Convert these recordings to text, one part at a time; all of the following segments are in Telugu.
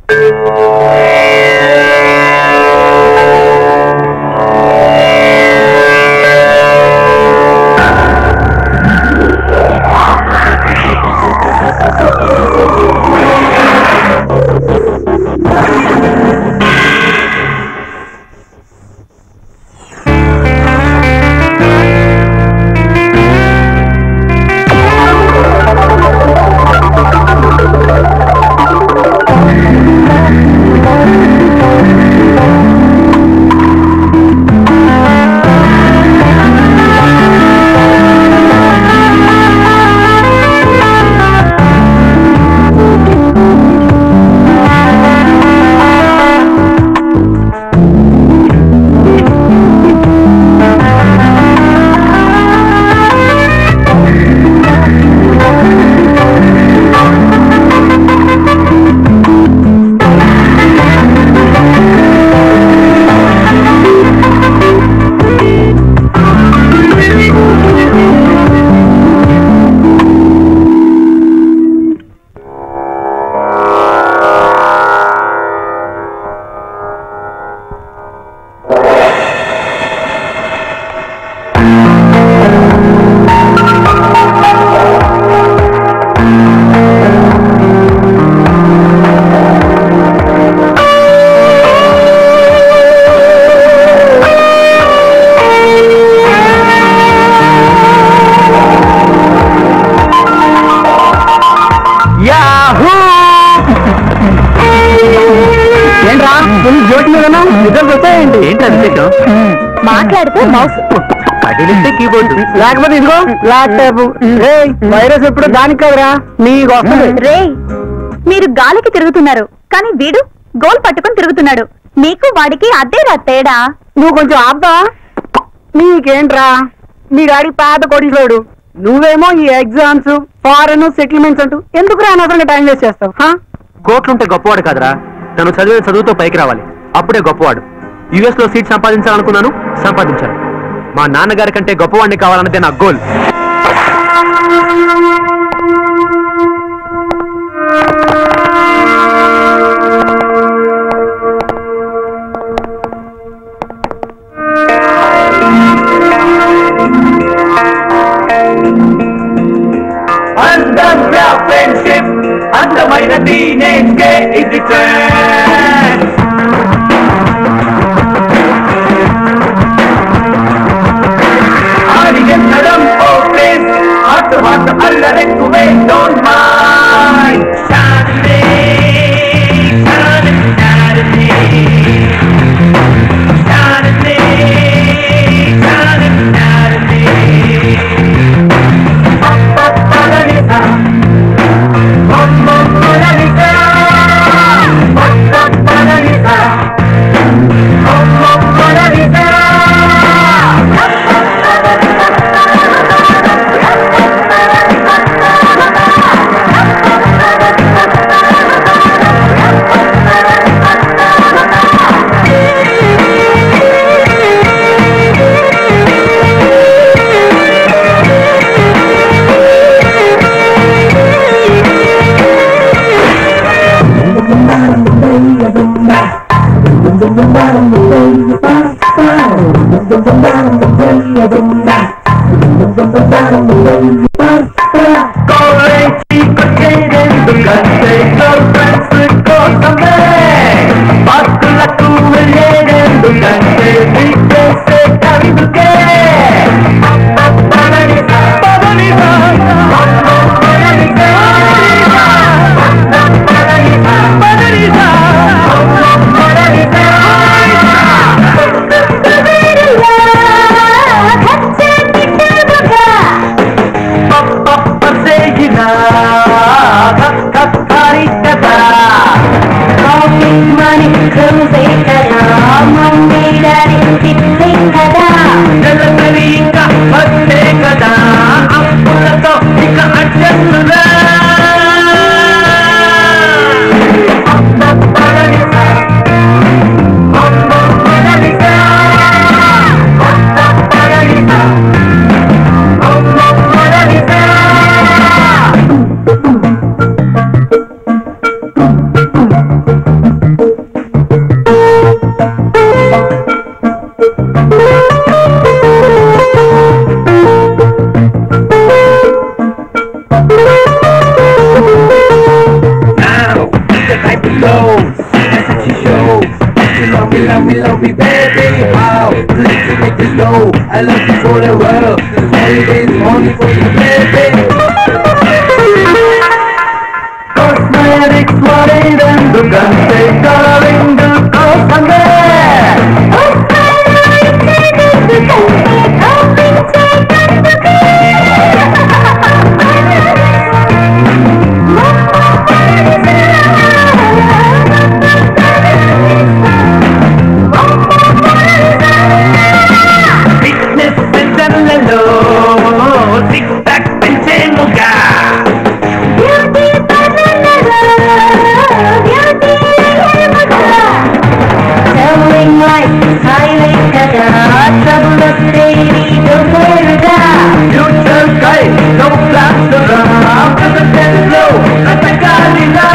యాహూ ఏంట్రా ఫుల్ జోటి మీద రిజల్ట్ వచ్చాయండి ఏంటి అభిషేకం మాట్లాడితే మౌస్ పగిలిస్తే కీబోర్డ్ లేకపోతే ఇదిగో ల్యాప్టాప్ వైరస్ ఎప్పుడు దానికి కదరా నీకు వస్తుంది రేయ్ మీరు గాలికి తిరుగుతున్నారు కానీ వీడు గోల్ పట్టుకొని తిరుగుతున్నాడు మీకు వాడికి అదే రా తేడా నువ్వు కొంచెం ఆపుతా నీకేంట్రా మీ డాడీ పేద కొడిసాడు నువ్వేమో ఈ ఎగ్జామ్స్ ఫారెన్ సెటిల్మెంట్స్ అంటూ ఎందుకు రా అనవసరంగా టైం వేస్ట్ చేస్తావు కోట్లుంటే గొప్పవాడు కాదురా తను చదివిన చదువుతో పైకి రావాలి అప్పుడే గొప్పవాడు యుఎస్ లో సీట్ సంపాదించాలనుకున్నాను సంపాదించాను మా నాన్నగారి కంటే గొప్పవాడిని కావాలన్నదే నా గోల్ ఫ్రెండ్షిప్ అందమైన టీనేజ్ కే ఇది ట్రెండ్ ఆడి ఎత్తడం ఓ ఫ్రెండ్స్ హాట్ హాట్ అల్లరెక్కువే డోంట్ మైండ్ శాంతి శాంతి శాంతి శాంతి శాంతి శాంతి పప్పపలనిసా పప్పపలనిసా పప్పపలనిసా పప్పపలనిసా కోలేచి కొట్టేదెందుకంటే గర్ల్ఫ్రెండ్స్ కోసమే పార్కులకు వెళ్ళేదెందుకంటే విప్పేసే కవిదుకే పదనిసా పదనిసా పదనిసా పదనిసా పదనిసా కదా అప్పులతో ఇక అడ్జస్టుగా me love me, baby. How? Let's make this go. I love you for the world. This holiday is only for you, baby. Cosmetics వాడేదందుకంటే కలరింగ్ కోసమే ఫిట్నెస్ సెంటర్లలో సిక్స్ ప్యాక్ పెంచేముగా Telling life, silent కదా trouble baby, don't worry future కై నో ప్లాన్స్ రా ప్రెసెంట్ లో బ్రతకాలిరా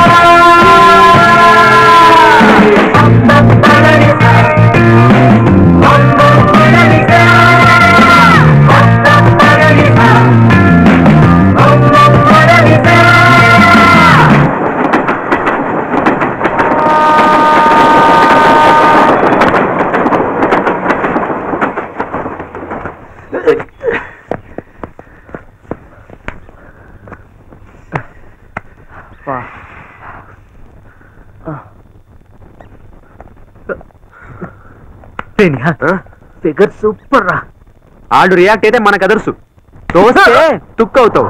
ఫిగర్ సూపర్ రా ఆడు రియాక్ట్ అయితే మనకు అదర్సు తోస్తే తుక్కు అవుతావు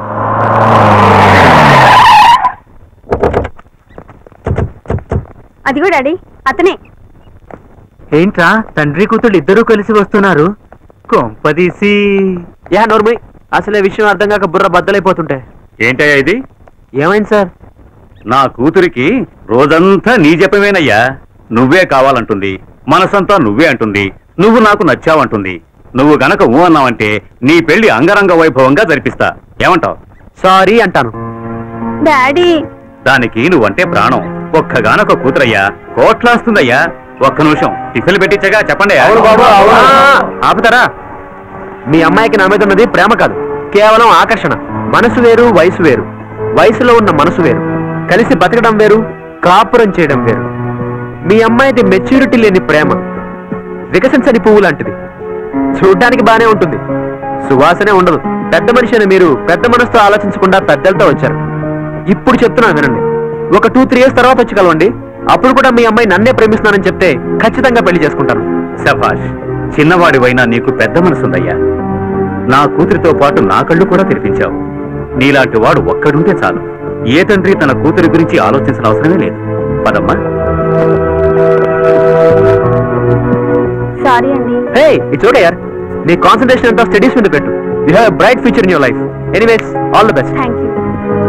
అదిగో డాడీ అతనే ఏంట్రా తండ్రి కూతుళ్ళు ఇద్దరూ కలిసి వస్తున్నారు కొంపదీసి యా నోర్మై అసలే విషయం అర్థం కాక బుర్ర బద్దలైపోతుంటే ఏంటయ్యా ఇది ఏమైంది సార్ నా కూతురికి రోజంతా నీ జపమేనయ్యా నువ్వే కావాలంటుంది మనసంతా నువ్వే అంటుంది నువ్వు నాకు నచ్చావంటుంది నువ్వు గనక ఊ అన్నావంటే నీ పెళ్లి అంగరంగ వైభవంగా జరిపిస్తా ఏమంటావ్ సారీ అంటాను డాడీ దానికి నువ్వంటే ప్రాణం ఒక్కగానొక కూతురయ్యా కోట్లాస్తుందయ్యా ఒక్క నిమిషం టిఫిన్ పెట్టించగా చెప్పండి ఆ, ఆపుతారా మీ అమ్మాయికి నా మీద ఉన్నది ప్రేమ కాదు కేవలం ఆకర్షణ మనసు వేరు వయసు వేరు వయసులో ఉన్న మనసు వేరు కలిసి బతకడం వేరు కాపురం చేయడం వేరు మీ అమ్మాయిది మెచ్యూరిటీ లేని ప్రేమ వికసించని పువ్వు లాంటిది చూడ్డానికి బానే ఉంటుంది సువాసనే ఉండదు పెద్ద మనిషి అని మీరు పెద్ద మనసుతో ఆలోచించకుండా పెద్దలతో వచ్చారు ఇప్పుడు చెప్తున్నా వినండి ఒక టూ త్రీ ఇయర్స్ తర్వాత వచ్చి కలవండి అప్పుడు కూడా మీ అమ్మాయి నన్నే ప్రేమిస్తున్నానని చెప్తే ఖచ్చితంగా పెళ్లి చేసుకుంటాను సభాష్ చిన్నవాడివైనా నీకు పెద్ద మనసుందయ్యా నా కూతురితో పాటు నా కళ్ళు కూడా తెరిపించావు నీలాంటి వాడు ఒక్కడుంటే చాలు ఏ తండ్రి తన కూతురి గురించి ఆలోచించిన అవసరమే లేదు పదమ్మా సారీ అండి హే ఇట్స్ ఓకే యార్ నీ కాన్సన్ట్రేషన్ అంతా స్టడీస్ మీద పెట్టు you have bright future in your life anyways all the best thank you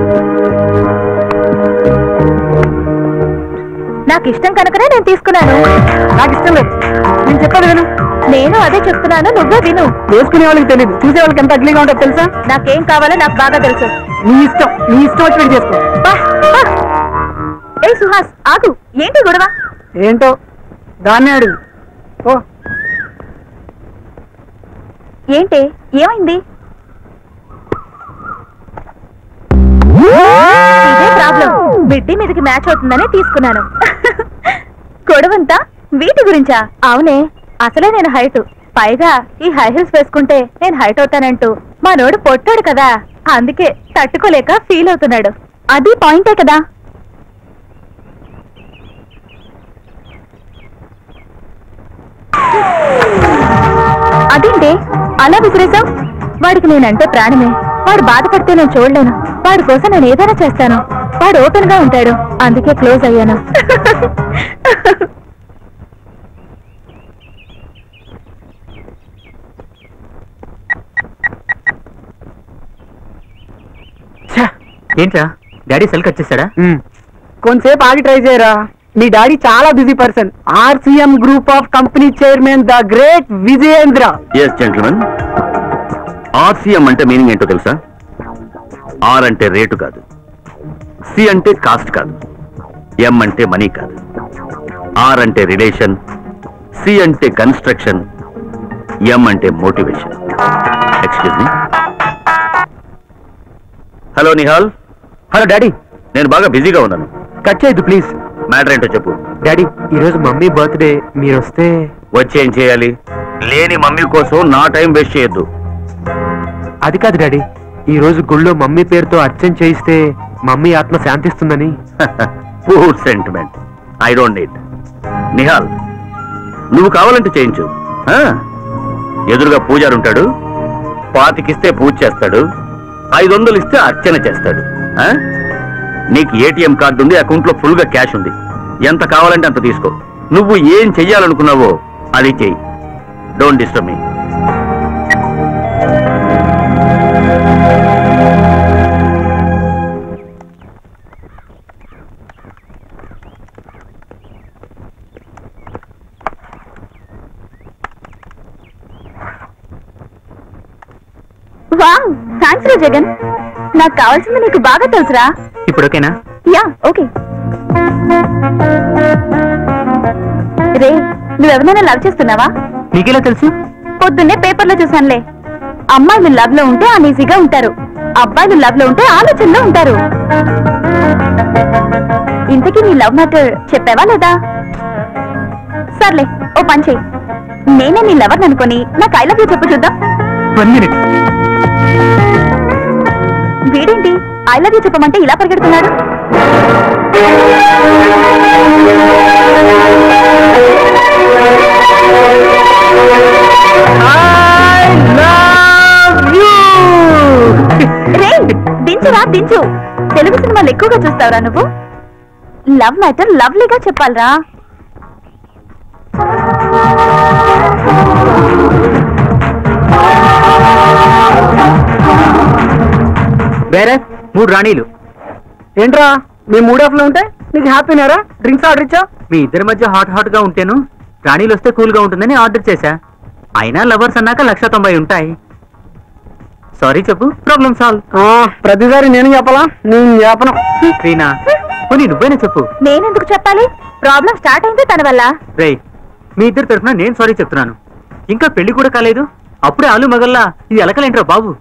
నాకు ఇష్టం కనుకనే నేను తీసుకున్నాను నాకు ఇష్టం లేదు నేను చెప్పాను విను నేను అదే చెప్తున్నాను నువ్వే విను వేసుకునే వాళ్ళకి తెలియదు చూసే వాళ్ళకి ఎంత అగ్లీగా ఉంటుందో తెలుసా నాకేం కావాలో నాకు బాగా తెలుసు నీ ఇష్టం నీ ఇష్టం వచ్చి పెళ్లి చేసుకో బా, బా. ఏ సుహాస్ ఆగు ఏంటి గొడవ ఏంటో దాన్నే అడుగు ఓ ఏంటి ఏమైంది ఇదే ప్రాబ్లం మిడ్డీ మీదకి మ్యాచ్ అవుతుందని తీసుకున్నాను గొడవంతా వీటి గురించా అవునే అసలే నేను హైట్ పైగా ఈ హై హీల్స్ వేసుకుంటే నేను హైట్ అవుతానంటూ మా నోడు పొట్టాడు కదా అందుకే తట్టుకోలేక ఫీల్ అవుతున్నాడు అది పాయింటే కదా అదేంటి అలా విసిరేసావు వాడికి నేనంటే ప్రాణమే వాడు బాధపడితే నేను చూడలేను వాడి కోసం నేను ఏదైనా చేస్తాను వాడు ఓపెన్ గా ఉంటాడు అందుకే క్లోజ్ అయ్యాను ఏంట్రా డాడీ సెల్ కట్ చేశాడా కొంతసేపు ఆగి ట్రై చేయరా మీ డాడీ చాలా busy person RCM group of company chairman the great Vijayendra yes gentlemen RCM అంటే మీనింగ్ ఏంటో తెలుసా ఆర్ అంటే రేటు కాదు సి అంటే కాస్ట్ కాదు ఎం అంటే మనీ కాదు ఆర్ అంటే రిలేషన్ సి అంటే కన్స్ట్రక్షన్ ఎం అంటే motivation excuse me hello Nihal hello daddy నేను బాగా బిజీగా ఉన్నాను కట్ చేయొద్దు ప్లీజ్ మ్యాటర్ ఏంటో చెప్పు డాడీ ఈరోజు మమ్మీ బర్త్డే మీరు వస్తే వచ్చి ఏం చేయాలి లేని మమ్మీ కోసం నా టైం వేస్ట్ చేయొద్దు అది కాదు డాడీ ఈ రోజు గుళ్ళో మమ్మీ పేరుతో అర్చన చేయిస్తే మమ్మీ ఆత్మ శాంతిస్తుందని poor sentiment I don't need Nihal నువ్వు కావాలంటే చేయించు ఆ? ఎదురుగా పూజారు ఉంటాడు పాతికిస్తే పూజ చేస్తాడు ఐదు వందలు ఇస్తే అర్చన చేస్తాడు ఆ? నీకు ఏటీఎం కార్డు ఉంది అకౌంట్ లో ఫుల్ గా క్యాష్ ఉంది ఎంత కావాలంటే అంత తీసుకో నువ్వు ఏం చెయ్యాలనుకున్నావో అది చెయ్యి don't disturb me wow thanks రా జగన్ నాకు కావాల్సింది నీకు బాగా తెలుసురా ఇప్పుడు ఓకేనా యా ఓకే రే నువ్వెవరైనా లవ్ చేస్తున్నావా నీకెలా తెలుసు పొద్దున్నే పేపర్లో చూసానులే అమ్మాయిలు లవ్ లో ఉంటే అనీజీగా ఉంటారు అబ్బాయిలు లవ్ లో ఉంటే ఆలోచనలో ఉంటారు ఇంతకీ నీ లవ్ మ్యాటర్ చెప్పావా లేదా సర్లే ఓ పని చెయ్యి నేనే నీ లవర్ అనుకొని నాకు ఐ లవ్ యూ చెప్పు చూద్దాం వన్ మినిట్ వీడేంటి ఐ లవ్ యూ చెప్పమంటే ఇలా పరిగెడుతున్నాడు రే దించురా దించు తెలుగు సినిమాలు ఎక్కువగా చూస్తావురా నువ్వు లవ్ మ్యాటర్ లవ్లీగా చెప్పాలరా వేరే మూడు రాణీలు ఏంట్రా మీ మూడ్ ఆఫ్ లో ఉంటే నీకు హ్యాపీనేరా డ్రింక్స్ ఆర్డర్ ఇచ్చా మీ ఇద్దరి మధ్య హాట్ హాట్ గా ఉంటేను రాణీలు వస్తే కూల్ గా ఉంటుందని ఆర్డర్ చేశా అయినా లవర్స్ అన్నాక లక్ష తొంభై ఉంటాయి సారీ చెప్పు ప్రాబ్లం సాల్వ్ ప్రతిసారి నేను చెప్పాలా నేను చెప్పను రీనా పోనీ నువ్వైనా చెప్పు నేనెందుకు చెప్పాలి ప్రాబ్లం స్టార్ట్ అయింది తన వల్ల రేయ్ మీ ఇద్దరి తరఫున నేను సారీ చెప్తున్నాను ఇంకా పెళ్లి కూడా కాలేదు అప్పుడే ఆలు మగల్లా ఇది ఎలకలేంట్రా బాబు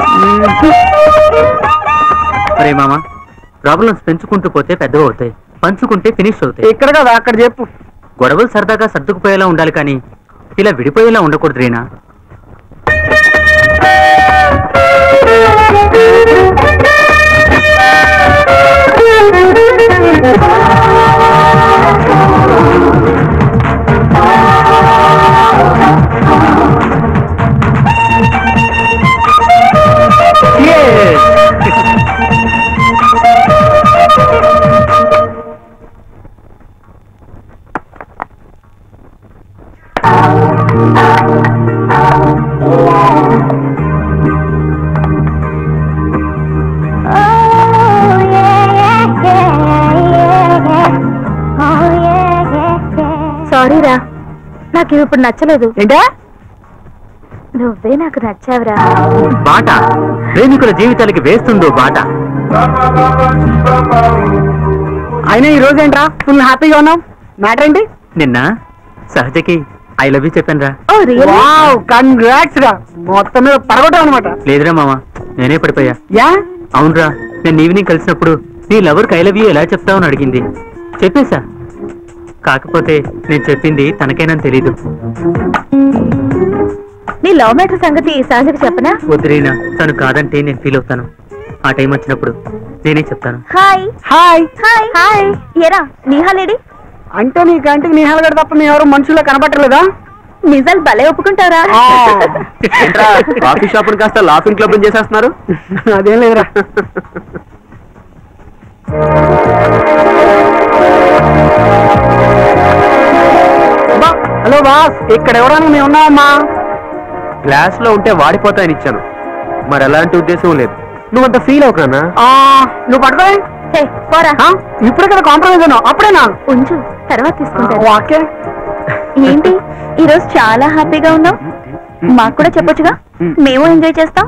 అరే మామ ప్రాబ్లమ్స్ పెంచుకుంటూ పోతే పెద్దవి అవుతాయి పంచుకుంటే ఫినిష్ అవుతాయి ఇక్కడ కదా అక్కడ చెప్పు గొడవలు సరదాగా సర్దుకుపోయేలా ఉండాలి కానీ ఇలా విడిపోయేలా ఉండకూడదు రీనా సారీ రా నాకు ఇవి ఇప్పుడు నచ్చలేదు ఏంటా నువ్వే నాకు నచ్చావురా బాట ప్రేమికుల జీవితాలకి వేస్తుందో బాట అయినా ఈ రోజు ఏంట్రా ఫుల్ హ్యాపీగా ఉన్నావు మ్యాటర్ ఏంటి నిన్న సహజకి ఐ లవ్ యూ చెప్పాను రా ఓ రియల్ వావ్ కంగ్రాట్స్ రా మొత్తం మీద పడగొట్టావు అనమాట లేదురా మామ నేనే పడిపోయా యా అవునరా నేను ఈవినింగ్ కలిసినప్పుడు నీ లవర్కి ఐ లవ్ యూ ఎలా చెప్తావని అడిగింది చెప్పేశా కాకపోతే నేను చెప్పింది తనకైనా తెలీదు నీ లవ్ మ్యాటర్ సంగతి సహజకి చెప్పనా వదిలేనా తను కాదంటే నేను ఫీల్ అవుతాను ఆ టైం వచ్చినప్పుడు నేనే చెప్తాను హాయ్ హాయ్ హాయ్ హాయ్ ఎరా నీహాలేడి అంటే నీ కంటికి నిహాల్ గడ తప్ప మీ ఎవరు మనుషుల్లో కనబట్టలేదా నిజాలు భలే ఒప్పుకుంటారా ఆ. కాఫీ షాప్ కాస్త లాఫింగ్ క్లబ్ చేసేస్తున్నారు అదేం లేదురా బా, హలో బాస్ ఇక్కడ ఎవరైనా మేము ఉన్నామమ్మా గ్లాస్ లో ఉంటే వాడిపోతాయని ఇచ్చాను మరి ఎలాంటి ఉద్దేశం లేదు నువ్వంత ఫీల్ అవుకనా ఆ, నువ్వు పట్టుకో హే, పోరా ఆ, ఇప్పుడే కదా కాంప్రమైజ్ అన్నావు అప్పుడేనా ఉంచు తర్వాత తీసుకుంటారు ఓకే ఏంటి ఈ రోజు చాలా హ్యాపీగా ఉన్నావు మాకు కూడా చెప్పొచ్చుగా మేము ఎంజాయ్ చేస్తాం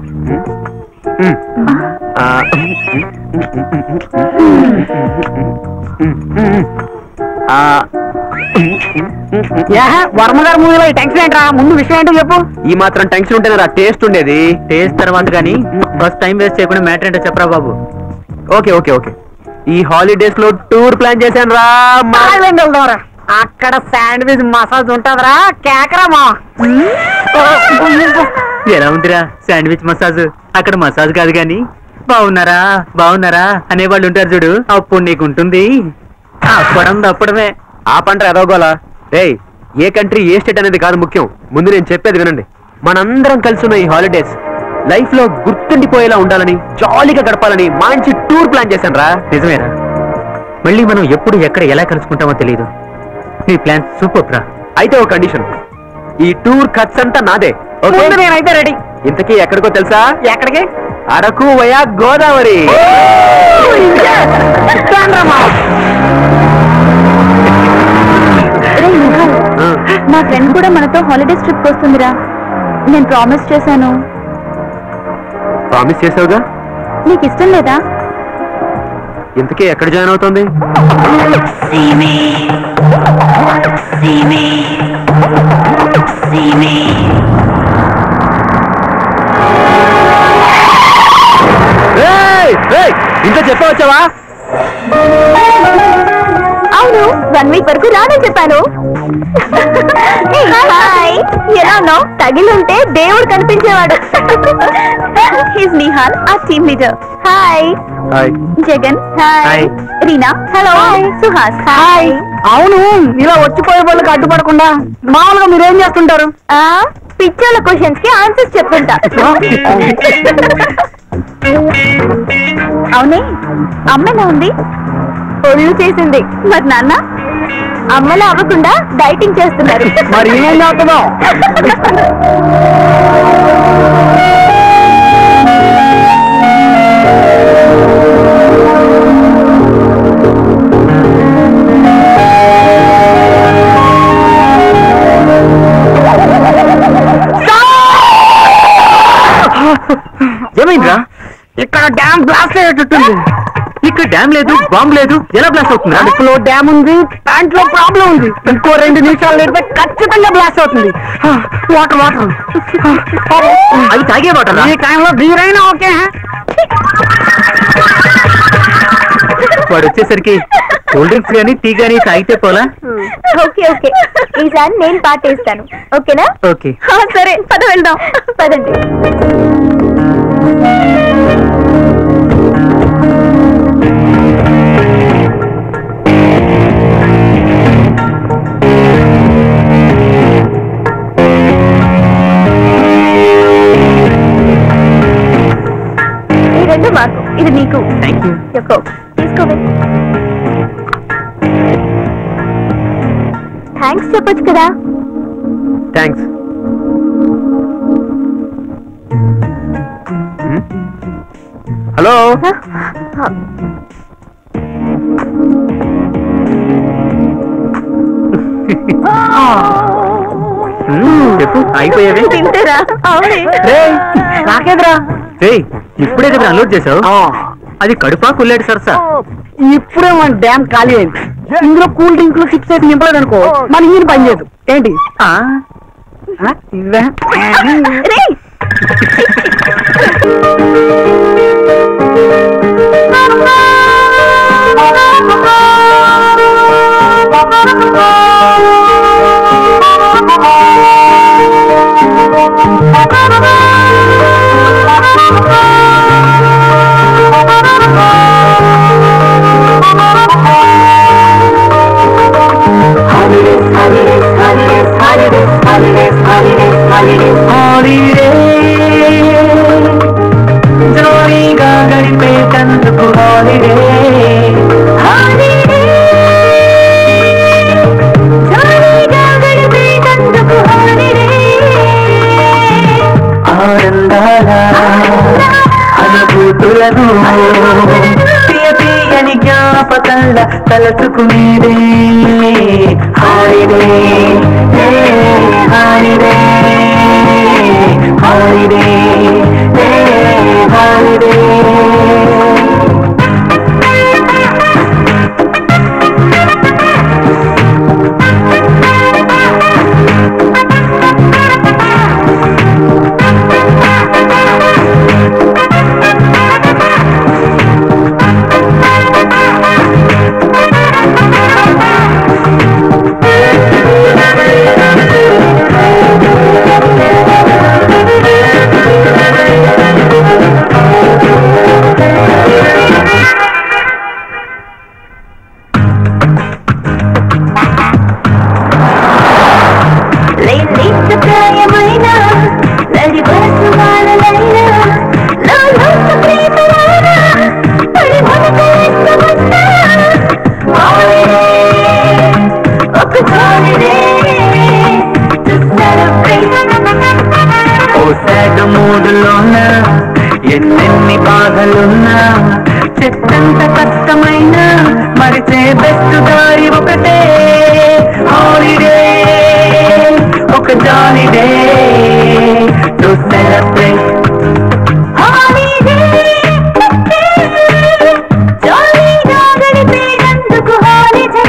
యా వర్మ గారి మూవీలో ఈ టెన్షన్ ఏంట్రా ముందు విషయం ఏంటో చెప్పు ఈ మాత్రం టెన్షన్ ఉంటేనే రా టేస్ట్ ఉండేది టేస్ట్ తర్వాత కానీ ఫస్ట్ టైం వేస్ట్ చేయకుండా మ్యాటర్ ఏంటో చెప్పరా బాబు ఓకే ఓకే ఓకే ఈ హాలిడేస్ లో టూర్ ప్లాన్ చేశాను రా మా- థాయిలాండ్ వెళ్దాంరా అక్కడ శాండ్విచ్ మసాజ్ ఉంటదిరా కేకరామా ఎలా ఉందిరా శాండ్విచ్ మసాజ్ అక్కడ మసాజ్ కాదు గాని బాగున్నారా బాగున్నారా అనేవాళ్ళు ఉంటారు చూడు అప్పుడు నీకు ఉంటుంది అప్పడం తప్పడమే ఆ పంట ఎదవగోలా రేయ్ ఏ కంట్రీ ఏ స్టేట్ అనేది కాదు ముఖ్యం ముందు నేను చెప్పేది వినండి మనందరం కలిసి ఉన్న ఈ హాలిడేస్ లైఫ్ లో గుర్తుండిపోయేలా ఉండాలని జాలీగా గడపాలని మంచి టూర్ ప్లాన్ చేశాను రా నిజమేరా మళ్ళీ మనం ఎప్పుడు ఎక్కడ ఎలా కలుసుకుంటామో తెలియదు నీ ప్లాన్ సూపర్ రా అయితే ఒక కండిషన్ ఈ టూర్ ఖర్చు అంతా నాదే ఓకే ముందు నేనైతే రెడీ ఇంతకీ ఎక్కడికో తెలుసా ఎక్కడికి అరకు వయా గోదావరి రేయ్ నిహాల్, ఆ, మా ఫ్రెండ్ కూడా మనతో హాలిడేస్ ట్రిప్ వస్తుందిరా నేను ప్రామిస్ చేశాను ప్రామిస్ చేసావుగా నీకు ఇష్టం లేదా ఇంతకీ ఎక్కడ జాయిన్ అవుతుంది ఏయ్, ఏయ్, ఇంకా చెప్పవచ్చావా అవును వన్ వీక్ వరకు రానని చెప్పాను హాయ్ ఎలా ఉన్నావు తగిలుంటే దేవుడు కనిపించేవాడు హిస్ నిహాల్ ఆ team leader hi hi Jagan hi Hi. Reena hello Suhas hi అవును ఇలా వచ్చిపోయే వాళ్ళకి అడ్డుపడకుండా మామూలుగా మీరేం చేస్తుంటారు ఆ పిచ్చోళ్ళ క్వశ్చన్స్ కి ఆన్సర్స్ చెప్తుంటా అవునే అమ్మలా ఉంది ఒళ్ళు చేసింది మరి నాన్న అమ్మలా అవ్వకుండా డైటింగ్ చేస్తున్నారు మరి ఏం చేస్తుందో ఏమైందిరా ఇక్కడ డ్యామ్ బ్లాస్ట్ అయ్యేటట్టుంది ఇక్కడ డ్యామ్ లేదు బాంబు లేదు ఎలా బ్లాస్ట్ అవుతుందిరా కడుపులో డ్యామ్ ఉంది ప్యాంట్ లో ప్రాబ్లం ఉంది ఇంకో రెండు నిమిషాలు లేడితే ఖచ్చితంగా బ్లాస్ట్ అవుతుంది వాటర్ వాటర్ అది తాగే వాటర్ ఈ టైంలో బీరైనా ఓకే వాడు వచ్చేసరికి కూల్ డ్రింక్స్ గానీ టీ గానీ తాగితే పోలా ఓకే ఓకే ఈసారి నేను పాటేస్తాను ఓకేనా ఓకే ఆ, సరే పద వెళ్దాం పదండి ఈ రెండు మాకు ఇది నీకు థ్యాంక్ యూ చెప్పు తీసుకోవే థ్యాంక్స్ చెప్పొచ్చు కదా థ్యాంక్స్ హలో చెప్పు అయిపోయావే తింటారా అవునే నాకేదిరా రేయ్ ఇప్పుడే కదా అన్లోడ్ చేసావు అది కడుపా కుల్లాడు సరసా ఇప్పుడే మన డ్యామ్ ఖాళీ అయింది ఇందులో కూల్ డ్రింక్లు చిప్స్ వేసి నింపలేదు అనుకో మన ఈయన పని చేయదు ఏంటి ఆ, ఆ, ఇవే రేయ్ జోరీగా గడిపేటందుకు హాలిడే ఆనందాల అనుభూతులను తీయ తీయని జ్ఞాపకాల తలచుకునేదే హాలిడే హాలిడే హాలిడే హాలిడే ఆ ఎంతంత కష్టమైన మరిచే బెస్ట్ దారి ఒకటే హాలిడే ఒక జాలిడే టు సెలబ్రేట్ జాలీగా గడిపేటందుకు హాలిడే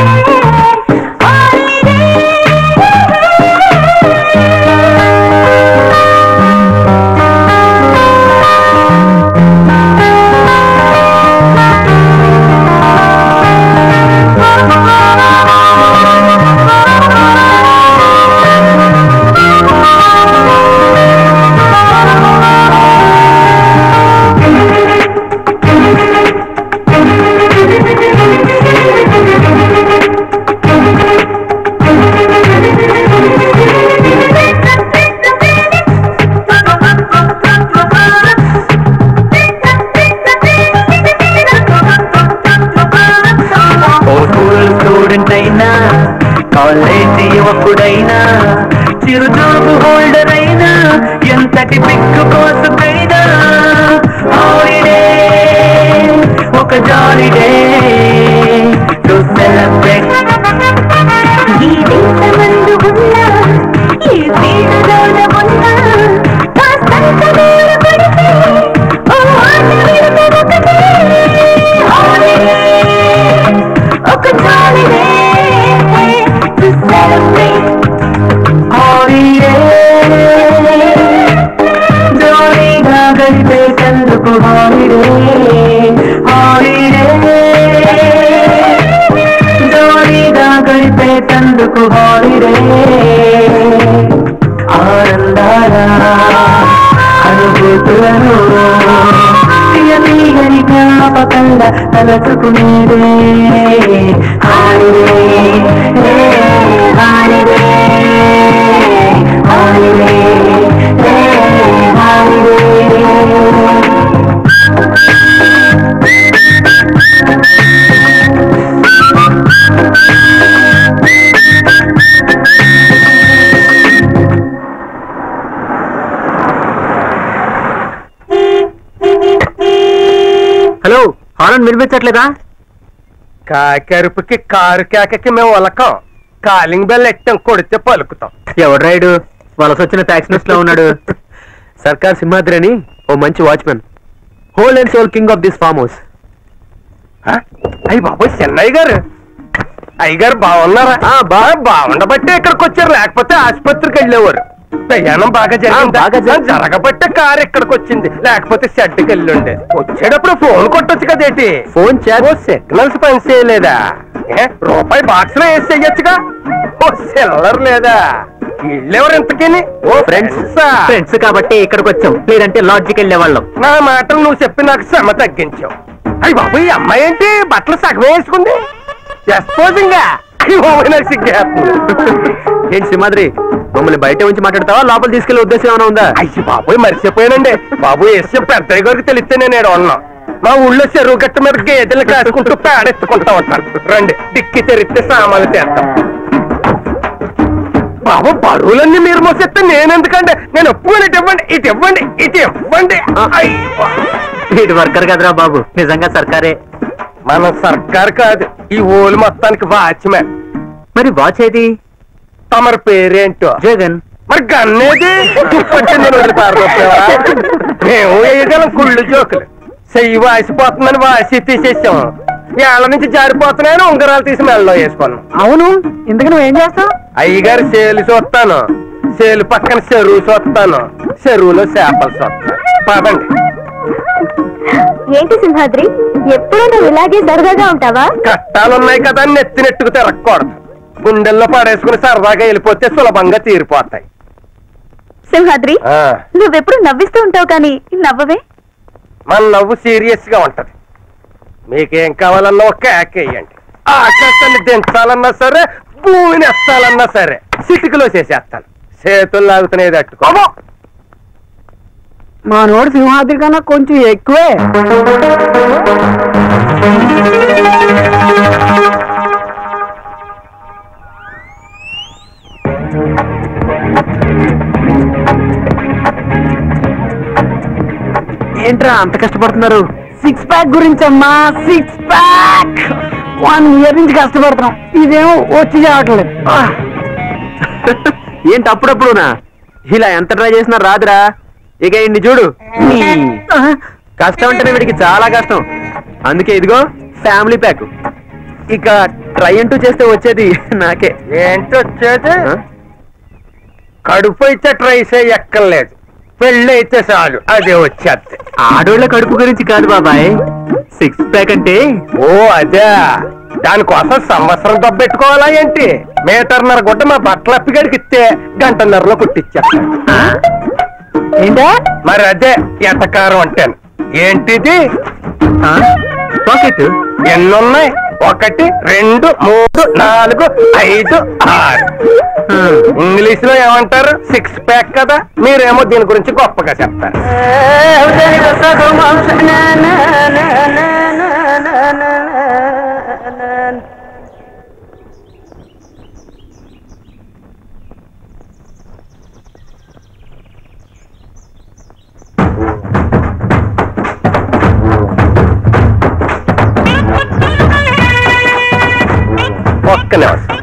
ఓ స్కూల్ స్టూడెంట్ అయినా కాలేజీ యువకుడైనా చిరుజోబు హోల్డర్ అయినా ఎంతటి పిక్కు కోసుకైనా హాలిడే ఒక జాలిడే టు సెలబ్రేట్ ఈ దేశమందు ఉన్న ఈ వీడులోన ఉన్న కాస్తంత దూర పడితే ఓ ఆట విడత ఒకటే హాలిడే ఒక జాలిడే టు సెలబ్రేట్ హాలిడే జోలీగా గడిపేటందుకు హాలిడే హాలిడే జోలీగా గడిపేటందుకు హాలిడే ఆనందాల అనుభూతులను తీయని జ్ఞాపకంగా తలచుకునేదే holiday holiday holiday holiday hello horn వినిపించట్లేదా కాకరుపుకి కారు కేకకి మేము వలకం కాలింగ్ బెల్ ఎట్టాం కొడితే పలుకుతాం ఎవడు రైడు వలస వచ్చిన ట్యాక్స్ లో ఉన్నాడు సర్కార్ సింహాద్రి అని ఓ మంచి watchman whole and soul king of this farm house అయ్యి బాబోయ్ చెన్నయ్య గారు అయ్యగారు బాగున్నారా ఆ, బా- బాగుండబట్టే ఇక్కడికి వచ్చారు లేకపోతే ఆసుపత్రికి వెళ్ళేవారు ప్రయాణం బాగా జరిగింది బాగా జరిగింది. జరగబట్టే కారు ఇక్కడికి వచ్చింది లేకపోతే షెడ్కి వెళ్ళుండే వచ్చేటప్పుడు ఫోన్ కొట్టొచ్చు కదేటి ఫోన్ చేత ఓ సిగ్నల్స్ పని చేయలేదా ఏ, రూపాయి బాక్స్ లో వేసి చెయ్యొచ్చుగా ఓ సిల్లర్ లేదా వీళ్ళెవరు ఇంతకని ఓ ఫ్రెండ్స్ ఫ్రెండ్సా ఫ్రెండ్స్ కాబట్టి ఇక్కడికి వచ్చాం లేదంటే లాడ్జికి వెళ్ళే వాళ్ళం నా మాటలు నువ్వు చెప్పి నాకు శ్రమ తగ్గించావు అయ్యి బాబు ఈ అమ్మాయి ఏంటి బట్టలు సగమే వేసుకుంది ఎక్స్పోజింగ్ నాకు సిగ్గేస్తుంది ఏంటి సింహాద్రి మమ్మల్ని బయట ఉంచి మాట్లాడతావా లోపల తీసుకెళ్లే ఉద్దేశం ఏమైనా ఉందా అయ్యి బాబోయ్ మర్చిపోయానండి బాబు వేసే పెద్దయ్య గారికి తెలిస్తే నేను ఏడు ఉన్నా మా ఊళ్ళో చెరువు గట్ట మీద గేదెలు కాసుకుంటూ పేడెత్తుకుంటా ఉంటాను రండి డిక్కి తెరిస్తే సామాన్లు చేస్తాం బాబు బరువులన్నీ మీరు మోసేస్తే నేను ఎందుకండి నేను ఒప్పుకొని ఇటు ఇవ్వండి ఇటు ఇవ్వండి ఇటు ఇవ్వండి అయ్యో. ఇటు వర్కర్ కదరా బాబు నిజంగా సర్కారే మన సర్కార్ కాదు ఈ ఊళ్ళు మొత్తానికి వాచ్మెన్ మరి వాచ్ ఏది తమరి పేరేంటో జగన్ మరి గన్నేది తుప్పొచ్చింది రోజు పారదొప్పేవా మేము వేయగలం కుళ్ళు జోకులు చెయ్యి వాసిపోతుందని వాసి తీసేసాము ఏళ్ళ నుంచి జారిపోతున్నాయని ఉంగరాలు తీసి మెళ్ళలో వేసుకున్నాం అవును ఇంతకు నువ్వేం చేస్తావు అయ్యగారు సేలు చూస్తాను సేలు పక్కన చెరువు చూస్తాను చెరువులో చేపలు చూస్తాను పదండి ఏంటి సింహాద్రి ఎప్పుడూ నువ్వు ఇలాగే సరదాగా ఉంటావా కట్టాలున్నాయి కదా అని నెత్తినెట్టుకు తిరగకూడదు గుండెల్లో పడేసుకుని సరదాగా వెళ్ళిపోతే సులభంగా తీరిపోతాయి సింహాద్రి ఆ, నువ్వెప్పుడు నవ్విస్తూ ఉంటావు కానీ నవ్వవే మన నవ్వు సీరియస్ గా ఉంటది మీకేం కావాలన్నా ఒక కేక్ వేయండి ఆకాశాన్ని దించాలన్నా సరే భూమిని ఎత్తాలన్నా సరే సిటికలో చేసేస్తాను చేతులు లాగుతున్నాయి తట్టుకో మా నోడు సింహాద్రి కన్నా కొంచెం ఎక్కువే ఏంట్రా అంత కష్టపడుతున్నారు సిక్స్ ప్యాక్ గురించి అమ్మా సిక్స్ ప్యాక్ వన్ ఇయర్ నుంచి కష్టపడుతున్నాం ఇదేమో వచ్చి రావట్లేదు ఏంటి అప్పుడప్పుడునా ఇలా ఎంత ట్రై చేసినా రాదురా ఇక ఇన్ని చూడు కష్టం అంటేనే వీడికి చాలా కష్టం అందుకే ఇదిగో ఫ్యామిలీ ప్యాక్ ఇక ట్రై అంటూ చేస్తే వచ్చేది నాకే ఏంటి వచ్చేది ఆ? కడుపు అయితే ట్రై చేయ ఎక్కర్లేదు పెళ్ళి అయితే చాలు అదే వచ్చేది ఆడోళ్ళ కడుపు గురించి కాదు బాబాయ్ సిక్స్ ప్యాక్ అంటే ఓ అదే దానికోసం సంవత్సరం దబ్బెట్టుకోవాలా ఏంటి మీటర్న్నర గుడ్డ మా బట్టల అప్పిగడికి ఇస్తే గంటన్నరలో కుట్టిచ్చేస్తాను ఏంటా మరి అదే ఎటకారం అంటాను ఏంటిది పాకెట్ ఎన్నున్నాయి ఒకటి రెండు మూడు నాలుగు ఐదు ఆరు ఇంగ్లీష్ లో ఏమంటారు సిక్స్ ప్యాక్ కదా మీరేమో దీని గురించి గొప్పగా చెప్తారు ఒక్క నిమిషం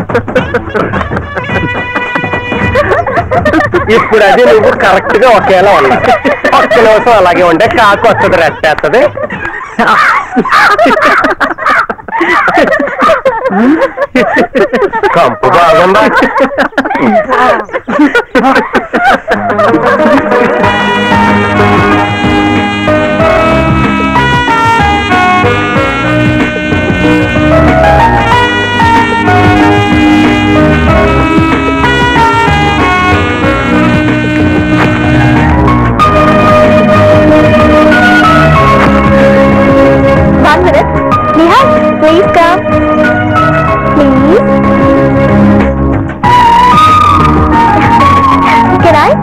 ఇప్పుడు అది నువ్వు కరెక్ట్ గా ఒకేలా ఉన్నా ఒక్క నిమిషం అలాగే ఉండే కాకు వస్తుంది రెట్టేస్తుంది కంపు బాగుందా One minute. Nihal, please come. Please. Can I?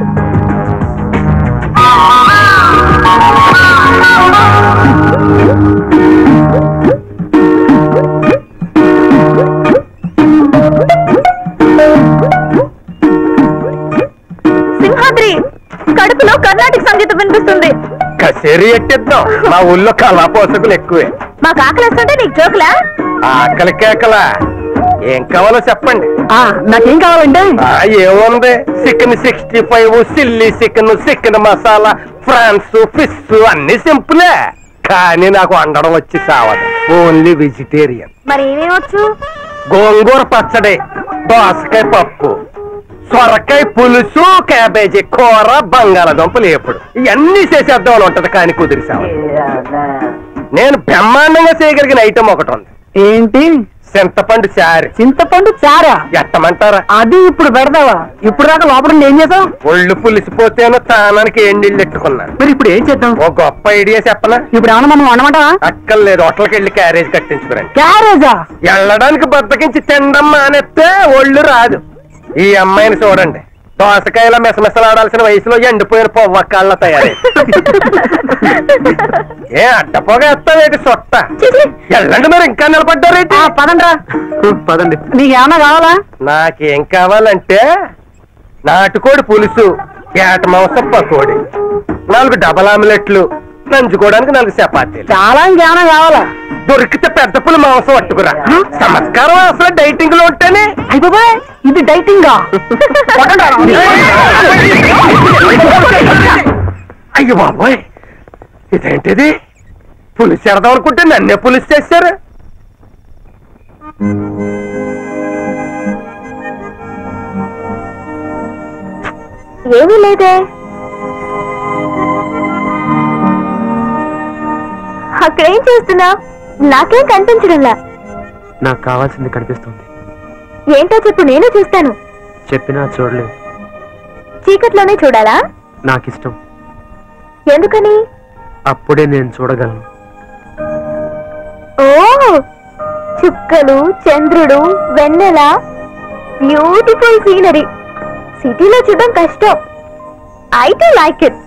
Simhadri కడుపులో కర్ణాటక సంగీతం వినిపిస్తుంది కసేరి ఎట్టిద్దాం మా ఊళ్ళో కళాపోషకులు ఎక్కువే మాకు ఆకలిస్తుంటే నీకు జోకులా ఆకలి కేకలా ఏం కావాలో చెప్పండి నాకేం కావాలంటే ఆ ఏముంది chicken sixty five chilli chicken chicken masala prawns fish అన్ని సింపులే కానీ నాకు వండడం వచ్చి సావదు ఓన్లీ వెజిటేరియన్ మరి ఏమేమొచ్చు గోంగూర పచ్చడి దోసకాయ పప్పు సొరకాయ పులుసు క్యాబేజీ కూర బంగాళాదుంపలు ఎప్పుడు ఇవన్నీ చేసేద్దాం అని ఉంటది కానీ కుదిరి సావదు నేను బ్రహ్మాండంగా చేయగలిగిన ఐటమ్ ఒకటి ఉంది ఏంటి చింతపండు చారు చింతపండు చారా ఎట్టమంటారా అది ఇప్పుడు పెడతావా ఇప్పుడు దాకా లోపల ఉండి ఏం చేసావు ఒళ్ళు పులిసిపోతేనో తానానికి ఏం నీళ్ళు ఎట్టుకున్నాను మరి ఇప్పుడు ఏం చేద్దాం ఓ గొప్ప ఐడియా చెప్పనా ఇప్పుడు ఏమన్నా మనం వండమంటావా అక్కర్లేదు హోటల్కి వెళ్ళి క్యారేజ్ కట్టించుకురండి క్యారేజా వెళ్ళడానికి బద్దకించి తినడం మానేస్తే ఒళ్ళు రాదు ఈ అమ్మాయిని చూడండి దోసకాయల మెసమెసలాడాల్సిన వయసులో ఎండిపోయిన పొవ్వకాళ్ళ తయారై ఏ అడ్డపోగా ఎత్తావేటి సొట్ట వెళ్ళండి మరి ఇంకా నిలబడ్డారేంటి పదండ్రా పదండి నీకేమన్నా కావాలా నాకేం కావాలంటే నాటుకోడి పులుసు ఏట మాంసం పకోడి నాలుగు డబల్ ఆమ్లెట్లు నంచుకోవడానికి నాలుగు చపాతీలు చాలా ఇంకేమన్నా కావాలా దొరికితే పెద్ద పులి మాంసం పట్టుకురా చమత్కారం అసలు డైటింగ్ లో ఉంటేనే అయిపోయి ఇది డైటింగా అయ్యో బాబోయ్ ఇదేంటిది పులిసి ఎడదాం అనుకుంటే నన్నే పులిసి చేశారు ఏమీ లేదే అక్కడేం చేస్తున్నా నాకేం కనిపించడంలా నాకు కావాల్సింది కనిపిస్తుంది ఏంటో చెప్పు నేను చూస్తాను చెప్పినా చూడలేవు చీకట్లోనే చూడాలా నాకు ఇష్టం ఎందుకని అప్పుడే నేను చూడగలను ఓ చుక్కలు చంద్రుడు వెన్నెల బ్యూటిఫుల్ సీనరీ సిటీలో చూడడం కష్టం ఐ టు లైక్ ఇట్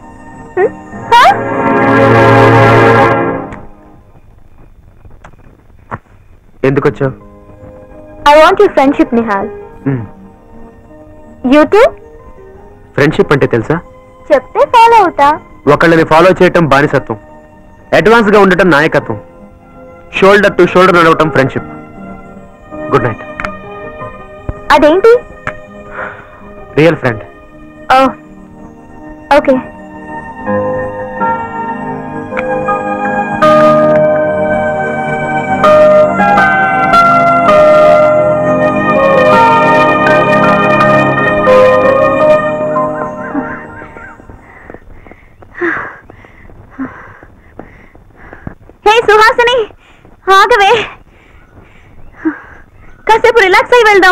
ఎందుకు వచ్చావు I want you friendship Nihal you too friendship అంటే తెలుసా చెప్తే ఫాలో అవుతా ఒకళ్ళని ఫాలో చేయటం బానిసత్వం అడ్వాన్స్ గా ఉండటం నాయకత్వం షోల్డర్ టు షోల్డర్ నడవటం ఫ్రెండ్షిప్ గుడ్ నైట్ అదేంటి రియల్ ఫ్రెండ్ ఓ ఓకే హే సుహాసిని ఆగవే కాసేపు రిలాక్స్ అయి వెళ్దాం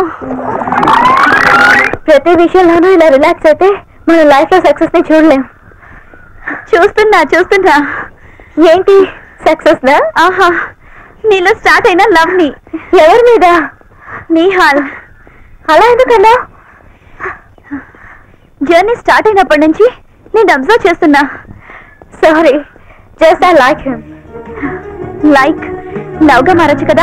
ప్రతి విషయంలోనూ ఇలా రిలాక్స్ అయితే మన లైఫ్ లో సక్సెస్ ని చూడలేం చూస్తున్నా చూస్తున్నా ఏంటి సక్సెస్ దా ఆహా నీలో స్టార్ట్ అయిన లవ్ ని ఎవరి మీద నీహాల్ అలా ఎందుకన్నా జర్నీ స్టార్ట్ అయినప్పటి నుంచి నేను అబ్జర్వ్ చేస్తున్నా sorry just I like him like love గా మారచ్చు కదా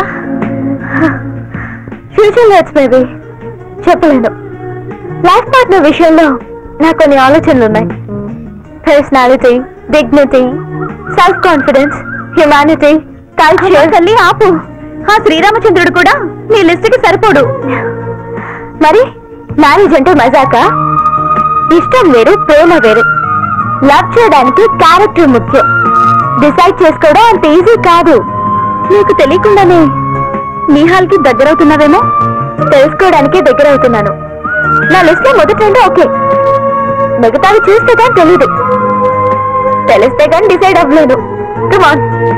ఫ్యూచర్ లో బేబీ చెప్పలేను లైఫ్ పార్ట్నర్ విషయంలో నాకు కొన్ని ఆలోచనలు ఉన్నాయి personality dignity self confidence humanity culture తల్లి ఆపు ఆ శ్రీరామచంద్రుడు కూడా నీ లిస్ట్ కి సరిపోడు మరి మ్యారేజ్ అంటే మజాక ఇష్టం వేరు ప్రేమ వేరు లవ్ చేయడానికి క్యారెక్టర్ ముఖ్యం డిసైడ్ చేసుకోవడం అంత ఈజీ కాదు నీకు తెలియకుండానే నీహాల్కి దగ్గరవుతున్నావేమో తెలుసుకోవడానికే దగ్గర అవుతున్నాను నా లిస్ట్ లో మొదటి రెండు ఓకే మిగతావి చూస్తే కానీ తెలీదు తెలిస్తే కానీ డిసైడ్ అవ్వలేదు కమాన్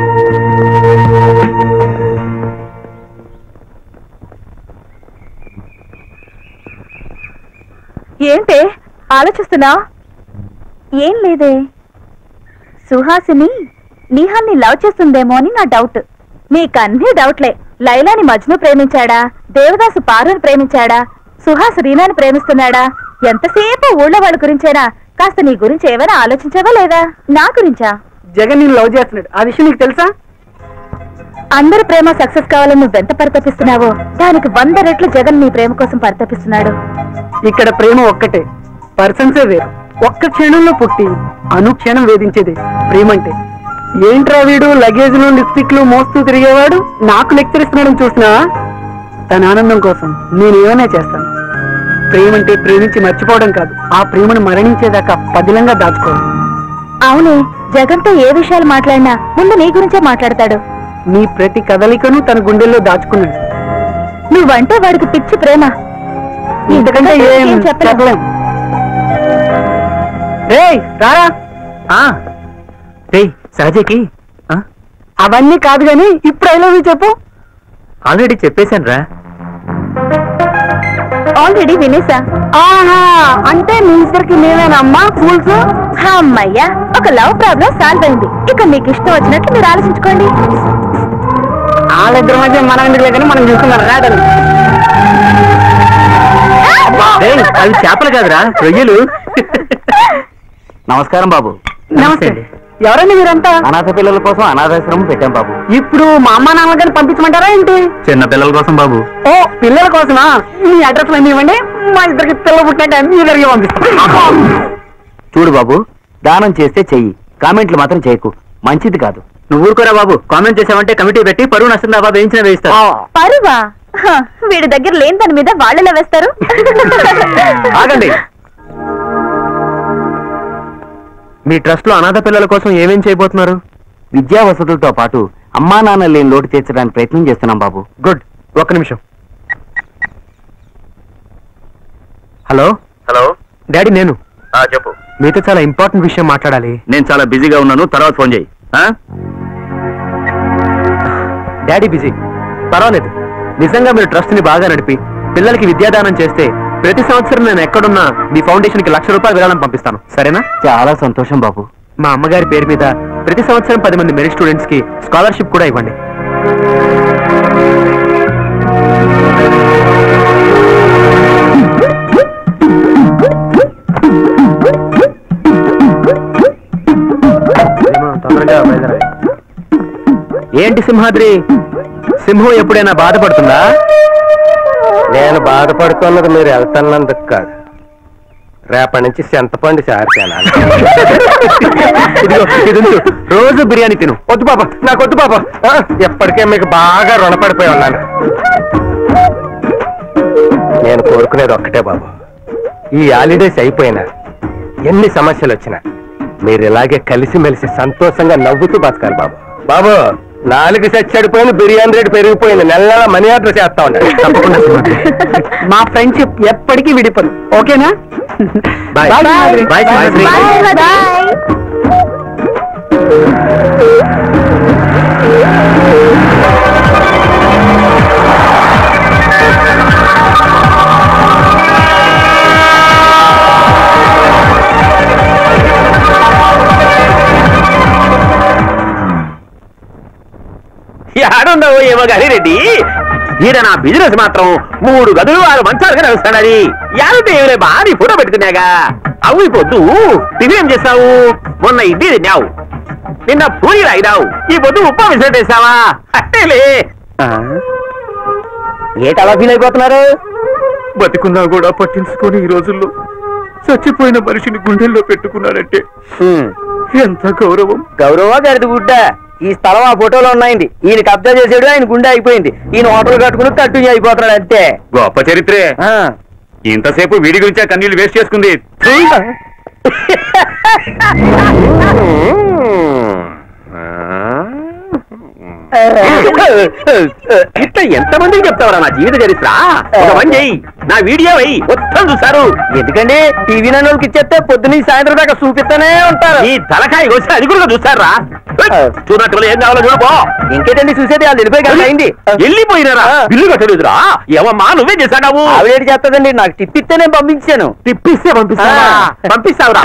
ఏంటే ఆలోచిస్తున్నా ఏం లేదే సుహాసిని నిహాల్ని లవ్ చేస్తుందేమో అని నా డౌట్ మీకన్నీ డౌట్లే లైలాని మజ్ను ప్రేమించాడా దేవదాసు పారుని ప్రేమించాడా సుహాస్ రీనాని ప్రేమిస్తున్నాడా ఎంతసేపు ఊళ్ళో వాళ్ళ గురించేనా కాస్త నీ గురించి ఏమైనా ఆలోచించావా లేదా నా గురించా జగన్ నేను లవ్ చేస్తున్నాడు ఆ విషయం నీకు తెలుసా అందరి ప్రేమ సక్సెస్ కావాలని నువ్వెంత పరితపిస్తున్నావో దానికి వంద రెట్లు జగన్ నీ ప్రేమ కోసం పరితపిస్తున్నాడు ఇక్కడ ప్రేమ ఒక్కటే పర్సన్సే వేరు ఒక్క క్షణంలో పుట్టి అనుక్షణం వేధించేది ప్రేమ అంటే ఏంట్రా వీడు లగేజ్లు లిప్స్టిక్లు మోస్తూ తిరిగేవాడు నాకు లెక్చర్ ఇస్తున్నాడని చూసినా తన ఆనందం కోసం నేను ఏమైనా చేస్తాను ప్రేమ అంటే ప్రేమించి మర్చిపోవడం కాదు ఆ ప్రేమను మరణించేదాకా పదిలంగా దాచుకోవాలి అవునే జగన్తో ఏ విషయాలు మాట్లాడినా ముందు నీ గురించే మాట్లాడతాడు నీ ప్రతి కదలికను తన గుండెల్లో దాచుకున్నాడు నువ్వంటే వాడికి పిచ్చి ప్రేమ ఇంతకంటే ఏం ఏం చెప్పలేం. చెప్పలేం రేయ్ రారా రేయ్ సహజకి అవన్నీ కాదు గాని ఇప్పుడు ఐ లవ్ యూ చెప్పు ఆల్రెడీ చెప్పేశాను రా ఆల్రెడీ వినేసా ఆహా అంటే మీ ఇద్దరికి నేనేనమ్మా ఫూల్స్ అమ్మయ్యా ఒక లవ్ ప్రాబ్లం సాల్వ్ అయింది ఇక మీకు ఇష్టం వచ్చినట్లు మీరు ఆలోచించుకోండి వాళ్ళిద్దరి మధ్య మనం ఎందుకు లేదని మనం చూసుకున్నాం రాడని రేయ్, అవి చేపలు కాదురా రొయ్యలు నమస్కారం బాబు నమస్తే ఎవరండి మీరంతా అనాథ పిల్లల కోసం అనాథాశ్రమం పెట్టాం బాబు ఇప్పుడు మా అమ్మ నాన్నగారిని పంపించమంటారా ఏంటి చిన్న పిల్లల కోసం బాబు ఓ పిల్లల కోసమా మీ అడ్రస్ అన్ని ఇవ్వండి మా ఇద్దరికి పిల్ల పుట్టినాక మీ దగ్గరికి పంపిస్తాం చూడు బాబు దానం చేస్తే చెయ్యి కామెంట్లు మాత్రం చేయకు మంచిది కాదు నువ్వు ఊరుకోరా బాబు కామెంట్ చేసావంటే కమిటీ పెట్టి పరువు నష్టం దాబా వేయించిన వేయిస్తా పరువా హ, వీడి దగ్గర లేని దాని మీద వాళ్ళెలా వేస్తారు ఆగండి మీ ట్రస్ట్ లో అనాథ పిల్లల కోసం ఏమేం చేయబోతున్నారు విద్యా వసతులతో పాటు అమ్మా నాన్న లేని లోటు తీర్చడానికి ప్రయత్నం చేస్తున్నాం బాబు గుడ్ ఒక్క నిమిషం హలో హలో డాడీ నేను చెప్పు మీతో చాలా ఇంపార్టెంట్ విషయం మాట్లాడాలి నేను చాలా బిజీగా ఉన్నాను తర్వాత ఫోన్ చేయి డాడీ బిజీ పర్వాలేదు నిజంగా మీరు ట్రస్ట్ ని బాగా నడిపి పిల్లలకి విద్యాదానం చేస్తే ప్రతి సంవత్సరం నేను ఎక్కడున్నా మీ ఫౌండేషన్ కి లక్ష రూపాయలు విరాళం పంపిస్తాను సరేనా చాలా సంతోషం బాబు మా అమ్మగారి పేరు మీద ప్రతి సంవత్సరం పది మంది మెరిట్ స్టూడెంట్స్ కి స్కాలర్షిప్ కూడా ఇవ్వండి ఏంటి సింహాద్రి సింహం ఎప్పుడైనా బాధపడుతుందా నేను బాధపడుతున్నది మీరు వెళ్తున్నందుకు కాదు రేపటి నుంచి చింతపండు చారు తినాలి ఇదిగో ఇది ఉంచు. రోజు బిర్యానీ తిను వద్దు బాబా నాకు వద్దు బాబా ఆ, ఇప్పటికే మీకు బాగా రుణపడిపోయి ఉన్నాను నేను కోరుకునేది ఒక్కటే బాబు ఈ హాలిడేస్ అయిపోయినా ఎన్ని సమస్యలు వచ్చినా మీరు ఇలాగే కలిసిమెలిసి సంతోషంగా నవ్వుతూ బతకాలి బాబు బాబు నాలుగు సెట్ చెడిపోయింది బిర్యానీ రేటు పెరిగిపోయింది నెల నెల మనీ ఆర్డర్ చేస్తా ఉండండి తప్పకుండా సింహాద్రి. మా ఫ్రెండ్షిప్ ఎప్పటికీ విడిపదు ఓకేనా bye bye Simhadri. Bye Simhadri. Bye bye ఏడుండవు ఏమో గాని రెడ్డి ఈడ నా బిజినెస్ మాత్రం మూడు గదులు ఆరు మంచాలుగా నడుస్తాడది యాదంటే ఏమిలే బాగా ఫోటో పెట్టుకున్నాగా అవు ఈ పొద్దు టిఫిన్ ఏం చేస్తావు మొన్న ఇడ్లీ తిన్నావు నిన్న పూరి రాయినావు ఈ పొద్దు ఉప్మా విసిరేసావా అట్టేలే ఏంటి అలా ఫీల్ అయిపోతున్నారు బతికున్నా కూడా పట్టించుకొని ఈ రోజుల్లో చచ్చిపోయిన మనిషిని గుండెల్లో పెట్టుకున్నాడంటే ఎంత గౌరవం గౌరవ గడిది గుడ్డ ఈ స్థలం ఆ ఫోటోలో ఉన్నాయండి ఈయన కబ్జా చేసాడు ఆయన గుండె అయిపోయింది ఈయన హోటల్ కట్టుకుని కంటిన్యూ అయిపోతున్నాడు అంతే గొప్ప చరిత్రే ఆ. ఇంతసేపు వీడి గురించే కన్నీళ్ళు వేస్ట్ చేసుకుంది ఇట్లా ఎంతమందికి చెప్తావరా నా జీవిత చరిత్ర ఒక పని చెయ్యి నా వీడియో అయ్యి మొత్తం చూసారు ఎందుకండి టీవీ నన్నులకి ఇచ్చేస్తే పొద్దున సాయంత్రం దాకా చూపిస్తూనే ఉంటారు ఈ తలకాయ వచ్చి అది కూడా చూస్తారా చూడట్టు ఏం కావాలో చూడపో ఇంకేటండి చూసేది వాళ్ళు వెళ్ళిపోయి కదా అయింది వెళ్ళిపోయినారా ఆ. బిల్లు కట్టలేదురా ఏమమ్మా నువ్వే చేశాడావు ఆవిడేటి చేస్తుందండి నాకు టిప్ ఇస్తే నేను పంపించాను తిప్పిస్తే పంపిస్తావా ఆ. పంపిస్తావురా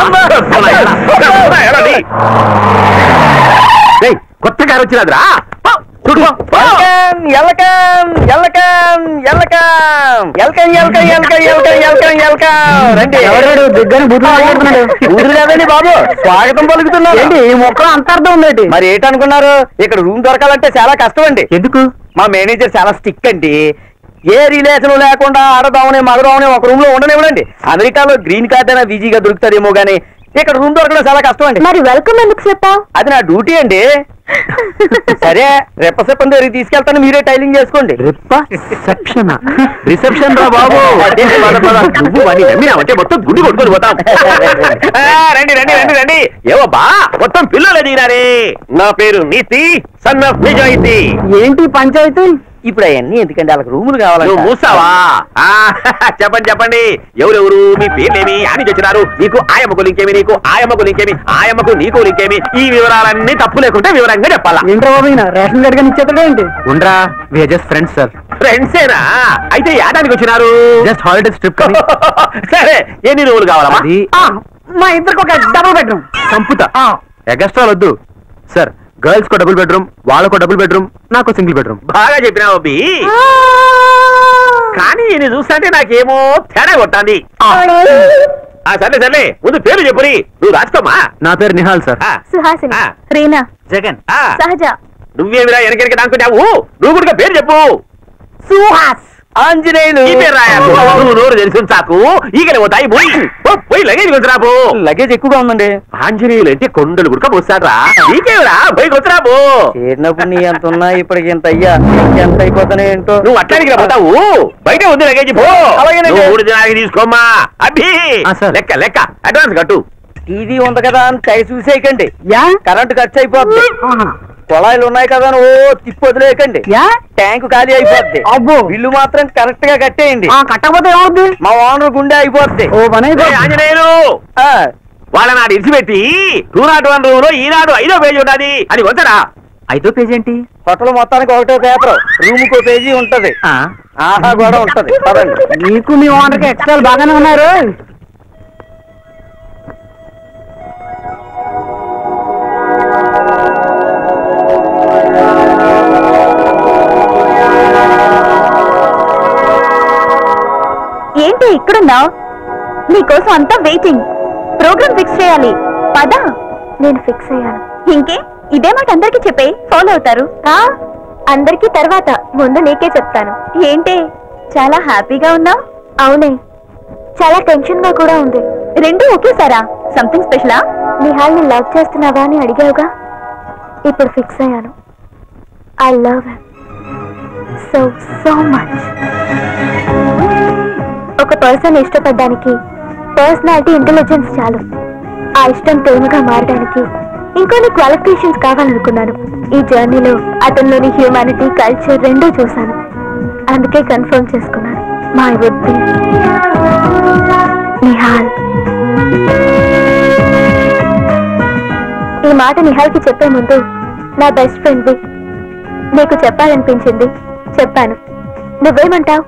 ఏయ్, కొత్త కారు వచ్చినదిరా పో, చూడు పో, పో. Welcome welcome welcome welcome welcome welcome welcome welcome welcome రండి ఎవరాడు దిగ్గని బుద్ధి మాట్లాడుతున్నాడు ఊరు లేదండి బాబు స్వాగతం పలుకుతున్నారు ఏంటి ఈ మొక్కలో అంతర్థం ఉందేంటి మరి ఏంటనుకున్నారు ఇక్కడ రూమ్ దొరకాలంటే చాలా కష్టం అండి ఎందుకు మా మేనేజర్ చాలా స్టిక్ అండి ఏ రిలేషన్ లేకుండా ఆడదామని మగదామని ఒక రూమ్ లో ఉండనివ్వడండి అమెరికాలో గ్రీన్ కార్డ్ అయినా ఈజీగా దొరుకుతుందేమో గానీ ఇక్కడ రూమ్ దొరకడం చాలా కష్టం అండి మరి వెల్కమ్ ఎందుకు చెప్పావు అది నా డ్యూటీ అండి సరే రెప్పసెప్పం దగ్గరికి తీసుకెళ్తాను మీరే టైలింగ్ చేసుకోండి రిసెప్షన్ రిసెప్షన్ రా బాబు అదే, పద, పద. నువ్వు వాడిని నమ్మినావంటే మొత్తం గుండి కొట్టుకొని పోతాం ఆ, రండి రండి రండి రండి ఏవో బా మొత్తం పిల్లలు ఎదిగినారే నా పేరు నీతి సన్ ఆఫ్ నిజాయితీ ఏంటి పంచాయతీ ఇప్పుడు అవన్నీ ఎందుకండి వాళ్ళకి రూములు నువ్వు కావాలి మూసావా ఆ, చెప్పండి చెప్పండి ఎవరెవరు మీ పేర్లేమి అని వచ్చినారు నీకు ఆయమ్మకు లింకేమి నీకు ఆయమ్మకు లింకేమి ఆయమ్మకు నీకు లింకేమి ఈ వివరాలన్నీ తప్పు లేకుంటే వివరంగా చెప్పాలా ఏంట్రా బాబు ఈయన రేషన్ కార్డ్ కానీ ఇచ్చేస్తాడు ఏంటి ఉండరా వి జస్ట్ ఫ్రెండ్స్ సార్ ఫ్రెండ్సేనా అయితే యాదానికి వచ్చినారు జస్ట్ హాలిడేస్ ట్రిప్ కానీ సరే ఎన్ని రోజులు కావాలమ్మా అది ఆ, మా ఇద్దరికి ఒక డబుల్ బెడ్రూమ్ సంపుత ఎగస్ట్రా వద్దు సార్ గర్ల్స్ కో డబుల్ బెడ్రూమ్ వాళ్ళకో డబుల్ బెడ్రూమ్ నాకు సింగిల్ బెడ్రూమ్ బాగా చెప్పినావు అబ్బి కానీ ఈయన చూస్తుంటే నాకేమో తేడా కొట్టాంది ఆ సర్లే సర్లే ముందు పేరు చెప్పురి నువ్వు రాసుకోమా నా పేరు నిహాల్ సార్ ఆ, సుహాసిని ఆ. రీనా జగన్ ఆ, సహజ నువ్వేమిరా వెనకెనక దానుకున్నావు నువ్వు కూడా పేరు చెప్పు సుహాస్ ఆంజనేయులు ఈ పేరు రాయకు నువ్వు నోరు తెలిసి చాకు ఈగలు పోతాయి పోయి పో, పోయి లగేజ్ కొచ్చరాబు లగేజ్ ఎక్కువగా ఉందండి ఆంజనేయులు అంటే కొండలు గుడక పోస్తాడ్రా నీకేమిరా పోయి కొచ్చరాబు చేరినప్పుడు నీ ఎంత ఉన్నా ఇప్పటికి ఎంత అయ్యా ఎంత అయిపోతానే ఏంటో నువ్వు అట్లానికి పోతావు బయట ఉంది లగేజ్ పో అలాగేనండి. నువ్వు మూడు దినాలకి తీసుకోమ్మా అభి ఆ, సార్. లెక్క లెక్క అడ్వాన్స్ కట్టు టీవీ ఉంది కదా అని తెగ చూసేయకండి యా కరెంట్ ఖర్చు అయిపోద్ది ఆహా. కుళాయిలు ఉన్నాయి కదా అని ఓ తిప్పి వదిలేయకండి యా ట్యాంకు ఖాళీ అయిపోద్ది అబ్బో బిల్లు మాత్రం కరెక్ట్ గా కట్టేయండి ఆ, కట్టకపోతే ఏమవుద్ది మా ఓనర్ గుండె అయిపోద్ది ఓ పని ఏయ్, అయిపోద్ది. ఆంజనేయులు ఆ, వాళ్ళ నాడు ఇడిచిపెట్టి టూ నాట్ వన్ రూమ్ లో ఈనాడు ఐదో పేజీ ఉంటది అని వచ్చరా ఐదో పేజ్ ఏంటి హోటల్ మొత్తానికి ఒకటో పేపర్ రూమ్ కో పేజీ ఉంటది ఆహా కూడా ఉంటది పదండి నీకు మీ ఓనర్కి ఎక్స్ట్రాలు బాగానే ఉన్నారు ఏంటి ఇక్కడున్నావు నీకోసం అంతా వెయిటింగ్ ప్రోగ్రామ్ ఫిక్స్ చేయాలి పద నేను ఫిక్స్ అయ్యాను ఇంకే ఇదే మాట అందరికి చెప్పే ఫాలో అవుతారు అందరికి తర్వాత ముందు నీకే చెప్తాను ఏంటి చాలా హ్యాపీగా ఉన్నావు అవునే చాలా టెన్షన్ గా కూడా ఉంది రెండు ఒకేసారా సంథింగ్ స్పెషలా నిహాల్ని లవ్ చేస్తున్నావా అని అడిగావుగా ఇప్పుడు ఫిక్స్ అయ్యాను I love so so much ఒక పర్సన్ ఇష్టపడడానికి పర్సనాలిటీ ఇంటెలిజెన్స్ చాలు ఆ ఇష్టం ప్రేమగా మారడానికి ఇంకొన్ని క్వాలిఫికేషన్స్ కావాలనుకున్నాను ఈ జర్నీలో అతనిలోని హ్యూమానిటీ కల్చర్ రెండూ చూశాను అందుకే కన్ఫర్మ్ చేసుకున్నాను మై వుడ్ బి నిహాల్ ఈ మాట నిహాల్కి చెప్పే ముందు నా బెస్ట్ ఫ్రెండ్వి నీకు చెప్పాలనిపించింది చెప్పాను నువ్వేమంటావు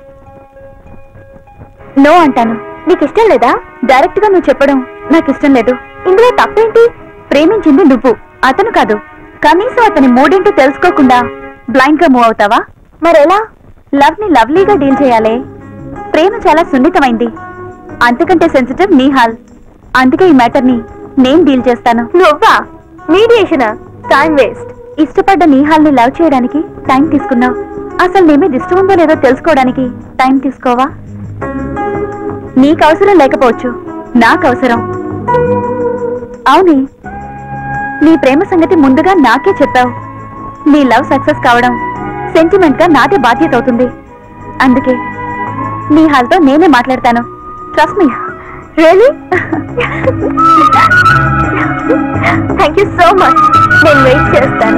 నో అంటాను నీకు ఇష్టం లేదా డైరెక్ట్ గా నువ్వు చెప్పడం నాకు ఇష్టం లేదు ఇందులో తప్పేంటి ప్రేమించింది నువ్వు అతను కాదు కనీసం అతని మూడింటి తెలుసుకోకుండా బ్లైండ్ గా మూవ్ అవుతావా మరెలా లవ్ ని లవ్లీగా డీల్ చేయాలి ప్రేమ చాలా సున్నితమైంది అంతకంటే సెన్సిటివ్ నీహాల్ అందుకే ఈ మ్యాటర్ ని నేను డీల్ చేస్తాను నువ్వా మీడియేషనా టైం వేస్ట్ ఇష్టపడ్డ నీహాల్ ని లవ్ చేయడానికి టైం తీసుకున్నావు అసలు నీ మీద ఇష్టం ఉందో లేదో తెలుసుకోవడానికి టైం తీసుకోవా నీకు అవసరం లేకపోవచ్చు నాకు అవసరం అవునే నీ ప్రేమ సంగతి ముందుగా నాకే చెప్పావు నీ లవ్ సక్సెస్ కావడం సెంటిమెంట్ గా నాదే బాధ్యత అవుతుంది అందుకే నీ హాల్తో నేనే మాట్లాడతాను trust me really thank you so much నేను వెయిట్ చేస్తాను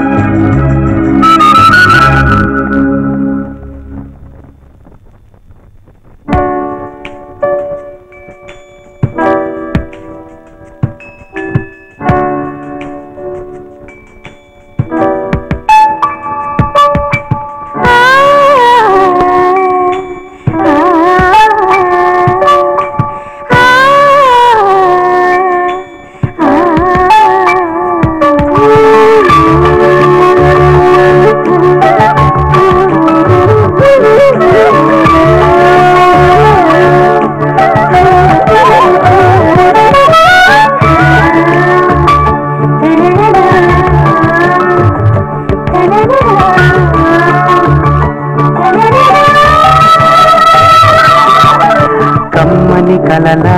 కమ్మని కలలా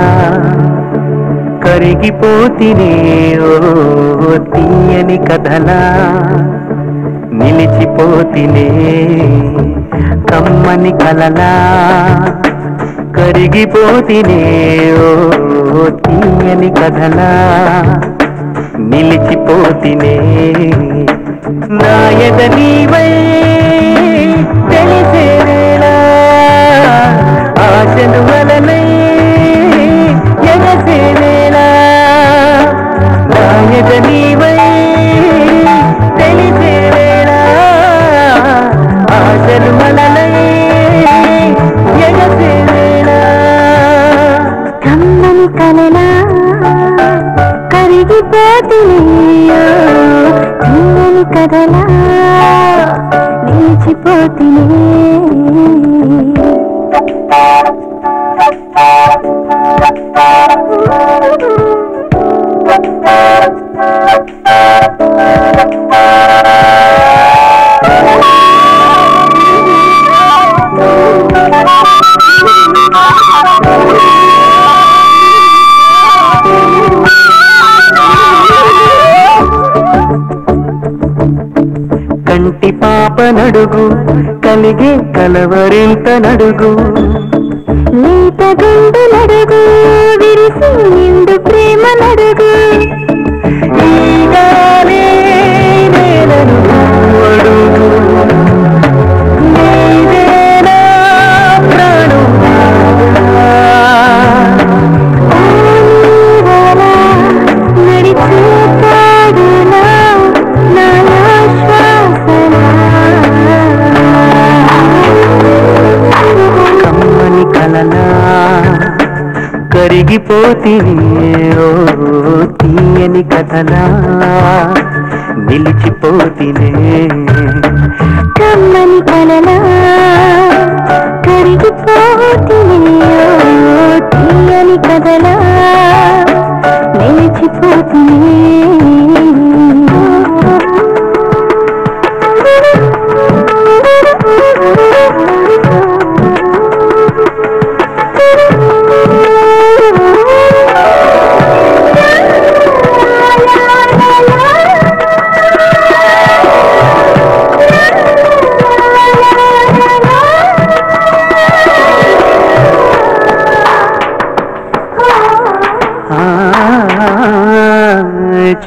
కరిగిపోతినే ఓ తీయని కథలా నిలిచిపోతినే కమ్మని కలలా కరిగిపోతినే ఓ తీయని కథలా నిలిచిపోతినే నాయద నీవై తెలిసేలా ఆశలు వలనై ఎగసేవేలా నాయద నీవై తెలిసేవేలా ఆశలు వలనై ఎగసేవేలా కమ్మని కలలా కరిగిపోతినియో తీయని కథలా నిలిచిపోతిని కంటి పాప నడుగు కలిగే కలవరింత నడుగు నీత గుండు నడుగు విరిసి నిండు ప్రేమ నడుగు ఈగాలే నేలను అడుగు నీదేనా ప్రాణం నీవలా నడిచే పాడునా నా శ్వాసలా కమ్మని కలలా కరిగిపోతిని ఓ తీయని కథలా నిలిచిపోతినే కమ్మని కలలా కరిగిపోతినియో తీయని కథలా నిలిచిపోతిని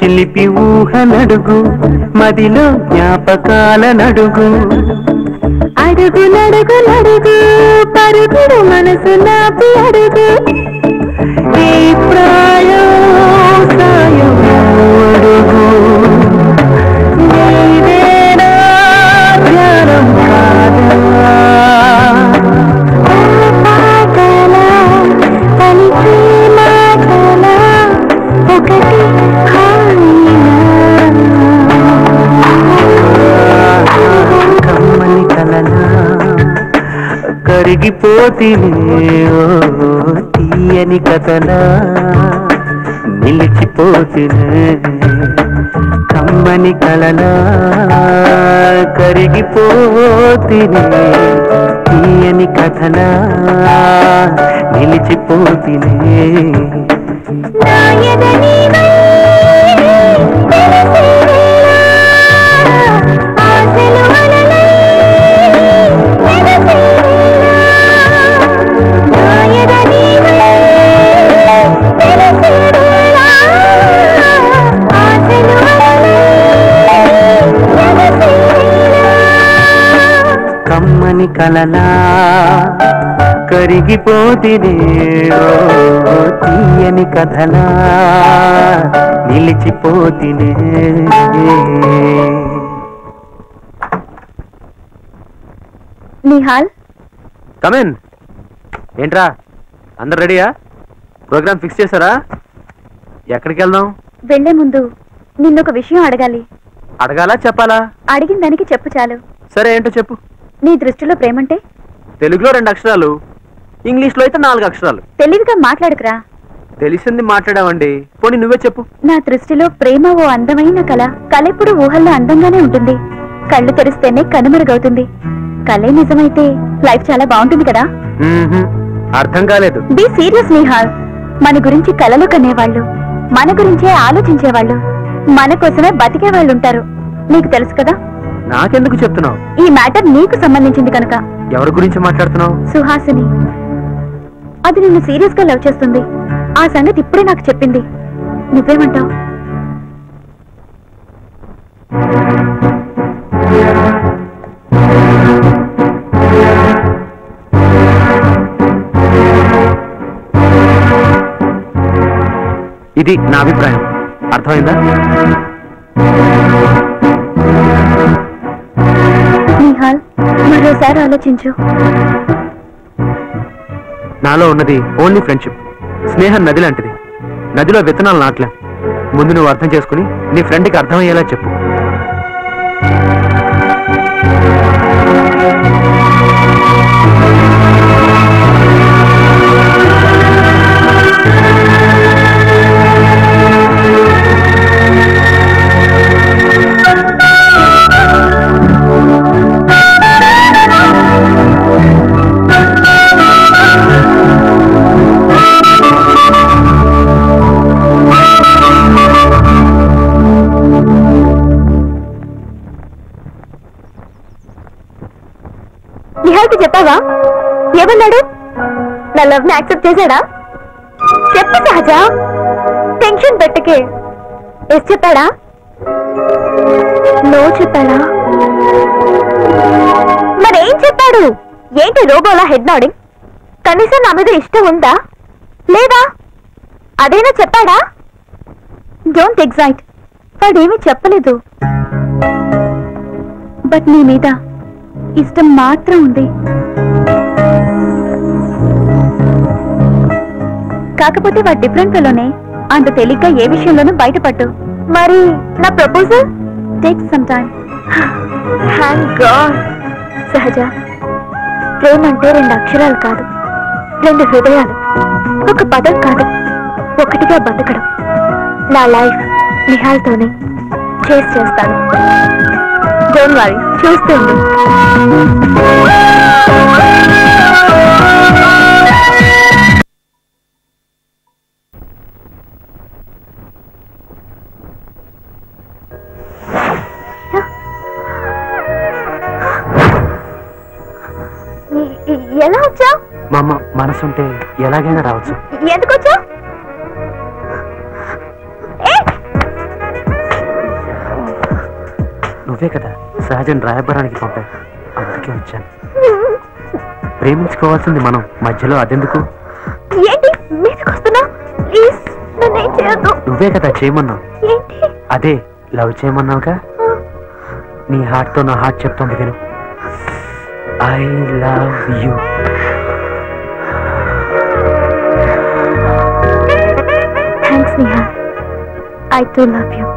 చిలిపి ఊహ నడుగు మదిలో జ్ఞాపకాల నడుగు అడుగు నడుగు నడుగు పరుగుడు మనసు నాపి అడుగు ఈ ప్రాయం సాయం అడుగు నీదేనా ధ్యానం కాదా పాటల పలికి మాటల ఒకటి కమ్మని కలనా కరిగిపోతినే ఓ తీయని కథనా నిలిచిపోతినే కమ్మని కలనా కరిగిపోతినే తీయని కథనా నిలిచిపోతినే కమ్మని కలలా కరిగిపోతినే ఓ తీయని కథలా నిలిచిపోతినే నిహాల్ కమెన్ ఏంట్రా అందరు రెడీయా ప్రోగ్రామ్ ఫిక్స్ చేశారా ఎక్కడికి వెళ్దాం వెళ్లే ముందు నిన్నొక విషయం అడగాలి అడగాలా చెప్పాలా అడిగిన దానికి చెప్పు చాలు సరే ఏంటో చెప్పు నీ దృష్టిలో ప్రేమంటే తెలుగులో రెండు అక్షరాలు ఇంగ్లీష్లో అయితే నాలుగు అక్షరాలు తెలివిగా మాట్లాడుకురా తెలిసింది మాట్లాడావండి పోనీ నువ్వే చెప్పు నా దృష్టిలో ప్రేమ ఓ అందమైన కళ కళ ఎప్పుడు ఊహల్లో అందంగానే ఉంటుంది కళ్ళు తెరిస్తేనే కనుమరుగవుతుంది కళే నిజమైతే లైఫ్ చాలా బాగుంటుంది కదా మ్మ్హ్మ్. అర్థం కాలేదు బీ సీరియస్ నిహాల్ మన గురించి కలలు కనేవాళ్ళు మన గురించే ఆలోచించేవాళ్ళు మన కోసమే బతికే వాళ్ళు ఉంటారు నీకు తెలుసు కదా నాకెందుకు చెప్తున్నావు ఈ మ్యాటర్ నీకు సంబంధించింది కనుక ఎవరి గురించి మాట్లాడుతున్నావు సుహాసిని అది నిన్ను సీరియస్ గా లవ్ చేస్తుంది ఆ సంగతి ఇప్పుడే నాకు చెప్పింది నువ్వేమంటావు ఇది నా అభిప్రాయం అర్థమైందా నిహాల్ మరోసారి ఆలోచించు నాలో ఉన్నది ఓన్లీ ఫ్రెండ్షిప్ స్నేహం నది లాంటిది నదిలో విత్తనాలు నాట్లే ముందు నువ్వు అర్థం చేసుకుని నీ ఫ్రెండ్కి అర్థమయ్యేలా చెప్పు నిహాల్కి చెప్పావా ఏమన్నాడు నా లవ్ ని యాక్సెప్ట్ చేశాడా చెప్పు సహజ టెన్షన్ పెట్టకే ఎస్ చెప్పాడా నో చెప్పాడా మరేం చెప్పాడు ఏంటి రోబోలా హెడ్ నోడింగ్ కనీసం నా మీద ఇష్టం ఉందా లేదా అదేనా చెప్పాడా డోంట్ ఎగ్జైట్ వాడేమీ చెప్పలేదు బట్ నీ మీద ఇష్టం మాత్రం ఉంది కాకపోతే వాడు డిఫరెంట్ లోనే అంత తేలిగ్గా ఏ విషయంలోనూ బయటపడ్డు మరి నా proposal take some time god సహజ ప్రేమ అంటే రెండు అక్షరాలు కాదు రెండు హృదయాలు ఒక పదం కాదు ఒకటిగా బతకడం నా లైఫ్ నిహాల్తోనే చేసి చేస్తాను డోంట్ వరీ చూస్తుంది ఎలా వచ్చావు మా అమ్మ మనసుంటే ఎలాగైనా రావచ్చు ఎందుకు వచ్చావు నువ్వే కదా సహజన్ రాయబరానికి పంపా అందుకే వచ్చాను ప్రేమించుకోవాల్సింది మనం మధ్యలో అదెందుకు ఏంటి మీదకి వస్తున్నా ప్లీజ్ నన్ను ఏం చేయొద్దు నువ్వే కదా చేయమన్నావు ఏంటి అదే లవ్ చేయమన్నావుగా నీ హార్ట్ తో నా హార్ట్ చెప్తోంది విను I love you thanks Niha I too love you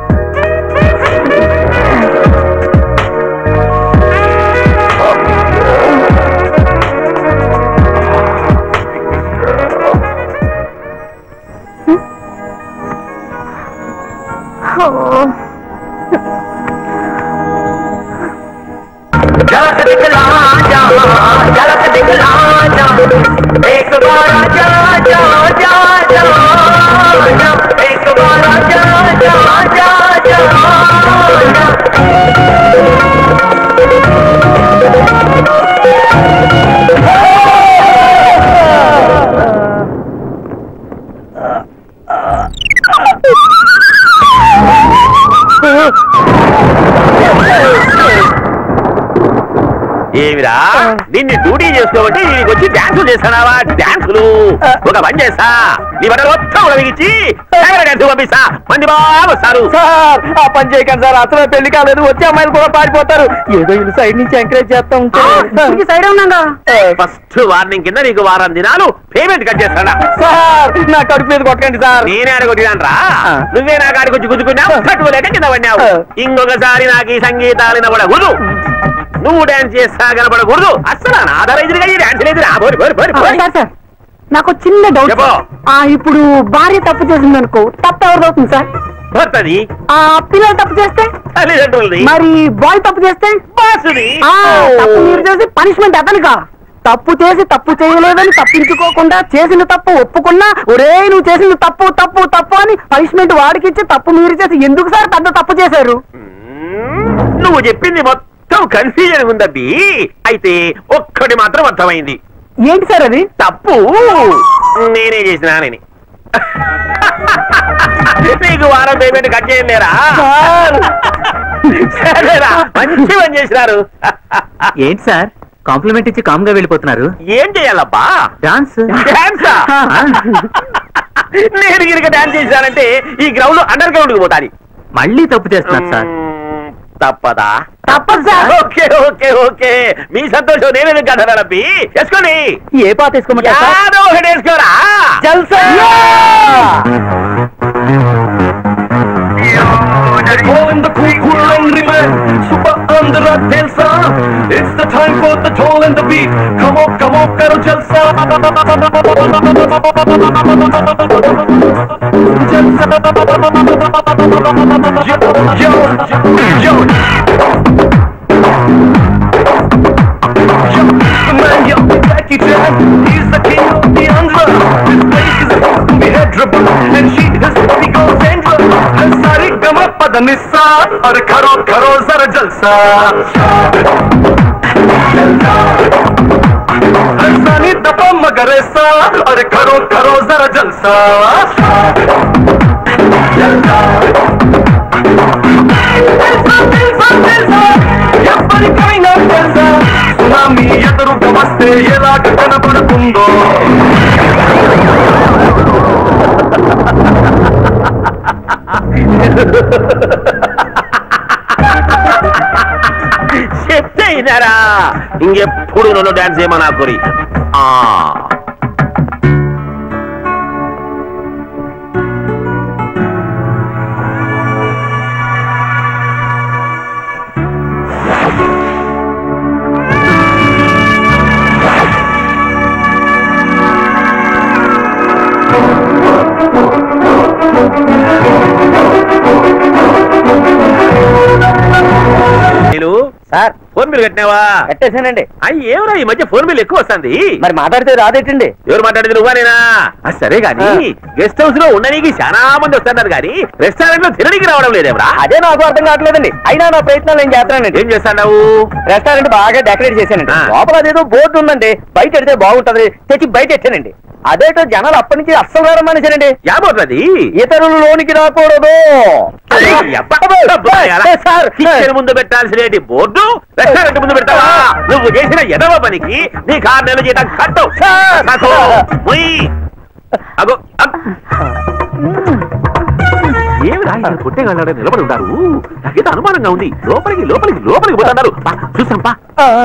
ఏమిరా నిన్ను డ్యూటీ చేసుకోబట్టి దీనికి వచ్చి డాన్సులు చేస్తానావా డాన్సులు ఒక పని చేస్తా నీ బట్టలు మొత్తం ఉడవిగించి డాన్స్ పంపిస్తా మంది బాగా వస్తారు సార్ ఆ పని చేయకండి సార్ అసలు పెళ్లి కాలేదు వచ్చే అమ్మాయిలు కూడా పారిపోతారు ఏదో వీళ్ళు సైడ్ నుంచి ఎంకరేజ్ చేస్తా ఉంటే సైడ్ ఉన్నాగా ఫస్ట్ వార్నింగ్ కింద నీకు వారం దినాలు పేమెంట్ కట్ చేస్తాడా సార్ నా కడుపు మీద కొట్టకండి సార్ నేనే అడగొట్టినాను రా ఆ. నువ్వే నా కాడికి వచ్చి గుద్దుకున్నావు తట్టుకోలేక కింద పడినావు ఆ. ఇంకొకసారి నాకు ఈ సంగీతాలు వినబడకూడదు నువ్వు డాన్స్ చేస్తా కనబడకూడదు అసలు అనాథరైతుడిగా ఈ డాన్స్ లేదు రా బోరి బోరి బోరి బోరి. సార్ సార్ నాకు ఒక చిన్న డౌట్ చెప్పు. ఆ ఇప్పుడు భార్య తప్పు చేసింది అనుకో తప్పు ఎవరిది అవుతుంది సార్ భర్తది ఆ పిల్లలు తప్పు చేస్తే తల్లిదండ్రులది మరి బాయ్ తప్పు చేస్తే బాసుది ఆ, తప్పు మీరు చేసి పనిష్మెంట్ అతనికా తప్పు చేసి తప్పు చేయలేదని తప్పించుకోకుండా చేసిన తప్పు ఒప్పుకున్నా ఒరే నువ్వు చేసింది తప్పు తప్పు తప్పు అని పనిష్మెంట్ వాడికి ఇచ్చి తప్పు మీరు చేసి ఎందుకు సార్ పెద్ద తప్పు చేశారు మ్మ్. నువ్వు చెప్పింది మొత్తం కన్ఫ్యూజన్ ఉందబ్బి అయితే ఒక్కటి మాత్రం అర్థమైంది ఏంటి సార్ అది తప్పు నేనే చేసినానని నీకు వారం పేమెంట్ కట్ చేయలేరా సరేరా మంచి పని చేసినారు ఏంటి సార్ కాంప్లిమెంట్ ఇచ్చి కామ్ గా వెళ్ళిపోతున్నారు ఏం చేయాలబ్బా డాన్స్ డాన్సా నేను గిరిక డాన్స్ చేశానంటే ఈ గ్రౌండ్ అండర్ గ్రౌండ్ కి పోతాది మళ్ళీ తప్పు చేస్తున్నారు సార్ మ్మ్, తప్పదా తప్పదు సార్ ఓకే ఓకే ఓకే మీ సంతోషం నేనే కదా రబ్బి వేసుకోండి ఏ పాత వేసుకోమంటారు సార్ యాదో ఒకటి వేసుకోరా జల్సా Calling the cool, cool angry man, super under a telsa. It's the time for the toll and the beat. Come on, come on, karo jalsa. Jalsa. Yo, yo, yo. The man, yo, Jackie Chan, he's the king of the Andhra. This place is supposed to be headrable, and she is the girl Sandra. And sari gama padanissa, और करो करो जरा जलसा. हंसानी दबा मगरेसा, और करो करो जरा जलसा. జల్సా జల్సా జల్సా ఎవ్వరికైనా తెలుసా సునామీ ఎదురుగా వస్తే ఎలాగ కనబడుతుందో చెప్తే ఇదారా ఇంకెప్పుడు నన్ను డాన్స్ చేయమన్నా కోరి ఆ నేను సార్ ఫోన్ బిల్ కట్టినావా కట్టేశానండి అయ్యి ఏమరా ఈ మధ్య ఫోన్ బిల్ ఎక్కువ వస్తుంది మరి మాట్లాడితే రాదేటండి ఎవరు మాట్లాడేది నువ్వా నేనా ఆ, సరే గాని గెస్ట్ హౌస్ లో ఉండడానికి చాలా మంది వస్తున్నారు కానీ రెస్టారెంట్ లో తినడానికి రావడం లేదేమరా అదే నాకు అర్థం కావట్లేదండి అయినా నా ప్రయత్నాలు నేను చేస్తానండి ఏం చేస్తావు రెస్టారెంట్ బాగా డెకరేట్ చేశానండి ఆ. లోపల అదేదో బోర్డు ఉందండి బయట ఎడితే బాగుంటది తెచ్చి బయట ఎట్టానండి అదేటో జనాలు అప్పటి నుంచి అస్సలు రావడం మనిషినండి యాబోతుంది ఇతరులు లోనికి రాకూడదు సార్ కిచెన్ ముందు పెట్టాల్సిన బోర్డు రెస్టారెంట్ ముందు పెడతావా నువ్వు చేసిన ఎదవ పనికి నీ కారు నెల జీతం కట్టు నాకు మొయ్. అగో అగ్. ఏమిరా ఇక్కడ కొట్టేగాళ్ళ నిలబడి ఉంటారు నాకేదో అనుమానంగా ఉంది లోపలికి లోపలికి లోపలికి పోతున్నారు పా, చూస్తాం పా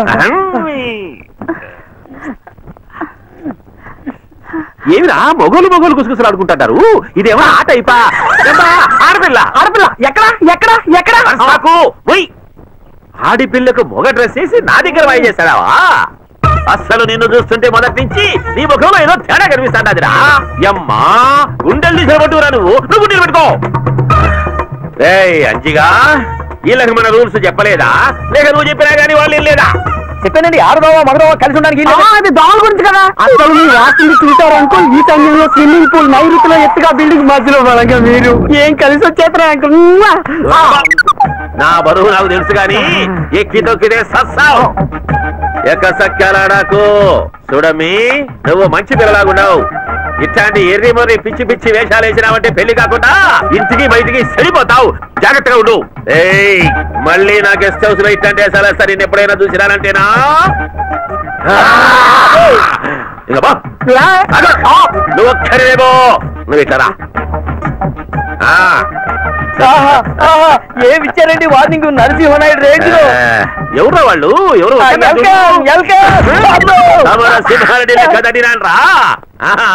ఏమిరా మొగోలు మొగోలు గుసగుసలు ఆడుకుంటారు ఇదేమో ఆట అయిపా ఏమ్మా, ఆడపిల్ల ఆడపిల్ల ఎక్కడ ఎక్కడ ఎక్కడ నాకు పోయి ఆడిపిల్లకు మొగ డ్రెస్ వేసి నా దగ్గర వాయి చేస్తాడావా అస్సలు నిన్ను చూస్తుంటే మొదటి నుంచి నీ ముఖంలో ఏదో తేడా కనిపిస్తాడాదిరా యమ్మా గుండెలు తీసినట్టురా నువ్వు నువ్వు నిలబెట్టుకో రేయ్ అంజిగా వీళ్ళకి మన రూల్స్ చెప్పలేదా లేక నువ్వు చెప్పినా గానీ వాళ్ళు ఏం లేదా చెప్పానండి ఆడదావా మగదావా కలిసి ఉండడానికి ఆ, అది దోమల గురించి కదా అసలు మీరు రాసింది చూసారనుకో ఈ సమయంలో స్విమ్మింగ్ పూల్ నైరుతిలో ఎత్తుగా బిల్డింగ్ మధ్యలో బలంగా మీరు ఏం కలిసి వచ్చేస్తారా అంకుల్ ఉమ్మా. నా బరువు నాకు తెలుసు గాని ఎక్కి తొక్కితే సస్సావు ఎక్క సక్కాలాడాకు చూడమ్మి నువ్వు మంచి పిల్లలాగున్నావు ఇట్లాంటి ఎర్రి మొర్రి పిచ్చి పిచ్చి వేషాలు వేసినావంటే పెళ్లి కాకుండా ఇంటికి బయటికి చెడిపోతావు జాగ్రత్తగా ఉండు ఏయ్ మళ్ళీ నా గెస్ట్ హౌస్ లో ఇట్లాంటి వేషాలు వేస్తా నేను ఎప్పుడైనా చూసినానంటేనా ఇంకా బా. అగో, ఆ, నువ్వు ఒక్కరివేమో నువ్వు ఇట్లా రా. ఆ ఏమి ఇచ్చారండి వార్నింగ్ నరసింహనాయుడు రేంజ్ లో ఎవరో వాళ్ళు ఎవరు వెల్కమ్ వెల్కమ్ సింహారెడ్డి లెక్క తడినాను రా ఆహా.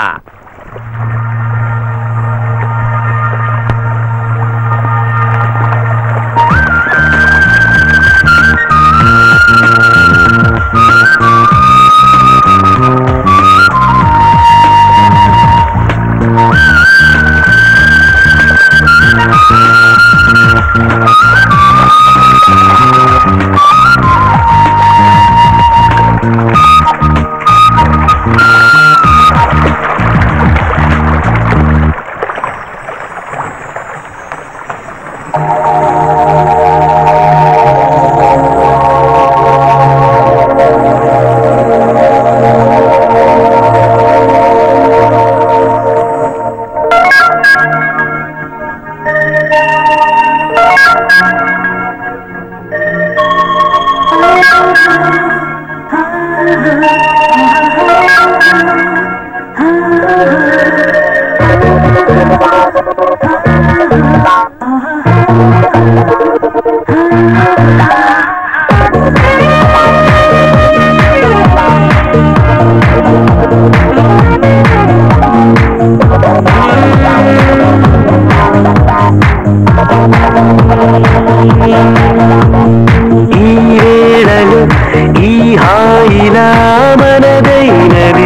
ఈ వేళలు ఈ హాయిలా మనదైనది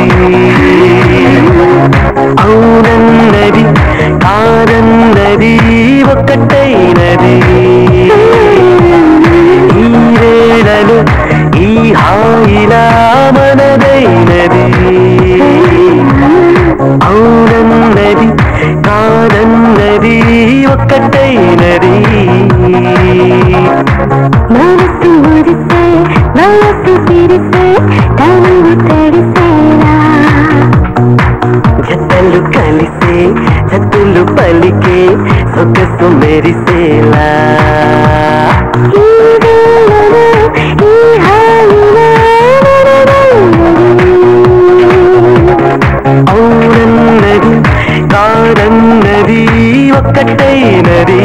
అవునన్నది కాదన్నది ఒక్కటైనది ఈ వేళలు ఈ హాయిలా మనదైనది అవునన్నది కాదన్నది ఒక్కటైనది మనసు మురిసే మనసు తిరిసే తనువు తడిసేలా జతలు కలిసే జతులు పలికే సొగసు మెరిసేలా ఈ వేళలో ఈ హాయిలో అవునన్నది కాదన్నది ఒక్కటైనది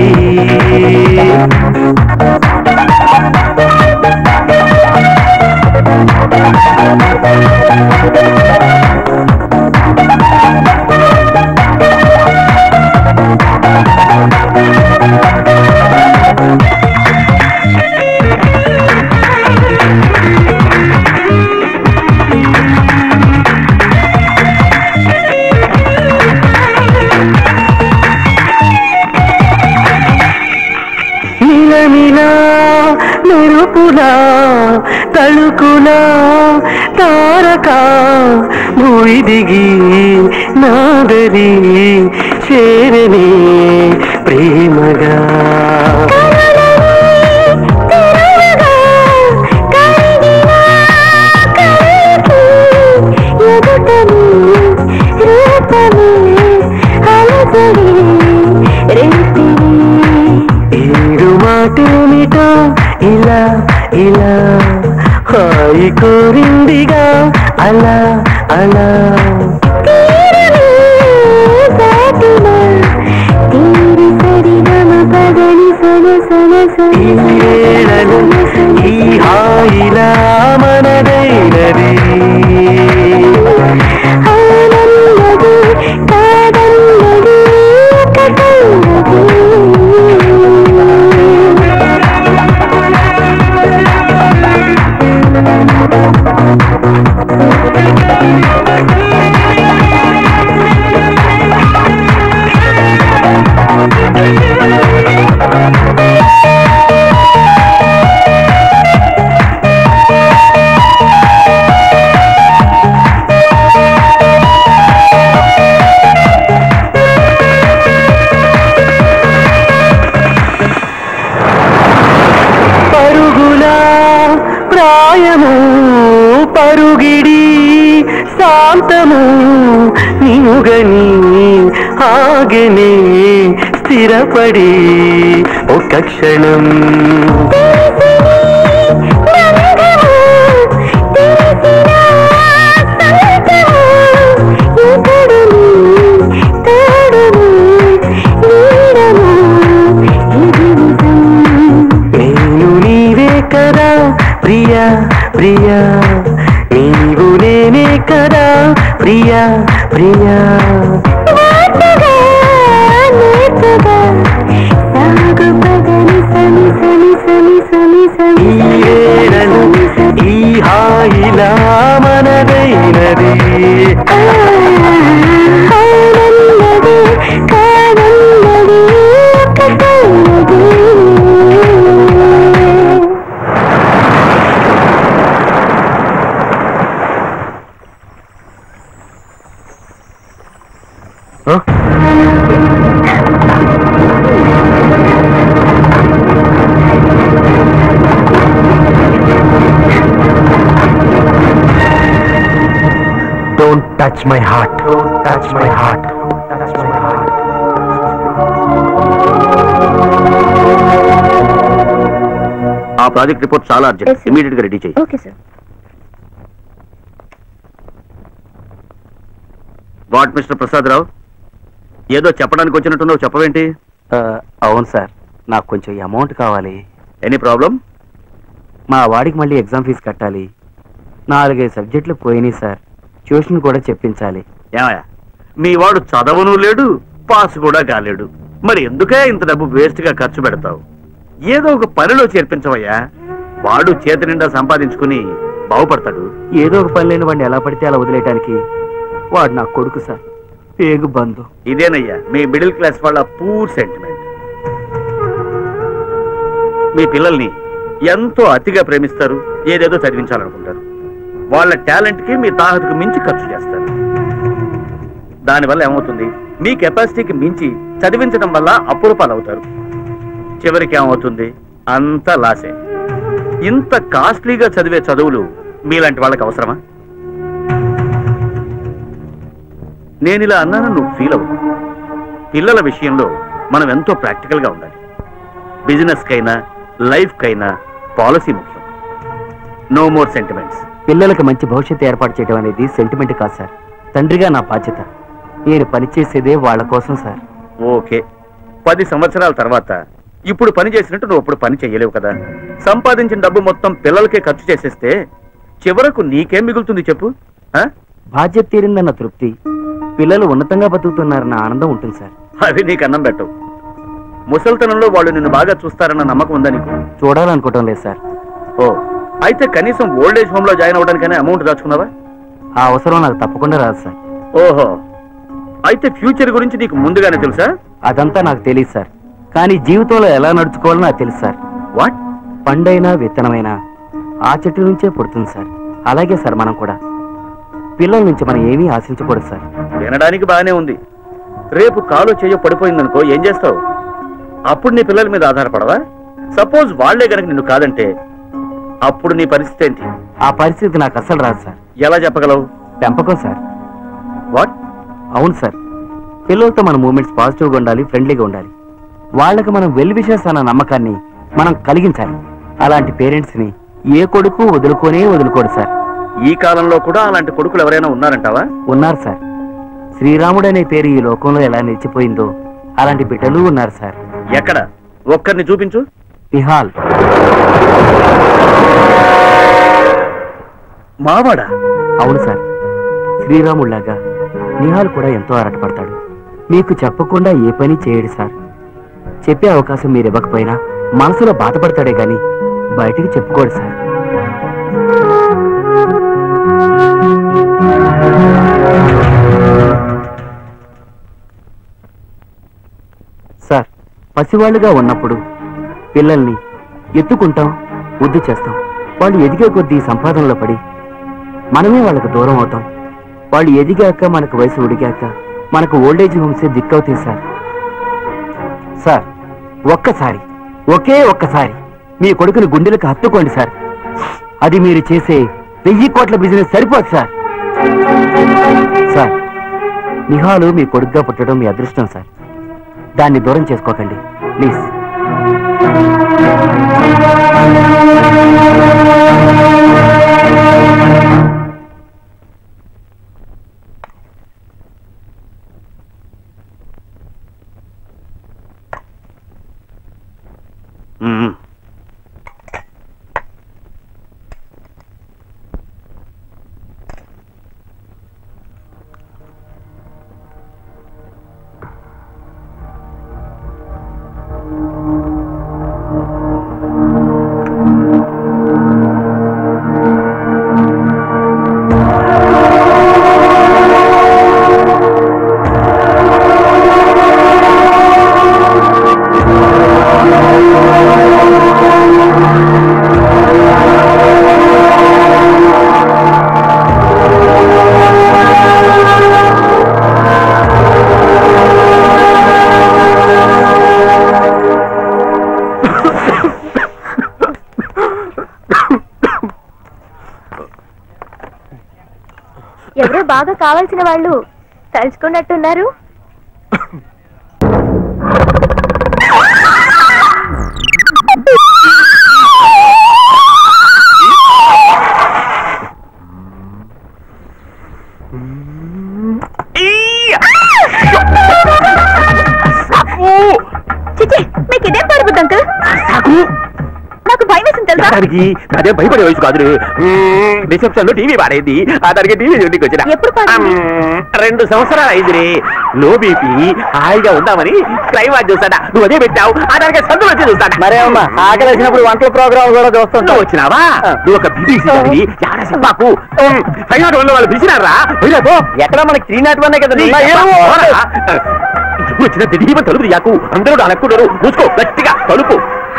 నిలమిలా మెరుపులా తళుకులా తారక భూమి దిగి నాదరి చేరని ప్రేమగా రూపమే అలజడి రేపిని ఇలా హాయి కోరిందిగా అలా అలా ఈ వేళలు ఈ హాయిలా మనదైనది పరుగులా ప్రాయము పరుగిడి శాంతము నీవుగని ఆగనే స్థిరపడి ఒక క్షణం నేను నీవే కదా ప్రియా ప్రియా నీవు నేనే కదా ప్రియా ప్రియా ఈ వేళలు ఈ హాయిలా మనదైనది don't touch my heart don't touch my heart touch my heart ఆ ప్రాజెక్ట్ రిపోర్ట్ చాలా Yes, అర్జెంట్ sir. ఇమీడియట్ గా రెడీ చేయి okay sir what mister Prasad Rao ఏదో చెప్పడానికి వచ్చినట్టున్నావు చెప్పవేంటి అవును సార్ నాకు కొంచెం అమౌంట్ కావాలి ఎనీ ప్రాబ్లం మా వాడికి మళ్ళీ ఎగ్జామ్ ఫీజు కట్టాలి నాలుగైదు సబ్జెక్టులు పోయినాయి సార్ ట్యూషన్ కూడా చెప్పించాలి ఏమయ్యా మీ వాడు చదవను లేడు పాస్ కూడా కాలేడు మరి ఎందుకే ఇంత డబ్బు వేస్ట్ గా ఖర్చు పెడతావు ఏదో ఒక పనిలో చేర్పించవయ్యా వాడు చేతి నిండా సంపాదించుకుని బాగుపడతాడు ఏదో ఒక పని లేని వాడిని ఎలా పడితే అలా వదిలేయడానికి వాడు నా కొడుకు సార్ పేగు బంధు ఇదేనయ్యా మీ మిడిల్ క్లాస్ వాళ్ళ పూర్ సెంటిమెంట్ మీ పిల్లల్ని ఎంతో అతిగా ప్రేమిస్తారు ఏదేదో చదివించాలనుకుంటారు వాళ్ళ టాలెంట్ కి మీ తాహతుకు మించి ఖర్చు చేస్తారు దానివల్ల ఏమవుతుంది మీ కెపాసిటీకి మించి చదివించడం వల్ల అప్పుల పాలవుతారు చివరికి ఏమవుతుంది అంత లాసే ఇంత కాస్ట్లీగా చదివే చదువులు మీలాంటి వాళ్ళకి అవసరమా నేను ఇలా అన్నాను నువ్వు ఫీల్ అవ్వు పిల్లల విషయంలో మనం ఎంతో ప్రాక్టికల్ గా ఉండాలి బిజినెస్ కైనా లైఫ్ కైనా పాలసీ ముఖ్యం నో మోర్ సెంటిమెంట్స్ పిల్లలకు మంచి భవిష్యత్తు ఏర్పాటు చేయడం అనేది సెంటిమెంట్ కాదు సార్ తండ్రిగా నా బాధ్యత నేను పనిచేసేదే వాళ్ళ కోసం సార్ ఓకే పది సంవత్సరాల తర్వాత ఇప్పుడు పని చేసినట్టు నువ్వు అప్పుడు పని చేయలేవు కదా సంపాదించిన డబ్బు మొత్తం పిల్లలకే ఖర్చు చేసేస్తే చివరకు నీకేం మిగులుతుంది చెప్పు ఆ? బాధ్యత తీరిందన్న తృప్తి పిల్లలు ఉన్నతంగా బతుకుతున్నారన్న ఆనందం ఉంటుంది సార్ అవి నీకు అన్నం పెట్టవు ముసల్తనంలో వాళ్ళు నిన్ను బాగా చూస్తారన్న నమ్మకం ఉందా నీకు చూడాలనుకోవటం లేదు సార్ ఓ అయితే కనీసం ఓల్డ్ ఏజ్ హోమ్ లో జాయిన్ అవ్వడానికైనా అమౌంట్ దాచుకున్నావా ఆ అవసరం నాకు తప్పకుండా రాదు సార్ ఓహో అయితే ఫ్యూచర్ గురించి నీకు ముందుగానే తెలుసా అదంతా నాకు తెలియదు సార్ కానీ జీవితంలో ఎలా నడుచుకోవాలో నాకు తెలుసు సార్ వాట్ పండైనా విత్తనమైనా ఆ చెట్టు నుంచే పుడుతుంది సార్ అలాగే సార్ మనం కూడా పిల్లల నుంచి మనం ఏమీ ఆశించకూడదు సార్ వినడానికి బాగానే ఉంది రేపు కాలు చెయ్య పడిపోయిందనుకో ఏం చేస్తావు అప్పుడు నీ పిల్లల మీద ఆధారపడవా సపోజ్ వాళ్లే గనక నిన్ను కాదంటే అప్పుడు నీ పరిస్థితి ఏంటి ఆ పరిస్థితి నాకు అస్సలు రాదు సార్ ఎలా చెప్పగలవు పెంపకం సార్ వాట్ అవును సార్ పిల్లలతో మన మూమెంట్స్ పాజిటివ్గా ఉండాలి ఫ్రెండ్లీగా ఉండాలి వాళ్ళకి మనం వెల్ విషెస్ అన్న నమ్మకాన్ని మనం కలిగించాలి అలాంటి పేరెంట్స్ని ఏ కొడుకు వదులుకోనే వదులుకోడు సార్ ఈ కాలంలో కూడా అలాంటి కొడుకులు ఎవరైనా ఉన్నారంటావా ఉన్నారు సార్ శ్రీరాముడు అనే పేరు ఈ లోకంలో ఎలా నిలిచిపోయిందో అలాంటి బిడ్డలు ఉన్నారు సార్ ఎక్కడ ఒక్కరిని చూపించు నిహాల్ మావాడా అవును సార్ శ్రీరాముళ్లాగా నిహాల్ కూడా ఎంతో ఆరాటపడతాడు మీకు చెప్పకుండా ఏ పని చేయడు సార్ చెప్పే అవకాశం మీరు ఇవ్వకపోయినా మనసులో బాధపడతాడే గాని బయటికి చెప్పుకోడు సార్ సార్ పసివాళ్ళుగా ఉన్నప్పుడు పిల్లల్ని ఎత్తుకుంటాం ముద్దు చేస్తాం వాళ్ళు ఎదిగే కొద్దీ సంపాదనలో పడి మనమే వాళ్ళకు దూరం అవుతాం వాళ్ళు ఎదిగాక మనకు వయసు ఉడిగాక మనకు ఓల్డేజ్ హోమ్సే దిక్కవుతాయి సార్ సార్ ఒక్కసారి ఒకే ఒక్కసారి మీ కొడుకుని గుండెలకు హత్తుకోండి సార్ అది మీరు చేసే వెయ్యి కోట్ల బిజినెస్ సరిపోదు సార్ సార్ నిహాలు మీ కొడుకుగా పుట్టడం మీ అదృష్టం సార్ దాన్ని దూరం చేసుకోకండి ప్లీజ్ మ్మ్. ఎవరో బాగా కావాల్సిన వాళ్ళు తలుచుకున్నట్టున్నారు చిచి మీకు ఇదేం పరుపుద్ది అంకుల్ నాకు భయం వేసింది తెలుసా దానికి అదే భయపడే వయసు కాదు రిసెప్షన్ లో టీవీ పాడైంది ఆ దానికి టీవీ చూడడానికి వచ్చిన ఎప్పుడు పాడింది? మ్మ్, రెండు సంవత్సరాలు అయింది లో బీపీ హాయిగా ఉందామని క్రైమ్ వాచ్ చూస్తాడా నువ్వు అదే పెట్టావు ఆ దానికి సందులో వచ్చి చూస్తాడా మరే అమ్మా ఆకలి వేసినప్పుడు వంటల ప్రోగ్రామ్ కూడా చూస్తుంటావు నువ్వు వచ్చినావా నువ్వు ఒక బీబీసీ దానివి యాడ చెప్పాకు ఫైవ్ నాట్ వన్ వాళ్ళు పిలిచినారా వెళ్ళబో ఎక్కడ మనకి త్రీ నాట్ వన్ కదా ఇప్పుడు వచ్చిన దిలీప తలుపు యాకు అందరూ అనక్కున్నారు మూసుకో గట్టిగా తలుపు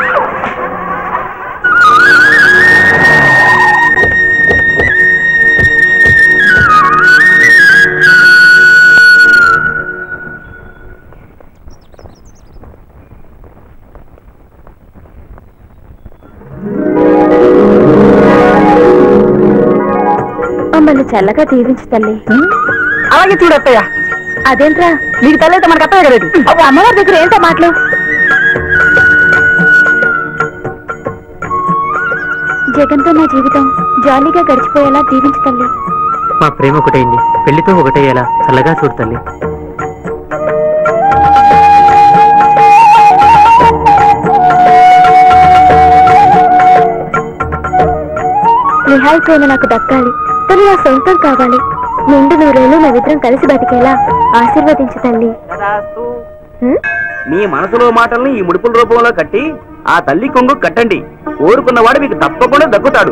మమ్మల్ని చల్లగా దీవించు తల్లి అలాగే చూడత్తయ్య అదేంట్రా నీకు తల్లైతే మనకు అత్తయ్య కదేటి అమ్మవారి దగ్గర ఏంటో మాటలు జగన్తో నా జీవితం జాలీగా గడిచిపోయేలా దీవించు తల్లి మా ప్రేమ ఒకటైంది పెళ్లితో ఒకటయ్యేలా చల్లగా చూడు తల్లి నిహాల్ ప్రేమ నాకు దక్కాలి తను నా సొంతం కావాలి నిండు నూరేళ్ళు మేమిద్దరం కలిసి బతికేలా ఆశీర్వదించు తల్లి హ్మ్? మీ మనసులో మాటల్ని ఈ ముడుపుల రూపంలో కట్టి ఆ తల్లి కొంగు కట్టండి కోరుకున్నవాడు మీకు తప్పకుండా దక్కుతాడు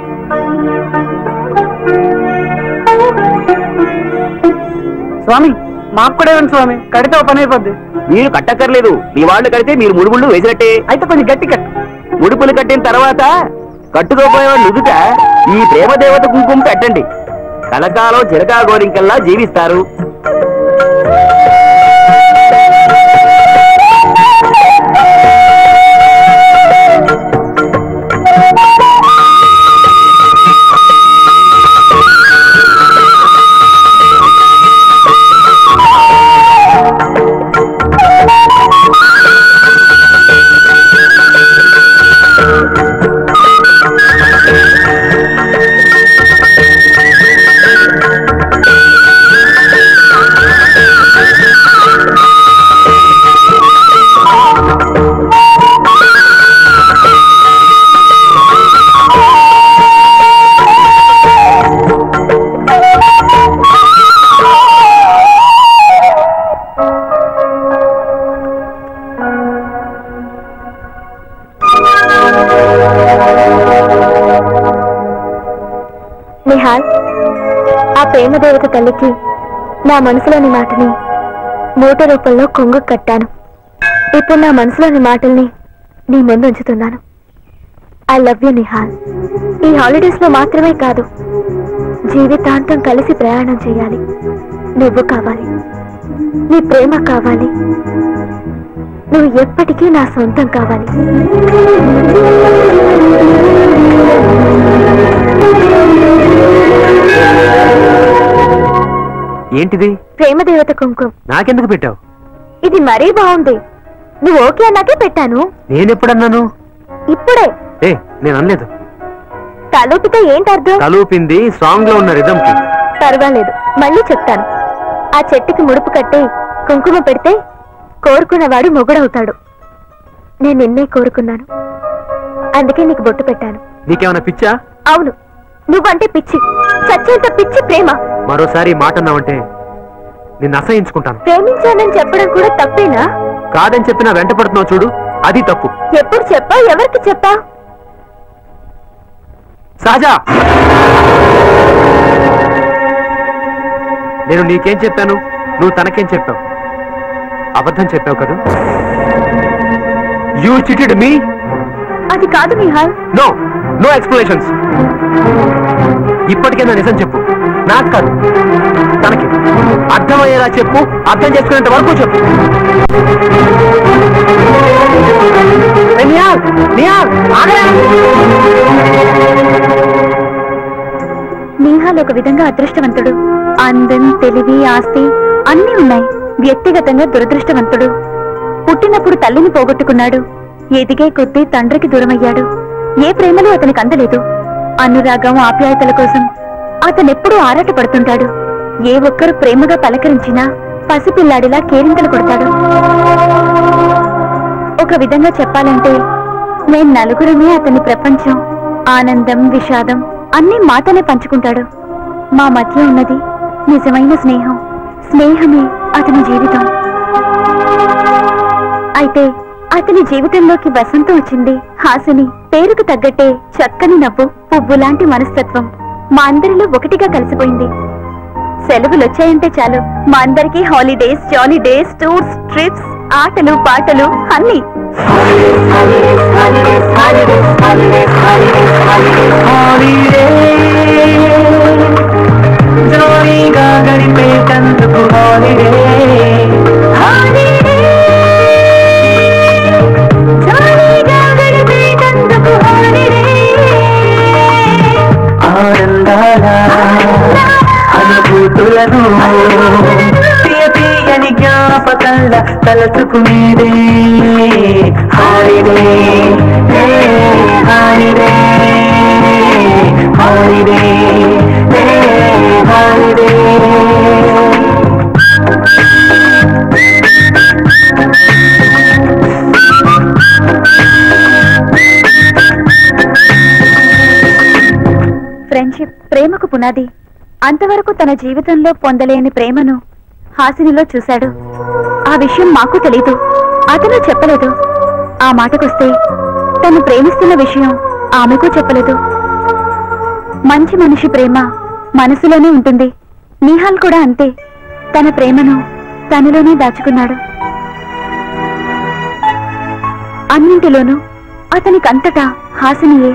స్వామి మాకు కూడా ఇవ్వండి స్వామి కడితే ఒక పని అయిపోద్ది మీరు కట్టక్కర్లేదు మీ వాళ్ళు కడితే మీరు ముడుపుళ్ళు వేసినట్టే అయితే కొంచెం గట్టి కట్టు ముడుపులు కట్టిన తర్వాత కట్టుకోపోయేవాడు నుదుట ఈ ప్రేమ దేవత కుంకుమ పెట్టండి కలకాలం చిరకా గోరింకల్లా జీవిస్తారు నిహాల్ ఆ ప్రేమ దేవత తల్లికి నా మనసులోని మాటని మూట రూపంలో కొంగు కట్టాను ఇప్పుడు నా మనసులోని మాటల్ని నీ ముందు ఉంచుతున్నాను ఐ లవ్ యూ నిహాల్ ఈ హాలిడేస్ లో మాత్రమే కాదు జీవితాంతం కలిసి ప్రయాణం చేయాలి నువ్వు కావాలి నీ ప్రేమ కావాలి నువ్వు ఎప్పటికీ నా సొంతం కావాలి ఏంటిది ప్రేమ దేవత కుంకుమ నాకెందుకు పెట్టావు ఇది మరీ బాగుంది నువ్వు ఓకే అన్నాకే పెట్టాను నేనెప్పుడన్నాను ఇప్పుడే ఏ నేను అనలేదు తలూపితే ఏంటి అర్థం తలూపింది సాంగ్ లో ఉన్న రిధమ్ కి పర్వాలేదు మళ్ళీ చెప్తాను ఆ చెట్టుకి ముడుపు కట్టి కుంకుమ పెడితే కోరుకున్నవాడు మొగుడవుతాడు నేను నిన్నే కోరుకున్నాను అందుకే నీకు బొట్టు పెట్టాను నీకేమైనా పిచ్చా అవును నువ్వంటే పిచ్చి చచ్చేంత పిచ్చి ప్రేమ మరోసారి ఈ మాట అన్నావంటే నిన్ను అసహించుకుంటాను ప్రేమించానని చెప్పడం కూడా తప్పేనా కాదని చెప్పినా వెంట పడుతున్నావు చూడు అది తప్పు ఎప్పుడు చెప్పా ఎవరికి చెప్పా సహజా నేను నీకేం చెప్పాను నువ్వు తనకేం చెప్పావు అబద్ధం చెప్పావు కదా యూ చిటెడ్ మీ అది కాదు నిహాల్ నో నో ఎక్స్ప్లెనేషన్స్ ఇప్పటికైనా నిజం చెప్పు నాకు కాదు తనకి అర్థమయ్యేలా చెప్పు అర్థం చేసుకునేంత వరకు చెప్పు ఏ నిహాల్, నిహాల్, ఆగరా? నిహాల్ ఒక విధంగా అదృష్టవంతుడు అందం తెలివి ఆస్తి అన్నీ ఉన్నాయి వ్యక్తిగతంగా దురదృష్టవంతుడు పుట్టినప్పుడు తల్లిని పోగొట్టుకున్నాడు ఎదిగే కొద్దీ తండ్రికి దూరమయ్యాడు ఏ ప్రేమలు అతనికి అందలేదు అనురాగం ఆప్యాయతల కోసం అతనెప్పుడూ ఆరాట పడుతుంటాడు ఏ ఒక్కరు ప్రేమగా పలకరించినా పసిపిల్లాడిలా కేరింతలు కొడతాడు ఒక విధంగా చెప్పాలంటే మేం నలుగురమే అతని ప్రపంచం ఆనందం విషాదం అన్నీ మాతోనే పంచుకుంటాడు మా మధ్య ఉన్నది నిజమైన స్నేహం స్నేహమే అతని జీవితం అయితే అతని జీవితంలోకి వసంతం వచ్చింది హాసిని పేరుకు తగ్గట్టే చక్కని నవ్వు పువ్వు లాంటి మనస్తత్వం మా అందరిలో ఒకటిగా కలిసిపోయింది సెలవులు వచ్చాయంటే చాలు మా అందరికీ holidays jolly days tours trips ఆటలు పాటలు అన్నీ జోరీగా గడిపేటందుకు హాలిడే ఆనందాల అనుభూతులను తీయ తీయని జ్ఞాపకల్ల తలచుకునేదే హాలిడే ఏ, హాలిడే హాలిడే ఏ, హాలిడే ఫ్రెండ్షిప్ ప్రేమకు పునాది అంతవరకు తన జీవితంలో పొందలేని ప్రేమను హాసినిలో చూశాడు ఆ విషయం మాకు తెలీదు అతను చెప్పలేదు ఆ మాటకొస్తే తను ప్రేమిస్తున్న విషయం ఆమెకు చెప్పలేదు మంచి మనిషి ప్రేమ మనసులోనే ఉంటుంది నిహాల్ కూడా అంతే తన ప్రేమను తనలోనే దాచుకున్నాడు అన్నింటిలోనూ అతనికంతటా హాసినియే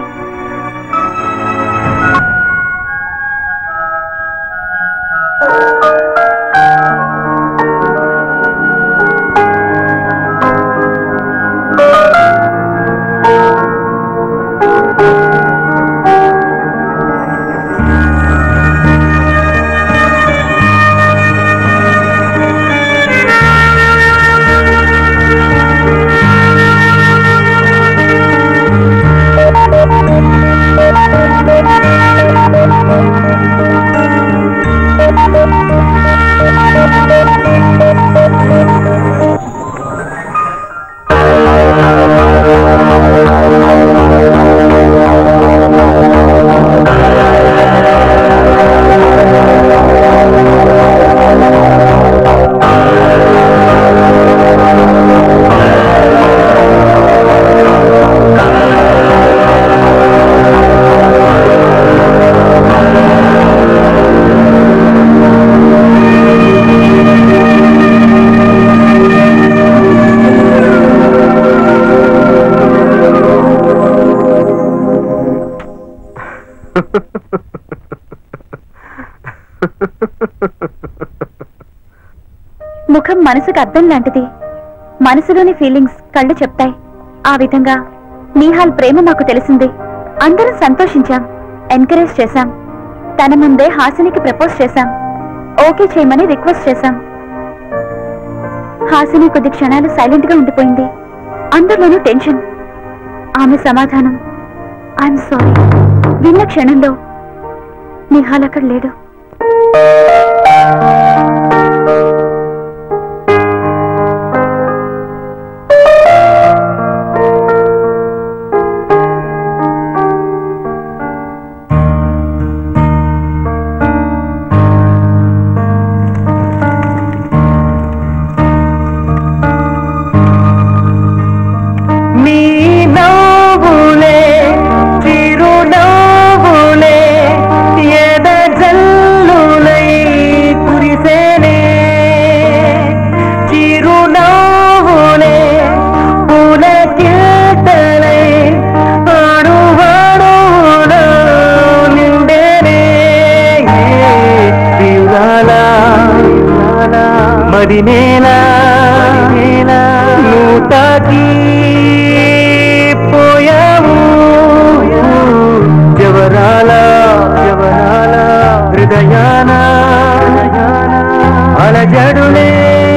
ముఖం మనసుకు అర్థం లాంటిది మనసులోని ఫీలింగ్స్ కళ్ళు చెప్తాయి ఆ విధంగా నీహాల్ ప్రేమ మాకు తెలిసింది అందరం సంతోషించాం ఎంకరేజ్ చేశాం తన ముందే హాసినికి ప్రపోజ్ చేశాం ఓకే చేయమని రిక్వెస్ట్ చేశాం హాసిని కొద్ది క్షణాలు సైలెంట్ గా ఉండిపోయింది అందరిలోనూ టెన్షన్ ఆమె సమాధానం ఐఎమ్ సారీ విన్న క్షణంలో నిహాల్ అక్కడ లేడు నీ నవ్వులే చిరునవ్వులే ఎద జల్లులై కురిసేనే చిరునవ్వులే పూల కిల్తలై అడువడువులో నిండేనే ప్రియురాలా మదినేలా నువ్వు తాకి పోయావు జవరాల జవరాల హృదయాన అలజడులే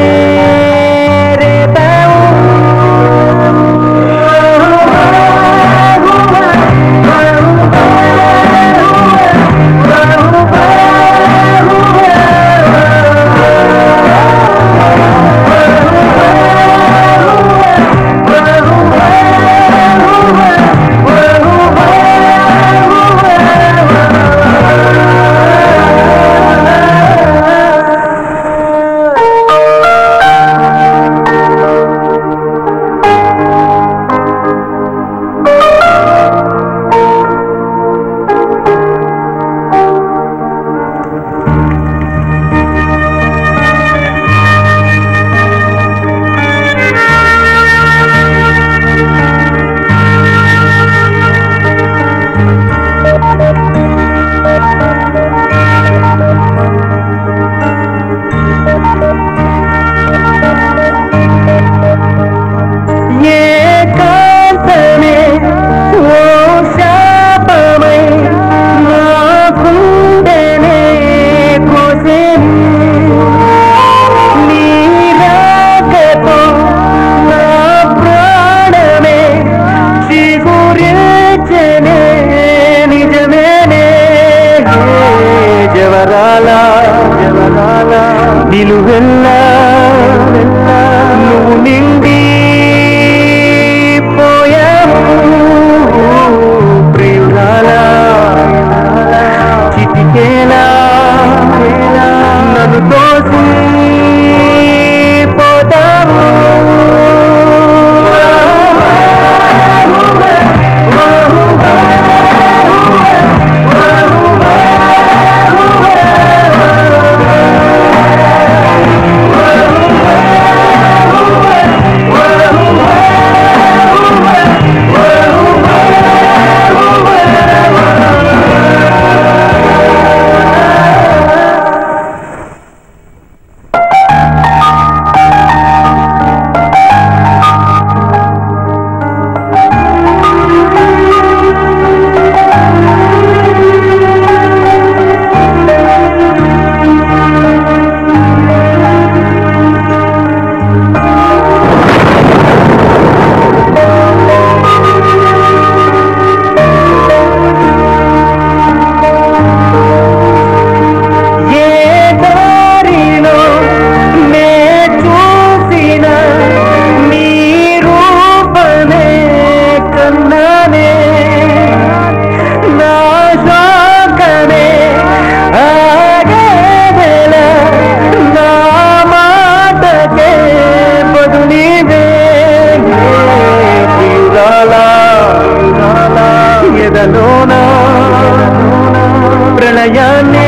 రేపావు ఏకాంతమే ఓ శాపమై నా గుండెనే కోసేను. నీ రాకతో నా ప్రాణమే చిగురించెనే నిజమేనే జవరాల జవరాల నిలువెల్లా నువ్వు నిండి పోయావు ప్రియురాల చిటికేలా నన్ను తోసి పోతావు ఏ దారిలో నే చూసిన నీ రూపమే కన్నానే నా శోకమే ఆగేదెల నా మాటకే బదులివే ప్రియురాలా ఎదలోనా ప్రళయాన్నే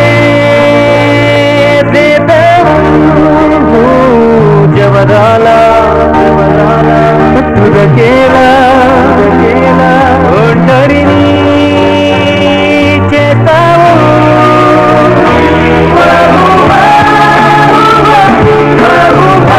రేపావు జవరాల తుదకేలా ఒంటరిని చేస్తావు బహుబా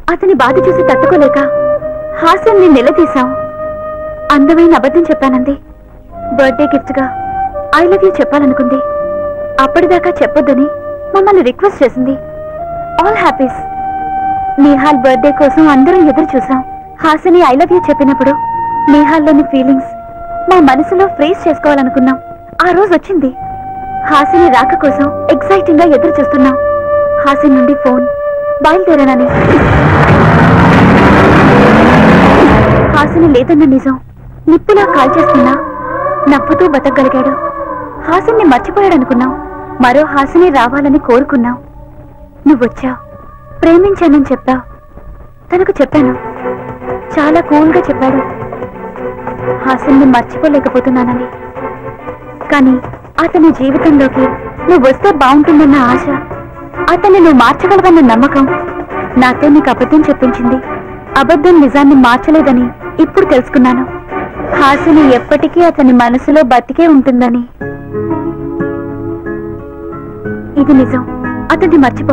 అతని బాధ చూసి తట్టుకోలేక హాస్యాన్ని నిలదీశాం అందమైన అబద్ధం చెప్పానంది బర్త్డే గిఫ్ట్ గా ఐ లవ్ యూ చెప్పాలనుకుంది అప్పటిదాకా చెప్పొద్దని మమ్మల్ని రిక్వెస్ట్ చేసింది ఆల్ హ్యాపీస్ నేహాల్ బర్త్డే కోసం అందరం ఎదురు చూసాం హాసిని ఐ లవ్ యూ చెప్పినప్పుడు నేహాల్లోని ఫీలింగ్స్ మా మనసులో ఫ్రీజ్ చేసుకోవాలనుకున్నాం ఆ రోజు వచ్చింది హాసిని రాక కోసం ఎక్సైటింగ్ గా ఎదురు చూస్తున్నాం హాసిని నుండి ఫోన్ బయలుదేరానని హాసిని లేదన్న నిజం నిప్పులా కాల్చేస్తున్నా నవ్వుతూ బతకగలిగాడు హాసిని మర్చిపోయాడనుకున్నాం మరో హాసిని రావాలని కోరుకున్నాం నువ్వొచ్చావు ప్రేమించానని చెప్పావు తనకు చెప్పాను చాలా కూల్గా చెప్పాడు హాసిన్ని మర్చిపోలేకపోతున్నానని కానీ అతని జీవితంలోకి నువ్వు వస్తే బాగుంటుందన్న ఆశ అతన్ని నువ్వు మార్చగలవన్న నమ్మకం నాతో నీకు అబద్ధం చెప్పించింది అబద్ధం నిజాన్ని మార్చలేదని ఇప్పుడు తెలుసుకున్నాను హాసిని ఎప్పటికీ అతని మనసులో బతికే ఉంటుందని ఇది నిజం అతన్ని మర్చిపో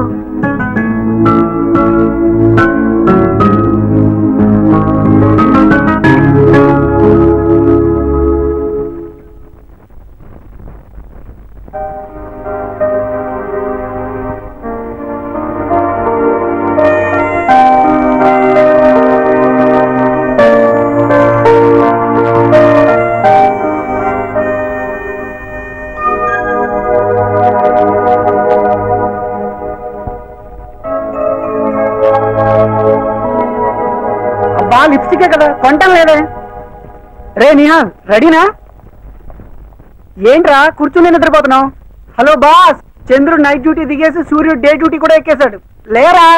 అబ్బా లిప్స్టికే కదా కొంటాం లేదే రే నిహా రెడీనా ఏంట్రా కూర్చుని నిద్రపోతున్నావు హలో బాస్ చంద్రుడు నైట్ డ్యూటీ దిగేసి సూర్యుడు డే డ్యూటీ కూడా ఎక్కేశాడు లేరా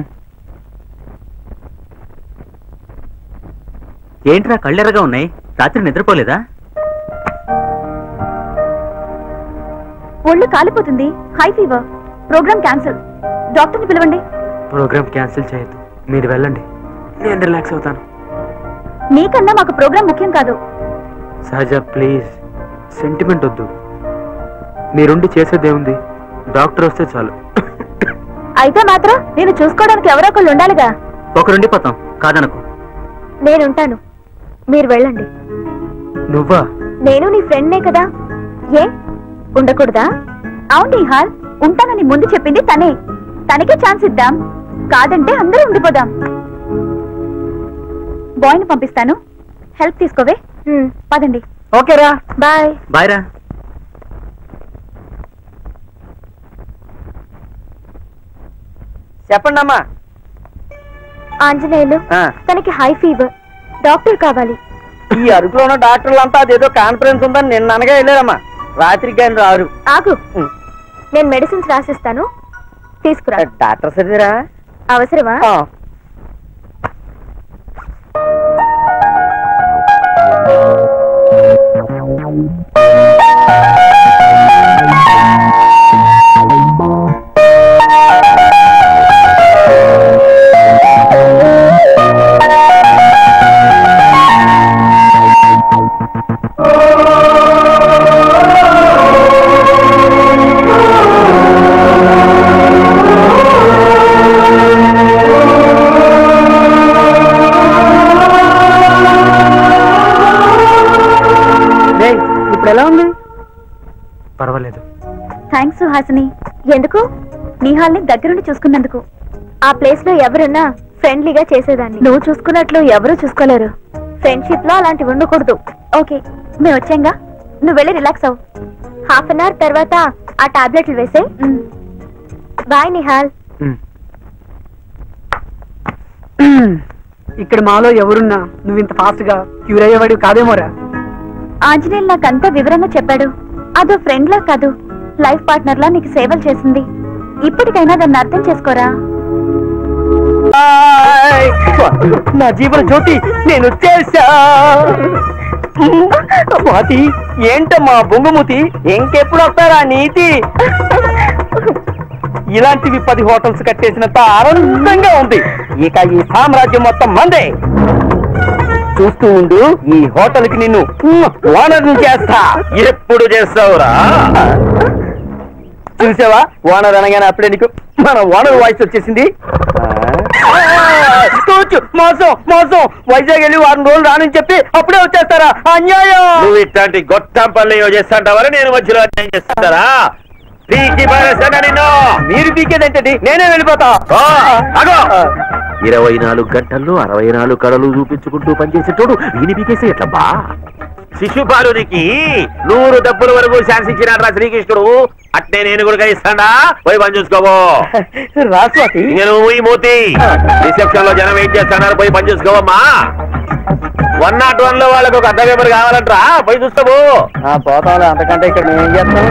ఏంట్రా కళ్ళెరగా ఉన్నాయి రాత్రి నిద్రపోలేదా ఒళ్ళు కాలిపోతుంది హై ఫీవర్ ప్రోగ్రామ్ క్యాన్సిల్ డాక్టర్ని పిలవండి ప్రోగ్రామ్ క్యాన్సిల్ చేయొద్దు మీరు వెళ్ళండి నేను రిలాక్స్ అవుతాను నీకన్నా మాకు ప్రోగ్రామ్ ముఖ్యం కాదు సహజ ప్లీజ్ సెంటిమెంట్ వద్దు మీరుండి చేసేదేముంది డాక్టర్ వస్తే చాలు అయితే మాత్రం నేను చూసుకోవడానికి ఎవరో ఒకళ్ళు ఉండాలిగా ఒకరుండిపోతాం కాదనకు నేనుంటాను మీరు వెళ్ళండి నువ్వా నేను నీ ఫ్రెండ్నే కదా ఏ ఉండకూడదా అవును నిహాల్ ఉంటానని ముందు చెప్పింది తనే తనకే ఛాన్స్ ఇద్దాం కాదంటే అందరూ ఉండిపోదాం బాయ్ని పంపిస్తాను హెల్ప్ తీసుకోవే హ్మ్, పదండి ఓకేరా బాయ్ బాయ్ రా చెప్పండి అమ్మా ఆంజనేయులు తనకి హై ఫీవర్ డాక్టర్ కావాలి ఈ అరకులో ఉన్న డాక్టర్లు అంతా అదేదో కాన్ఫరెన్స్ ఉందని నిన్న అనగా వెళ్ళారమ్మా రాత్రికి ఆయన రారు ఆగు నేను మెడిసిన్స్ రాసిస్తాను తీసుకురా డాక్టర్ సరిదిరా అవసరమా ఇప్పుడు ఎలా ఉంది పర్వాలేదు థ్యాంక్స్ సుహాసిని ఎందుకు నిహాల్ని దగ్గరుండి చూసుకున్నందుకు ఆ ప్లేస్ లో ఎవరున్నా ఫ్రెండ్లీగా చేసేదాన్ని నువ్వు చూసుకున్నట్లు ఎవరూ చూసుకోలేరు ఫ్రెండ్షిప్ లో అలాంటివి ఉండకూడదు ఓకే మేము వచ్చాంగా నువ్వు వెళ్ళి రిలాక్స్ అవ్వు హాఫ్ అన్ అవర్ తర్వాత ఆ టాబ్లెట్లు వేసే బాయ్ నిహాల్ ఉమ్. ఇక్కడ మాలో ఎవరున్నా నువ్వు ఇంత ఫాస్ట్ గా క్యూర్ అయ్యేవాడివి కాదేమోరా ఆంజనేయులు నాకంతా వివరంగా చెప్పాడు అదో ఫ్రెండ్ లా కాదు లైఫ్ పార్ట్నర్ లా నీకు సేవలు చేసింది ఇప్పటికైనా దాన్ని అర్థం చేసుకోరా నా జీవన జ్యోతి నేను వచ్చేసా స్వాతి ఏంటమ్మా బొంగుమూతి ఇంకెప్పుడు వస్తారా నీతి ఇలాంటివి పది హోటల్స్ కట్టేసినంత ఆనందంగా ఉంది ఇక ఈ సామ్రాజ్యం మొత్తం మందే చూస్తూ ఉండు ఈ హోటల్ కి నిన్ను ఓనర్ చేస్తా ఎప్పుడు చేస్తావురా చూసావా ఓనర్ అనగానే అప్పుడే నీకు మన ఓనర్ వాయిస్ వచ్చేసింది ఆ. తూచు మోసం మోసం వైజాగ్ వెళ్ళి వారం రోజులు రానని చెప్పి అప్పుడే వచ్చేస్తారా అన్యాయం నువ్వు ఇట్లాంటి గొట్టం పనులు ఏవో చేస్తాంటావని నేను మధ్యలో అన్యాయం చేస్తారా పీకి పారేస్తానా నిన్ను మీరు పీకేదేంటండి నేనే వెళ్ళిపోతా ఓ, ఆగు. ఇరవై నాలుగు గంటల్లో అరవై నాలుగు కళలు చూపించుకుంటూ పనిచేసేటోడు వీని పీకేసి ఎట్లా బా శిశుపాలునికి నూరు డబ్బుల వరకు శాసించినాడు రా శ్రీకృష్ణుడు అట్నే నేను కూడా ఇస్తాడా పోయి పని చూసుకోవో రాస్వాతి ఇంక నువ్వు ఈ మూతి రిసెప్షన్ లో జనం ఏం చేస్తున్నారు పోయి పని చూసుకోవమ్మా వన్ నాట్ వన్ లో వాళ్ళకు ఒక అర్ధ పేపర్ కావాలంటరా పోయి చూస్తావు పోతాంలే అంతకంటే ఇక్కడ మేమేం చేస్తాం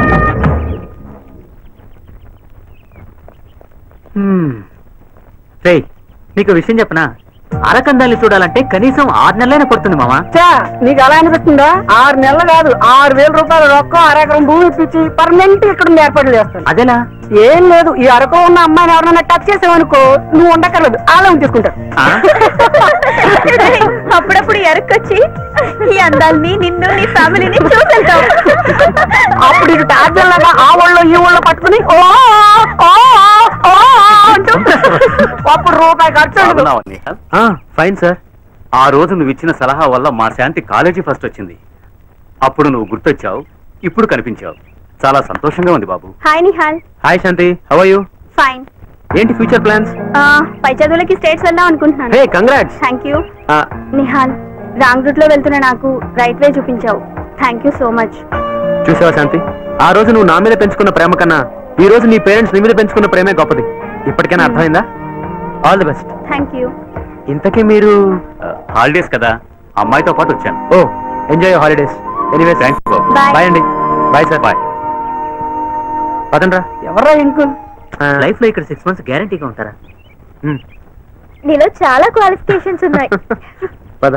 రేయ్ నీకు విషయం చెప్పనా అరకందాన్ని చూడాలంటే కనీసం ఆరు నెలలైనా పడుతుంది మామా చా నీకు అలా అనిపిస్తుందా ఆరు నెలలు కాదు ఆరు వేల రూపాయలు రొక్కం అరెకరం భూమి ఇప్పించి పర్మనెంట్ ఇక్కడ ఉండి ఏర్పాట్లు చేస్తాను అదేలా ఏం లేదు ఈ అరకు ఉన్న అమ్మాయిని ఎవరైనా టచ్ చేసావనుకో నువ్వు ఉండక్కర్లేదు ఆలయం తీసుకుంటారు ఆ? అప్పుడప్పుడు ఎరక్కొచ్చి ఈ అందాల్ని నిన్ను నీ ఫ్యామిలీని చూసేద్దాం అప్పుడు ఇటు టార్జన్ లాగా ఆ ఒళ్ళో ఈ ఒళ్ళో పట్టుకుని ఓ ఓ ఓ అంటూ అప్పుడు రూపాయి ఖర్చు ఉండదు. ఆ, ఫైన్ సార్ ఆ రోజు నువ్వు ఇచ్చిన సలహా వల్ల మా శాంతి కాలేజీ ఫస్ట్ వచ్చింది అప్పుడు నువ్వు గుర్తొచ్చావు ఇప్పుడు కనిపించావు చాలా సంతోషంగా ఉంది బాబు hi Nihal hi Shanti how you fine ఏంటి ఫ్యూచర్ ప్లాన్స్ పై చదువులకి స్టేట్స్ వెళ్దాం అనుకుంటున్నాను hey congrats thank you Nihal wrong route లో వెళ్తున్న నాకు రైట్ వే చూపించావు థ్యాంక్ యూ సో మచ్ చూసావా శాంతి ఆ రోజు నువ్వు నా మీద పెంచుకున్న ప్రేమ కన్నా ఈ రోజు నీ పేరెంట్స్ నీ మీద పెంచుకున్న ప్రేమే గొప్పది ఇప్పటికైనా అర్థమైందా all the best thank you ఇంతకీ మీరు హాలిడేస్ కదా అమ్మాయితో పాటు వచ్చాను ఓ ఎంజాయ్ హాలిడేస్ ఎనీవే థ్యాంక్స్ బాబు Bye. బాయ్ అండి బాయ్ సార్ బాయ్ పదండ్రా ఎవర్రా ఇంకుల్ లైఫ్ లో ఇక్కడ సిక్స్ మంత్స్ గ్యారంటీగా ఉంటారా నీలో చాలా క్వాలిఫికేషన్స్ ఉన్నాయి పద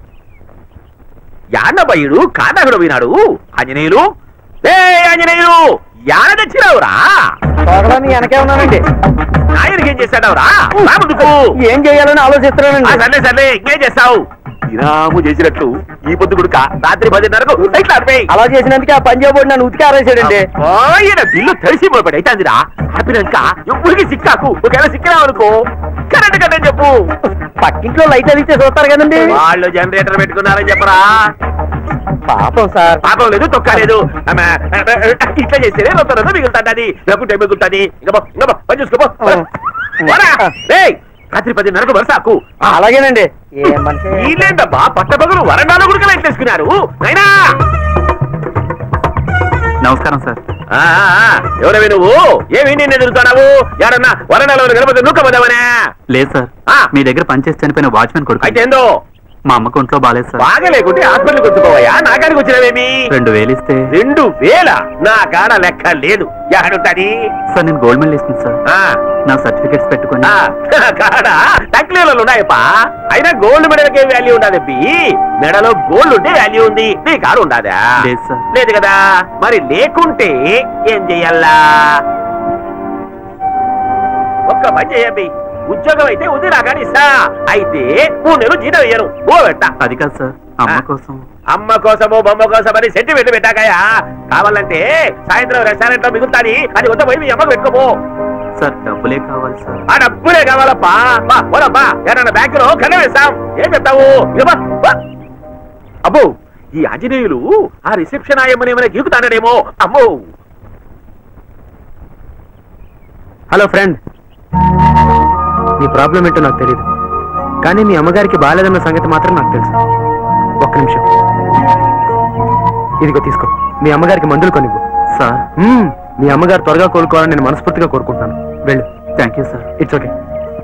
యానబయ్యుడు కాదాగుడు పోయినాడు ఆంజనేయులు ఏ ఆంజనేయులు యాన తెచ్చినావురా తోగలని వెనకే ఉన్నానండి నాయనకి ఏం చేస్తాడవరా రా ముందుకు ఏం చేయాలని ఆ, ఆలోచిస్తున్నానండి సర్లే సర్లే ఇంకేం చేస్తావు ఇరాము చేసినట్లు ఈ పొద్దు గుడుక రాత్రి పదిన్నరకు లైట్లు ఆరిపోయి అలా చేసినందుకే ఆ పంజాబ్ నన్ను ఉతికి ఆరేసాడండి ఆయన బిల్లు తెలిసి మొదటి అయితాందిరా ఆపినాక ఎవ్వరికి సిక్కాకు ఒకవేళ సిక్కినావు అనుకో కరెంట్ కట్టని చెప్పు పక్కింట్లో లైట్ అదిస్తే చూస్తారు కదండి వాళ్ళు జనరేటర్ పెట్టుకున్నారని చెప్పరా పాపం సార్ పాపం లేదు తొక్క లేదు అమ్మ, ఇట్లా చేస్తేనే రొత్త రొత్త మిగులుతుంది లేకుంటే మిగులుతుంది ఇంకా పో, ఇంకా పో, పని చూసుకో పో. పోరా. ఏయ్, రాత్రి పదిన్నరకు వరసాకు అలాగేనండి ఏ మనిషి వీళ్ళేంటబ్బా పట్టపగలు వరండాలో కూడా లైట్ వేసుకున్నారు నైనా నమస్కారం సార్ ఆ, ఆ, ఆ, ఎవరవి నువ్వు ఏమి నిన్ను ఎదురుతున్నావు ఎవరన్నా వరండాలో గణపతి నూకబోదామనే లేదు సార్ ఆ. మీ దగ్గర పనిచేసి చనిపోయిన వాచ్మెన్ కొడుకు అయితే ఏందో మా అమ్మకు ఒంట్లో బాలేదు సార్ బాగా లేకుంటే హాస్పిటల్కి వచ్చుకోవయ్యా నా కాడికి వచ్చినవేమి రెండు వేలు ఇస్తే రెండు వేల నా కాడ లెక్క లేదు ఎక్కడుంటది సార్ నేను గోల్డ్ మెడల్ ఇస్తుంది సార్ ఆ, నా సర్టిఫికెట్స్ పెట్టుకొని ఆ, కాడ టక్లీలలో ఉన్నాయప్పా అయినా గోల్డ్ మెడల్కి ఏం వాల్యూ ఉండదు బి మెడలో గోల్డ్ ఉంటే వాల్యూ ఉంది నీ కాడ ఉండదా లేదు సార్. లేదు కదా మరి లేకుంటే ఏం చెయ్యాలా ఒక్క పని చేయబ్బి ఉద్యోగం అయితే ఉంది నా కానీ ఇస్తా అయితే మూడు నెలలు జీతం వేయను ఓ పెట్ట అది కాదు సార్ అమ్మ ఆ. కోసం అమ్మ కోసము బొమ్మ కోసం అని సెంటిమెంట్ పెట్టాకయా కావాలంటే సాయంత్రం రెస్టారెంట్ లో మిగులుతాని అది కొంత పోయి మీ అమ్మకు పెట్టుకోపో సార్ డబ్బులే కావాలి సార్ ఆ డబ్బులే కావాలప్పా బా పోదమ్మా ఏదన్నా బ్యాంకులో కన్న వేస్తాం ఏం చెప్తావు ఇక బా, బా. అబ్బో ఈ ఆంజనేయులు ఆ రిసెప్షన్ ఆయమ్మని ఏమైనా గీకుతాడేమో అమ్మో హలో ఫ్రెండ్ నీ ప్రాబ్లం ఏంటో నాకు తెలియదు కానీ మీ అమ్మగారికి బాగాలేదన్న సంగతి మాత్రం నాకు తెలుసు ఒక్క నిమిషం ఇదిగో తీసుకో మీ అమ్మగారికి మందులు కొనివ్వు సార్ మ్మ్, మీ అమ్మగారు త్వరగా కోలుకోవాలని నేను మనస్ఫూర్తిగా కోరుకుంటున్నాను వెళ్ళు thank you sir it's okay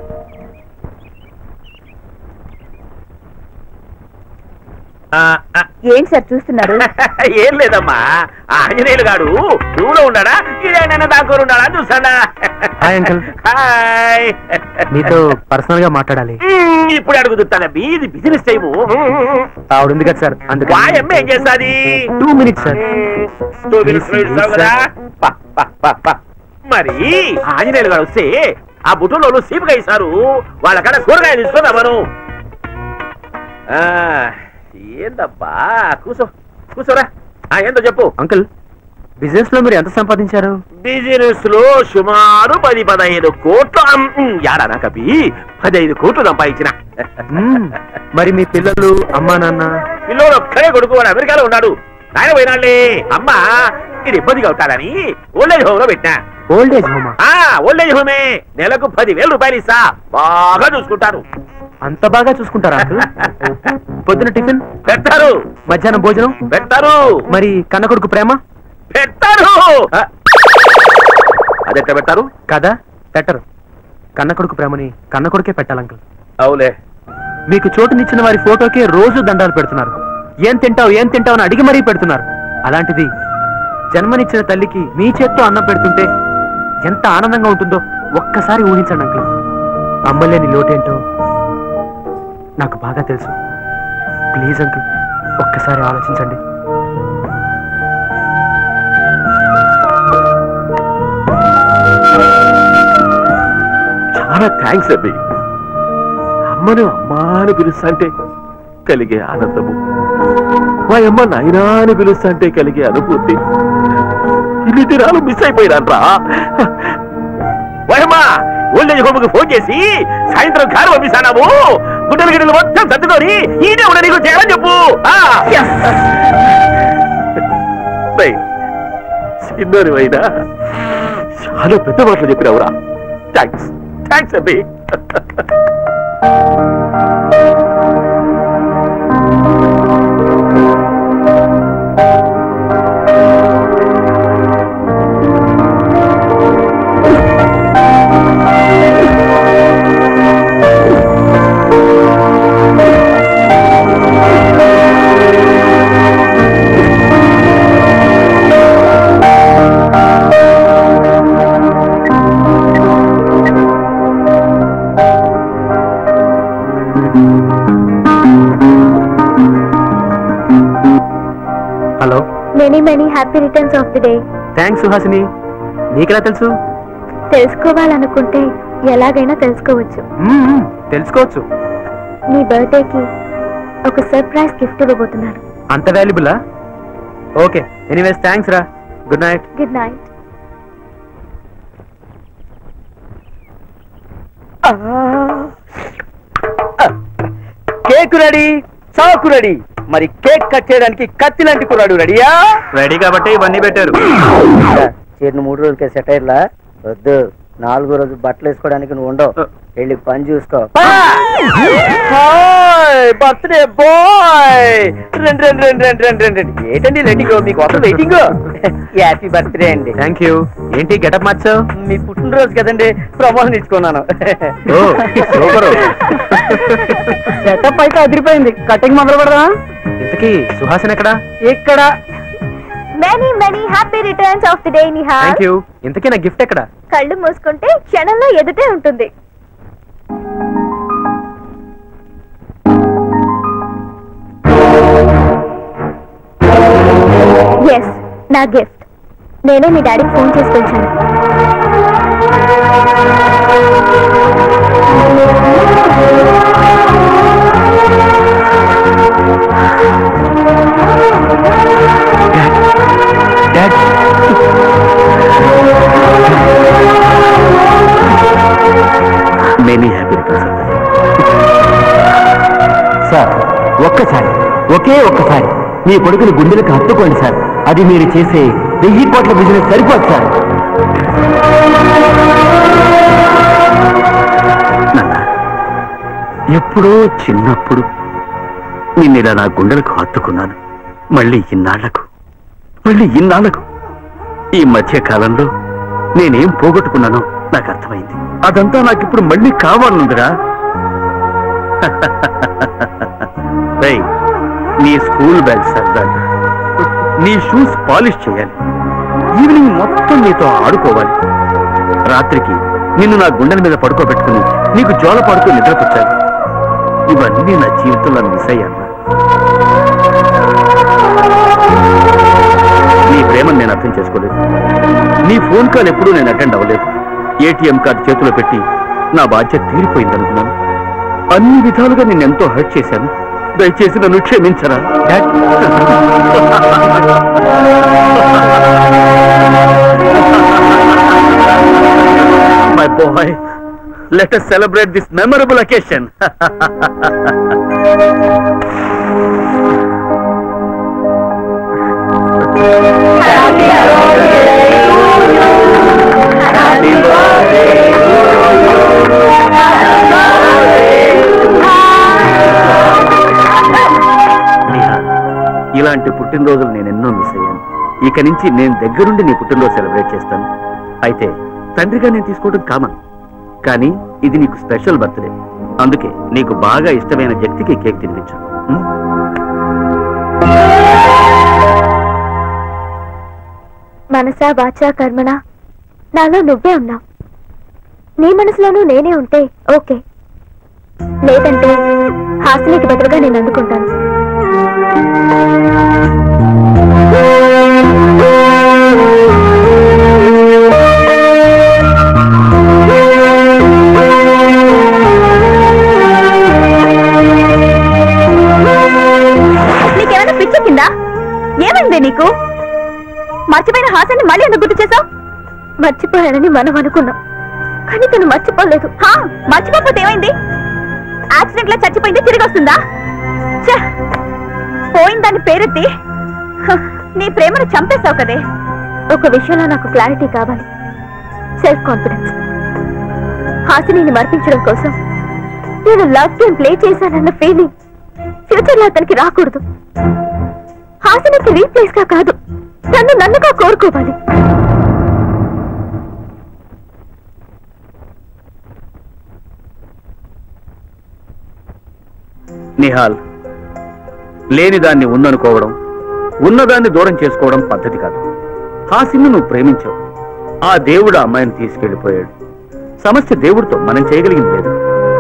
ఆ, ఆ, ఏంటి సార్ చూస్తున్నారు ఏం లేదమ్మా ఆ ఆంజనేయులు గాడు నువ్వులో ఉన్నాడా ఇదేనా దాకూరు ఉన్నాడా చూసాడా హాయ్ అంకుల్ హాయ్ మీతో పర్సనల్ గా మాట్లాడాలి మ్మ్, ఇప్పుడు అడుగుతానబ్బి ఇది బిజినెస్ టైము ఆవిడ ఉంది కదా సార్ అందుకని వాయమ్మ ఏం చేస్తాది two minutes sir two minutes లో ఇస్తావు కదా పా, పా, పా, పా. మరి ఆంజనేయులు గారు వస్తే ఆ బుట్టలో సీపుగా ఇస్తారు వాళ్ళ కాడ కూరగాయ తీసుకుందా మనం ఏందబ్బా కూసో కూసోరా ఆ, ఏందో చెప్పు అంకుల్ బిజినెస్ లో మీరు ఎంత సంపాదించారు బిజినెస్ లో సుమారు పది పదహైదు కోట్ల యాడా కవి పదహైదు కోట్లు సంపాదించిన మ్మ్. మరి మీ పిల్లలు అమ్మా నాన్న పిల్లోడు ఒక్కడే కొడుకు వాడు అమెరికాలో ఉన్నాడు ఆయన పోయినాళ్ళే అమ్మ ఇది ఇబ్బందిగా ఉంటాడని ఓల్డేజ్ హోమ్ లో పెట్టినా ఓల్డ్ ఏజ్ హోమా ఆ ఓల్డేజ్ హోమే నెలకు పదివేలు రూపాయలు ఇస్తా బాగా చూసుకుంటారు అంత బాగా చూసుకుంటారా అంకుల్ పొద్దున టిఫిన్ పెడతారు మధ్యాహ్నం భోజనం పెడతారు మరి కన్న కొడుకు ప్రేమ పెట్టారు అదెట్లా పెట్టారు కదా పెట్టరు కన్న కొడుకు ప్రేమని కన్న కొడుకే పెట్టాలి అంకుల్ అవులే మీకు చోటునిచ్చిన వారి ఫోటోకే రోజు దండాలు పెడుతున్నారు ఏం తింటావు ఏం తింటావు అని అడిగి మరీ పెడుతున్నారు అలాంటిది జన్మనిచ్చిన తల్లికి మీ చేత్తో అన్నం పెడుతుంటే ఎంత ఆనందంగా ఉంటుందో ఒక్కసారి ఊహించండి అంకుల్ అమ్మలేని లోటేంటో నాకు బాగా తెలుసు ప్లీజ్ అంకుల్ ఒక్కసారి ఆలోచించండి చాలా థ్యాంక్స్ అబ్బి అమ్మను అమ్మా అని పిలుస్తాంటే కలిగే ఆనందము మా అమ్మ నాయనా అని పిలుస్తాంటే కలిగే అనుభూతి ఇన్ని దినాలు మిస్ అయిపోయినాన్రా వయమ్మా ఓల్డేజ్ హోమ్ కి ఫోన్ చేసి సాయంత్రం కారు పంపిస్తానాము గుడ్డలు గిడ్డలు మొత్తం సర్దుకొని ఈయనే ఉన్న నీకు చేయాలని చెప్పు ఆ! రేయ్, చిన్నోని అయినా చాలా పెద్ద మాటలు చెప్పినావురా థ్యాంక్స్ థ్యాంక్స్ అబ్బి hello many many happy returns of the day thanks Suhasini నీకెలా తెలుసు తెలుసుకోవాలనుకుంటే ఎలాగైనా తెలుసుకోవచ్చు మ్మ్, మ్మ్, తెలుసుకోవచ్చు నీ బర్త్డేకి ఒక సర్ప్రైజ్ గిఫ్ట్ ఇవ్వబోతున్నాను అంత వాల్యుబులా ఓకే ఎనీవేస్ థ్యాంక్స్ రా good night good night cake ready చాకు రెడీ మరి కేక్ కట్ చేయడానికి కత్తి లాంటి కుర్రాడు రెడీయా రెడీ కాబట్టి ఇవన్నీ పెట్టారు చేరిన మూడు రోజులకే సెట్ అయ్యలా వద్దు నాలుగో రోజు బట్టలు వేసుకోవడానికి నువ్వు ఉండవు వెళ్ళి పని చూసుకో బర్త్డే బాయ్ రెండు రెండు రెండు రెండు రెండు రెండు రెండు ఏంటండి రెడీగో మీకు ఒక వెయిటింగ్ హ్యాపీ బర్త్డే అండి థ్యాంక్ యూ ఏంటి గెటప్ మార్చావు మీ పుట్టినరోజు కదండి ప్రమోషన్ ఇచ్చుకున్నాను ఓ సూపర్ సెటప్ అయితే అదిరిపోయింది కటింగ్ మొదలు పెడదా ఇంతకీ సుహాసిని ఎక్కడా ఇక్కడ many many happy returns of the day Nihal thank you ఇంతకీ నా గిఫ్ట్ ఎక్కడా కళ్ళు మూసుకుంటే క్షణంలో ఎదుటే ఉంటుంది ఎస్ నా గిఫ్ట్ నేనే మీ డాడీకి ఫోన్ చేసి పిలిచాను dad many happy returns sir ఒక్కసారి ఒకే ఒక్కసారి మీ కొడుకుని గుండెలకు హత్తుకోండి సార్ అది మీరు చేసే వెయ్యి కోట్ల బిజినెస్ సరిపోదు సార్ నాన్న ఎప్పుడో చిన్నప్పుడు నిన్నిలా నా గుండెలకు హత్తుకున్నాను మళ్ళీ ఇన్నాళ్లకు మళ్ళీ ఇన్నాళ్లకు ఈ మధ్య కాలంలో నేనేం పోగొట్టుకున్నానో నాకు అర్థమైంది అదంతా నాకిప్పుడు మళ్ళీ కావాలనుందిరా రేయ్, నీ స్కూల్ బ్యాగ్ సర్దాలి నీ షూస్ పాలిష్ చేయాలి ఈవినింగ్ మొత్తం నీతో ఆడుకోవాలి రాత్రికి నిన్ను నా గుండెల మీద పడుకోబెట్టుకుని నీకు జోల పడుతూ నిద్రపుచ్చాలి ఇవన్నీ నా జీవితంలో మిస్ అయ్యాను నీ ప్రేమను నేను అర్థం చేసుకోలేదు నీ ఫోన్ కాల్ ఎప్పుడూ నేను అటెండ్ అవ్వలేదు ఏటీఎం కార్డు చేతిలో పెట్టి నా బాధ్యత తీరిపోయిందనుకున్నాను అన్ని విధాలుగా నేను ఎంతో హర్ట్ చేశాను దయచేసి నన్ను క్షమించరా dad let us celebrate this memorable occasion ఇలాంటి పుట్టినరోజులు నేను ఎన్నో మిస్ అయ్యాను ఇక నుంచి నేను దగ్గరుండి నీ పుట్టినరోజు సెలబ్రేట్ చేస్తాను అయితే తండ్రిగా నేను తీసుకోవడం కామన్ కానీ ఇది నీకు స్పెషల్ బర్త్డే అందుకే నీకు బాగా ఇష్టమైన వ్యక్తికి కేక్ తినిపించు ఉం? మనసా వాచా కర్మణ నాలో నువ్వే ఉన్నావు నీ మనసులోనూ నేనే ఉంటే ఓకే లేదంటే హాసినికి బదులుగా నేను అందుకుంటాను నీకేమైనా పిచ్చెక్కిందా ఏమైంది నీకు మర్చిపోయిన హాసాన్ని మళ్ళీ ఎందుకు గుర్తు చేసావు మర్చిపోయానని మనం అనుకున్నాం కానీ తను మర్చిపోలేదు హా, మర్చిపోకపోతే ఏమైంది యాక్సిడెంట్ లో చచ్చిపోయింది తిరిగి వస్తుందా ఛ! పోయిన దాని పేరెత్తి హ, నీ ప్రేమను చంపేశావు కదే ఒక విషయంలో నాకు క్లారిటీ కావాలి సెల్ఫ్ కాన్ఫిడెన్స్ హాసిని మర్పించడం కోసం నేను లవ్ గేమ్ ప్లే చేశానన్న ఫీలింగ్ ఫ్యూచర్ లో అతనికి రాకూడదు హాసినికి రీప్లేస్ గా కాదు నన్ను నన్నుగా కోరుకోవాలి నిహాల్ లేని దాన్ని ఉందనుకోవడం ఉన్నదాన్ని దూరం చేసుకోవడం పద్ధతి కాదు హాసిని నువ్వు ప్రేమించావు ఆ దేవుడు ఆ అమ్మాయిని తీసుకెళ్లిపోయాడు సమస్య దేవుడితో మనం చేయగలిగింది లేదు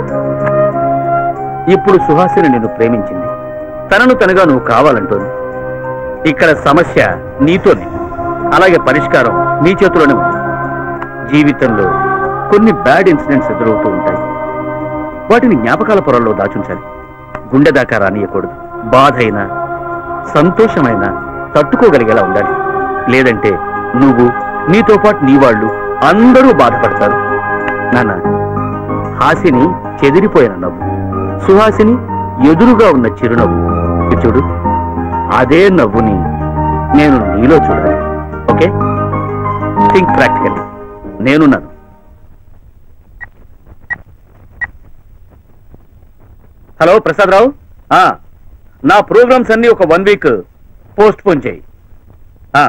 ఇప్పుడు సుహాసిని నిన్ను ప్రేమించింది తనను తనగా నువ్వు కావాలంటోంది ఇక్కడ సమస్య నీతోనే అలాగే పరిష్కారం నీ చేతిలోనే ఉంది జీవితంలో కొన్ని బ్యాడ్ ఇన్సిడెంట్స్ ఎదురవుతూ ఉంటాయి వాటిని జ్ఞాపకాల పొరల్లో దాచుంచాలి గుండె దాకా రానియకూడదు బాధ అయినా సంతోషమైనా తట్టుకోగలిగేలా ఉండాలి లేదంటే నువ్వు నీతో పాటు నీ వాళ్ళు అందరూ బాధపడతారు నాన్న హాసిని చెదిరిపోయిన నవ్వు సుహాసిని ఎదురుగా ఉన్న చిరునవ్వు ఇది చూడు అదే నవ్వుని నేను నీలో చూడాలి ఓకే థింక్ ప్రాక్టికల్లీ నేనున్నాను హలో ప్రసాద్ రావు ఆ, నా ప్రోగ్రామ్స్ అన్ని ఒక వన్ వీక్ పోస్ట్ పోన్ చేయి ఆ.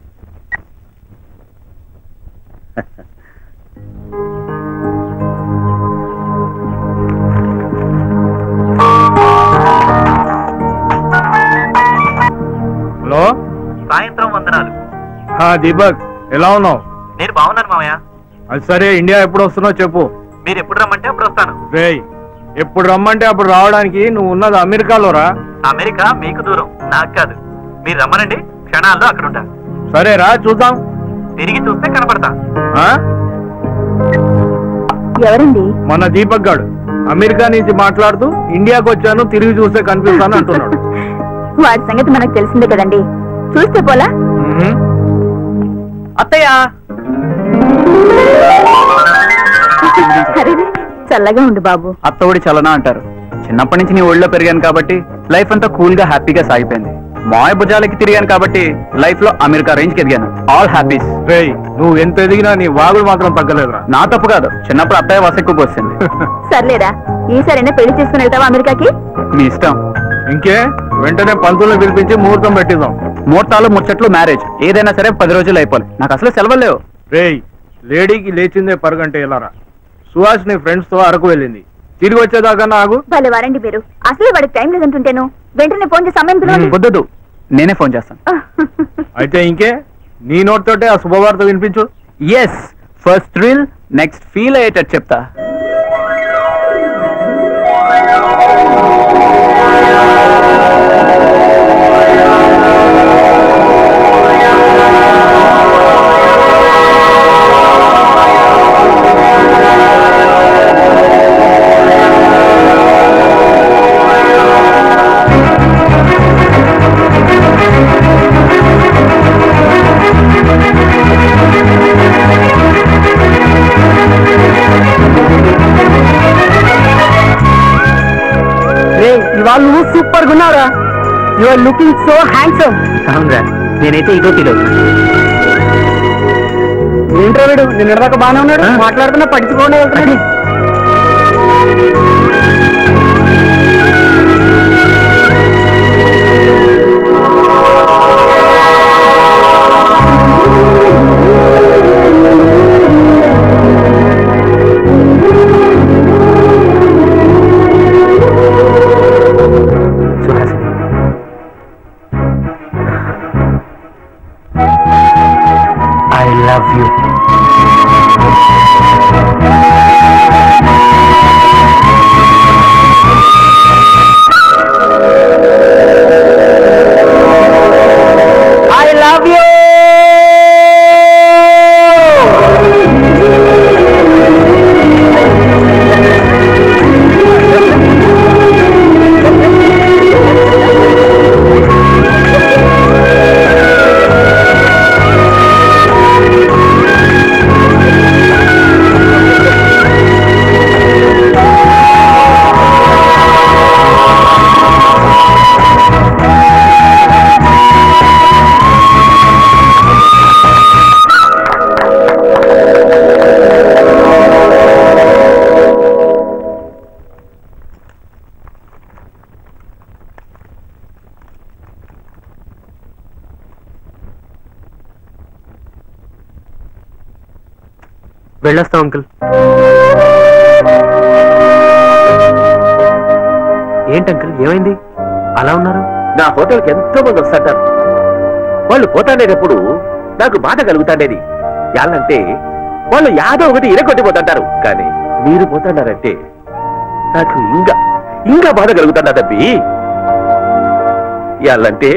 హలో సాయంత్రం వందనాలు హా దీపక్ ఎలా ఉన్నావు నేను బాగున్నాను మామయ్య అది సరే ఇండియా ఎప్పుడు వస్తున్నావు చెప్పు మీరు ఎప్పుడు రమ్మంటే అప్పుడు వస్తాను రేయ్ ఎప్పుడు రమ్మంటే అప్పుడు రావడానికి నువ్వు ఉన్నది అమెరికాలో రా అమెరికా మీకు దూరం నాకు కాదు మీరు రమ్మనండి క్షణాల్లో అక్కడ ఉంటా సరే రా చూద్దాం తిరిగి చూస్తే కనపడతా ఆ? ఎవరండి మన దీపక్ గాడు అమెరికా నుంచి మాట్లాడుతూ ఇండియాకి వచ్చాను తిరిగి చూస్తే కనిపిస్తాను అంటున్నాడు వాడి సంగతి మనకు తెలిసిందే కదండి చూస్తే పోలా మ్మ్. అత్తయ్య అరే చల్లగా ఉండు బాబు అత్తవుడి చలనా అంటారు చిన్నప్పటి నుంచి నీ ఒళ్ళో పెరిగాను కాబట్టి లైఫ్ అంతా కూల్ గా హ్యాపీగా సాగిపోయింది మాయ భుజాలకి తిరిగాను కాబట్టి లైఫ్ లో అమెరికా రేంజ్ కి ఎదిగాను ఆల్ హ్యాపీస్ రేయ్ నువ్వు ఎంత ఎదిగినా నీ వాగులు మాత్రం తగ్గలేదురా నా తప్పు కాదు చిన్నప్పుడు అత్తయ్య వస ఎక్కువ పోసింది సర్లేరా ఈసారైనా పెళ్లి చేసుకుని వెళ్తావా అమెరికాకి మీ ఇష్టం ఇంకే వెంటనే పంతులను పిలిపించి ముహూర్తం పెట్టిద్దాం ముహూర్తాలు ముచ్చట్లు మ్యారేజ్ ఏదైనా సరే పది రోజులు అయిపోవాలి నాకు అసలు సెలవులు లేవు రేయ్ లేడీకి లేచిందే పరగంటే ఎలారా సుహాస్ నీ ఫ్రెండ్స్ తో అరకు వెళ్ళింది తిరిగి వచ్చేదాకా ఆగు భలే వారండి మీరు అసలే వాడికి టైం లేదంటుంటేను వెంటనే ఫోన్ చేసి సమయం పిలవండి వద్దొద్దు నేనే ఫోన్ చేస్తాను అయితే ఇంకే నీ నోట్ తోటే ఆ శుభవార్త వినిపించు yes first thrill next feel అయ్యేటట్టు చెప్తా ఆ ఆర్ లుకింగ్ సో హ్యాండ్సమ్ అవునరా నేనైతే ఇదో ఫీల్ అవుతున్నా ఏంట్రా వీడు నిన్నటిదాకా బాగానే ఉన్నాడు ఆ. మాట్లాడుతున్నా పట్టించుకోండి వెళ్తున్నాడు Suhasini I love you I love you వెళ్ళొస్తాం అంకుల్ ఏంటి అంకుల్ ఏమైంది అలా ఉన్నారు నా హోటల్కి ఎంతో మంది వస్తుంటారు వాళ్ళు పోతాండేటప్పుడు నాకు బాధ కలుగుతాండేది యాళ్ళంటే వాళ్ళు యాదో ఒకటి ఇరగొట్టిపోతుంటారు కానీ మీరు పోతాడారంటే నాకు ఇంకా ఇంకా బాధ కలుగుతాండదబ్బి యాళ్ళంటే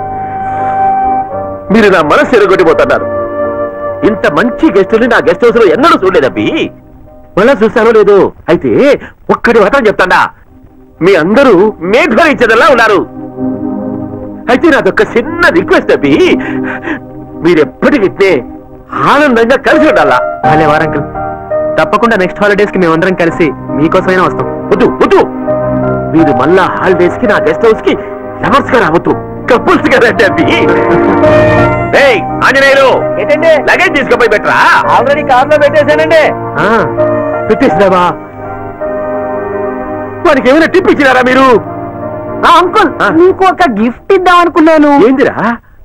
మీరు నా మనసు ఎరగొట్టిపోతున్నారు ఇంత మంచి గెస్టుని నా గెస్ట్ హౌస్ లో ఎన్నడూ చూడలేదబ్బి మళ్ళా చూస్తానో లేదు అయితే ఒక్కడి మాత్రం చెప్తాడా మీ అందరూ మేఘరించదల్లా ఉన్నారు అయితే నాదొక్క చిన్న రిక్వెస్ట్ అబ్బి మీరెప్పటికిట్టే ఆనందంగా కలిసి ఉండాలా భలే వారు అంకుల్ తప్పకుండా నెక్స్ట్ హాలిడేస్ కి మేమందరం కలిసి మీకోసమైనా వస్తాం వద్దు వద్దు మీరు మళ్ళా హాలిడేస్ కి నా గెస్ట్ హౌస్ కి లవర్స్ గా రావద్దు కపుల్స్ గా రండి అబ్బి ఏయ్, ఆంజనేయులు ఏంటండి లగేజ్ తీసుకుపోయి పెట్టరా ఆల్రెడీ కార్ లో పెట్టేశానండి ఆ, పెట్టేసినావా వానికి ఏమైనా టిప్ ఇచ్చినారా మీరు అంకుల్ ఆ. నీకు ఒక గిఫ్ట్ ఇద్దాం అనుకున్నాను ఏందిరా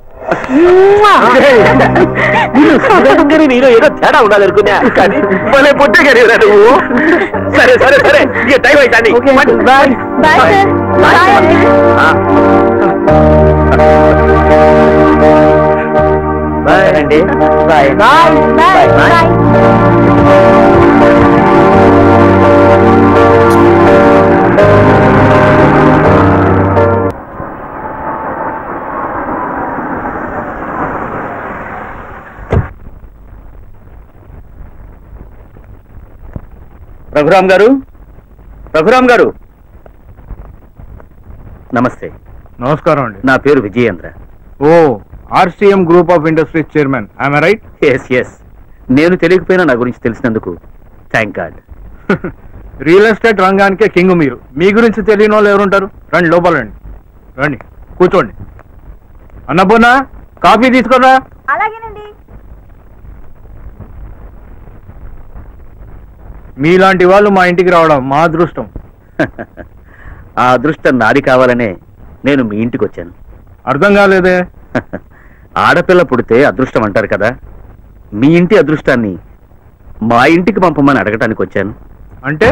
నేను సుధాకర్ నీలో ఏదో తేడా ఉండాలి అనుకున్నా కానీ భలే పుట్టే కలిగిరా నువ్వు సరే సరే సరే ఇక టైం అవుతాండి okay bye bye sir bye అండి బాయ్ అండి bye bye bye bye Raghuram గారు రఘురామ్ గారు నమస్తే నమస్కారం అండి నా పేరు విజయేంద్ర ఓ RCM group of industries chairman I'm right yes yes నేను తెలియకపోయినా నా గురించి తెలిసినందుకు థ్యాంక్ గాడ్ రియల్ ఎస్టేట్ రంగానికే కింగ్ మీరు మీ గురించి తెలియని వాళ్ళు ఎవరుంటారు రండి లోపల రండి రండి కూర్చోండి అన్నపూర్ణ కాఫీ తీసుకోరా అలాగేనండి మీలాంటి వాళ్ళు మా ఇంటికి రావడం మా అదృష్టం ఆ అదృష్టం నాది కావాలనే నేను మీ ఇంటికి వచ్చాను అర్థం కాలేదే ఆడపిల్ల పుడితే అదృష్టం అంటారు కదా మీ ఇంటి అదృష్టాన్ని మా ఇంటికి పంపమని అడగటానికి వచ్చాను అంటే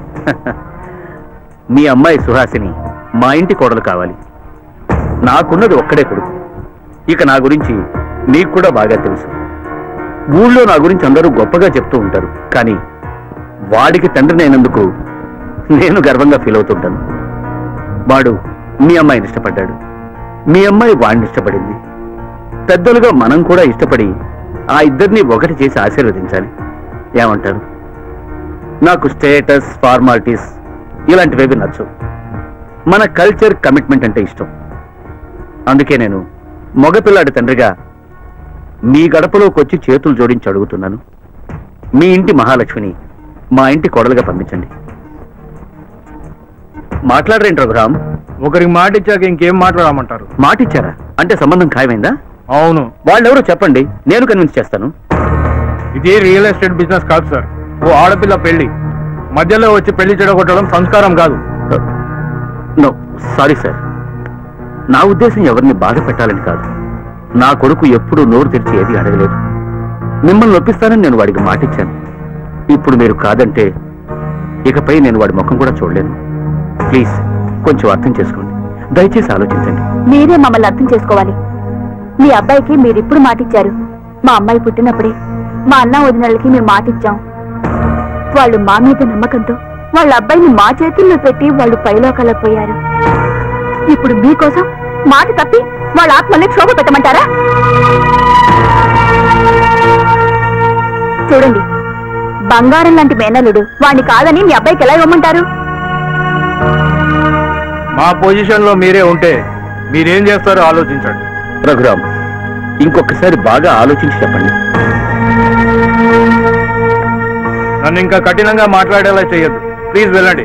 మీ అమ్మాయి సుహాసిని మా ఇంటి కోడలు కావాలి నాకున్నది ఒక్కడే కొడుకు ఇక నా గురించి మీకు కూడా బాగా తెలుసు ఊళ్ళో నా గురించి అందరూ గొప్పగా చెప్తూ ఉంటారు కానీ వాడికి తండ్రిని అయినందుకు నేను గర్వంగా ఫీల్ అవుతుంటాను వాడు మీ అమ్మాయిని ఇష్టపడ్డాడు మీ అమ్మాయి వాడిని ఇష్టపడింది పెద్దలుగా మనం కూడా ఇష్టపడి ఆ ఇద్దరిని ఒకటి చేసి ఆశీర్వదించాలి ఏమంటారు నాకు స్టేటస్ ఫార్మాలిటీస్ ఇలాంటివేవి నచ్చవు మన కల్చర్ కమిట్మెంట్ అంటే ఇష్టం అందుకే నేను మగపిల్లాడి తండ్రిగా మీ గడపలోకి వచ్చి చేతులు జోడించి అడుగుతున్నాను మీ ఇంటి మహాలక్ష్మిని మా ఇంటి కోడలుగా పంపించండి మాట్లాడరేంటి రఘురామ్ ఒకరికి మాట ఇచ్చాక ఇంకేం మాట్లాడమంటారు మాట ఇచ్చారా అంటే సంబంధం ఖాయమైందా అవును వాళ్ళెవరో చెప్పండి నేను కన్విన్స్ చేస్తాను ఇది రియల్ ఎస్టేట్ బిజినెస్ కాదు సార్ ఓ ఆడపిల్ల పెళ్లి మధ్యలో వచ్చి పెళ్లి చెడగొట్టడం సంస్కారం కాదు నో సారీ సార్ నా ఉద్దేశం ఎవరిని బాధ పెట్టాలని కాదు నా కొడుకు ఎప్పుడూ నోరు తెరిచి ఏది అడగలేదు మిమ్మల్ని ఒప్పిస్తానని నేను వాడికి మాటిచ్చాను ఇప్పుడు మీరు కాదంటే ఇకపై నేను వాడి ముఖం కూడా చూడలేను ప్లీజ్ కొంచెం అర్థం చేసుకోండి దయచేసి ఆలోచించండి మీరే మమ్మల్ని అర్థం చేసుకోవాలి మీ అబ్బాయికి మీరిప్పుడు మాటిచ్చారు మా అమ్మాయి పుట్టినప్పుడే మా అన్న వదినలకి మేము మాటిచ్చాం వాళ్ళు మా మీద నమ్మకంతో వాళ్ళ అబ్బాయిని మా చేతుల్లో పెట్టి వాళ్ళు పైలోకాలకు పోయారు ఇప్పుడు మీకోసం మాట తప్పి వాళ్ళ ఆత్మల్ని క్షోభ పెట్టమంటారా చూడండి బంగారం లాంటి మేనల్లుడు వాణ్ణి కాదని మీ అబ్బాయికి ఎలా ఇవ్వమంటారు మా పొజిషన్ లో మీరే ఉంటే మీరేం చేస్తారో ఆలోచించండి రఘురామ్ ఇంకొకసారి బాగా ఆలోచించి చెప్పండి నన్ను ఇంకా కఠినంగా మాట్లాడేలా చేయొద్దు ప్లీజ్ వెళ్ళండి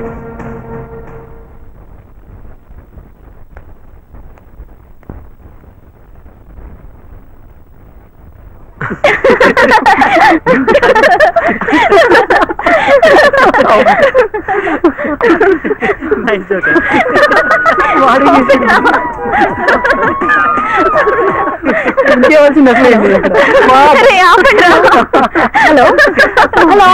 ఇంకేవాల్సింది అసలు ఏంటి ఇక్కడ? హలో హలో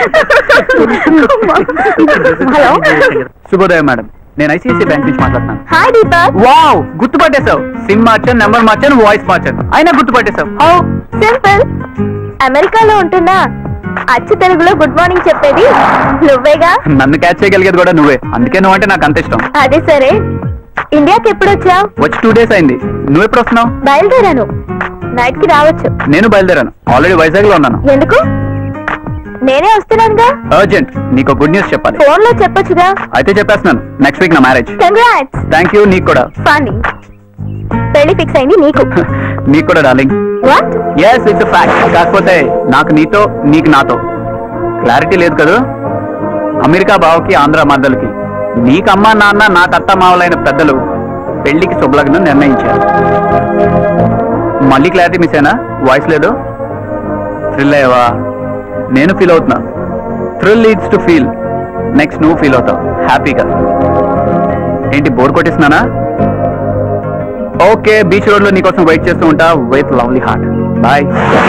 హలో శుభోదయం మేడం నేను ఐసిఐసి బ్యాంక్ నుంచి మాట్లాడుతున్నాను హాయ్ దీపక్ వావ్ గుర్తుపట్టేశావు సిమ్ మార్చాను నెంబర్ మార్చాను వాయిస్ మార్చాను అయినా గుర్తుపట్టేశావు హౌ సింపుల్ అమెరికాలో ఉంటున్నా అచ్చు తెలుగులో గుడ్ మార్నింగ్ చెప్పేది నువ్వేగా నన్ను క్యాచ్ చేయగలిగేది కూడా నువ్వే అందుకే నువ్వు అంటే నాకు అంత ఇష్టం అదే సరే ఇండియాకి ఎప్పుడు వచ్చావు వచ్చి టూ డేస్ అయింది నువ్వు ఎప్పుడు వస్తున్నావు బయలుదేరాను నైట్ కి రావచ్చు నేను బయలుదేరాను ఆల్రెడీ వైజాగ్ లో ఉన్నాను ఎందుకు నేనే వస్తున్నానుగా అర్జెంట్ నీకు గుడ్ న్యూస్ చెప్పాలి ఫోన్ లో చెప్పొచ్చుగా అయితే చెప్పేస్తున్నాను నెక్స్ట్ వీక్ నా మ్యారేజ్ కంగ్రాట్స్ థ్యాంక్ యూ నీకు కూడా ఫనీ పెళ్లి ఫిక్స్ అయింది నీకు నీకు కూడా darling what yes it's fact కాకపోతే నాకు నీతో నీకు నాతో క్లారిటీ లేదు కదా అమెరికా బావకి ఆంధ్ర మద్దలకి నీకు అమ్మ నాన్న నాకు అత్త మావలైన పెద్దలు పెళ్లికి శుభలగ్నం నిర్ణయించారు మళ్ళీ క్లారిటీ మిస్ అయినా వాయిస్ లేదు థ్రిల్ అయ్యవా నేను ఫీల్ అవుతున్నా thrill leads to feel next నువ్వు ఫీల్ అవుతావు హ్యాపీగా ఏంటి బోర్ కొట్టేస్తున్నానా ఓకే బీచ్ రోడ్ లో నీకోసం వెయిట్ చేస్తూ ఉంటా with lovely heart bye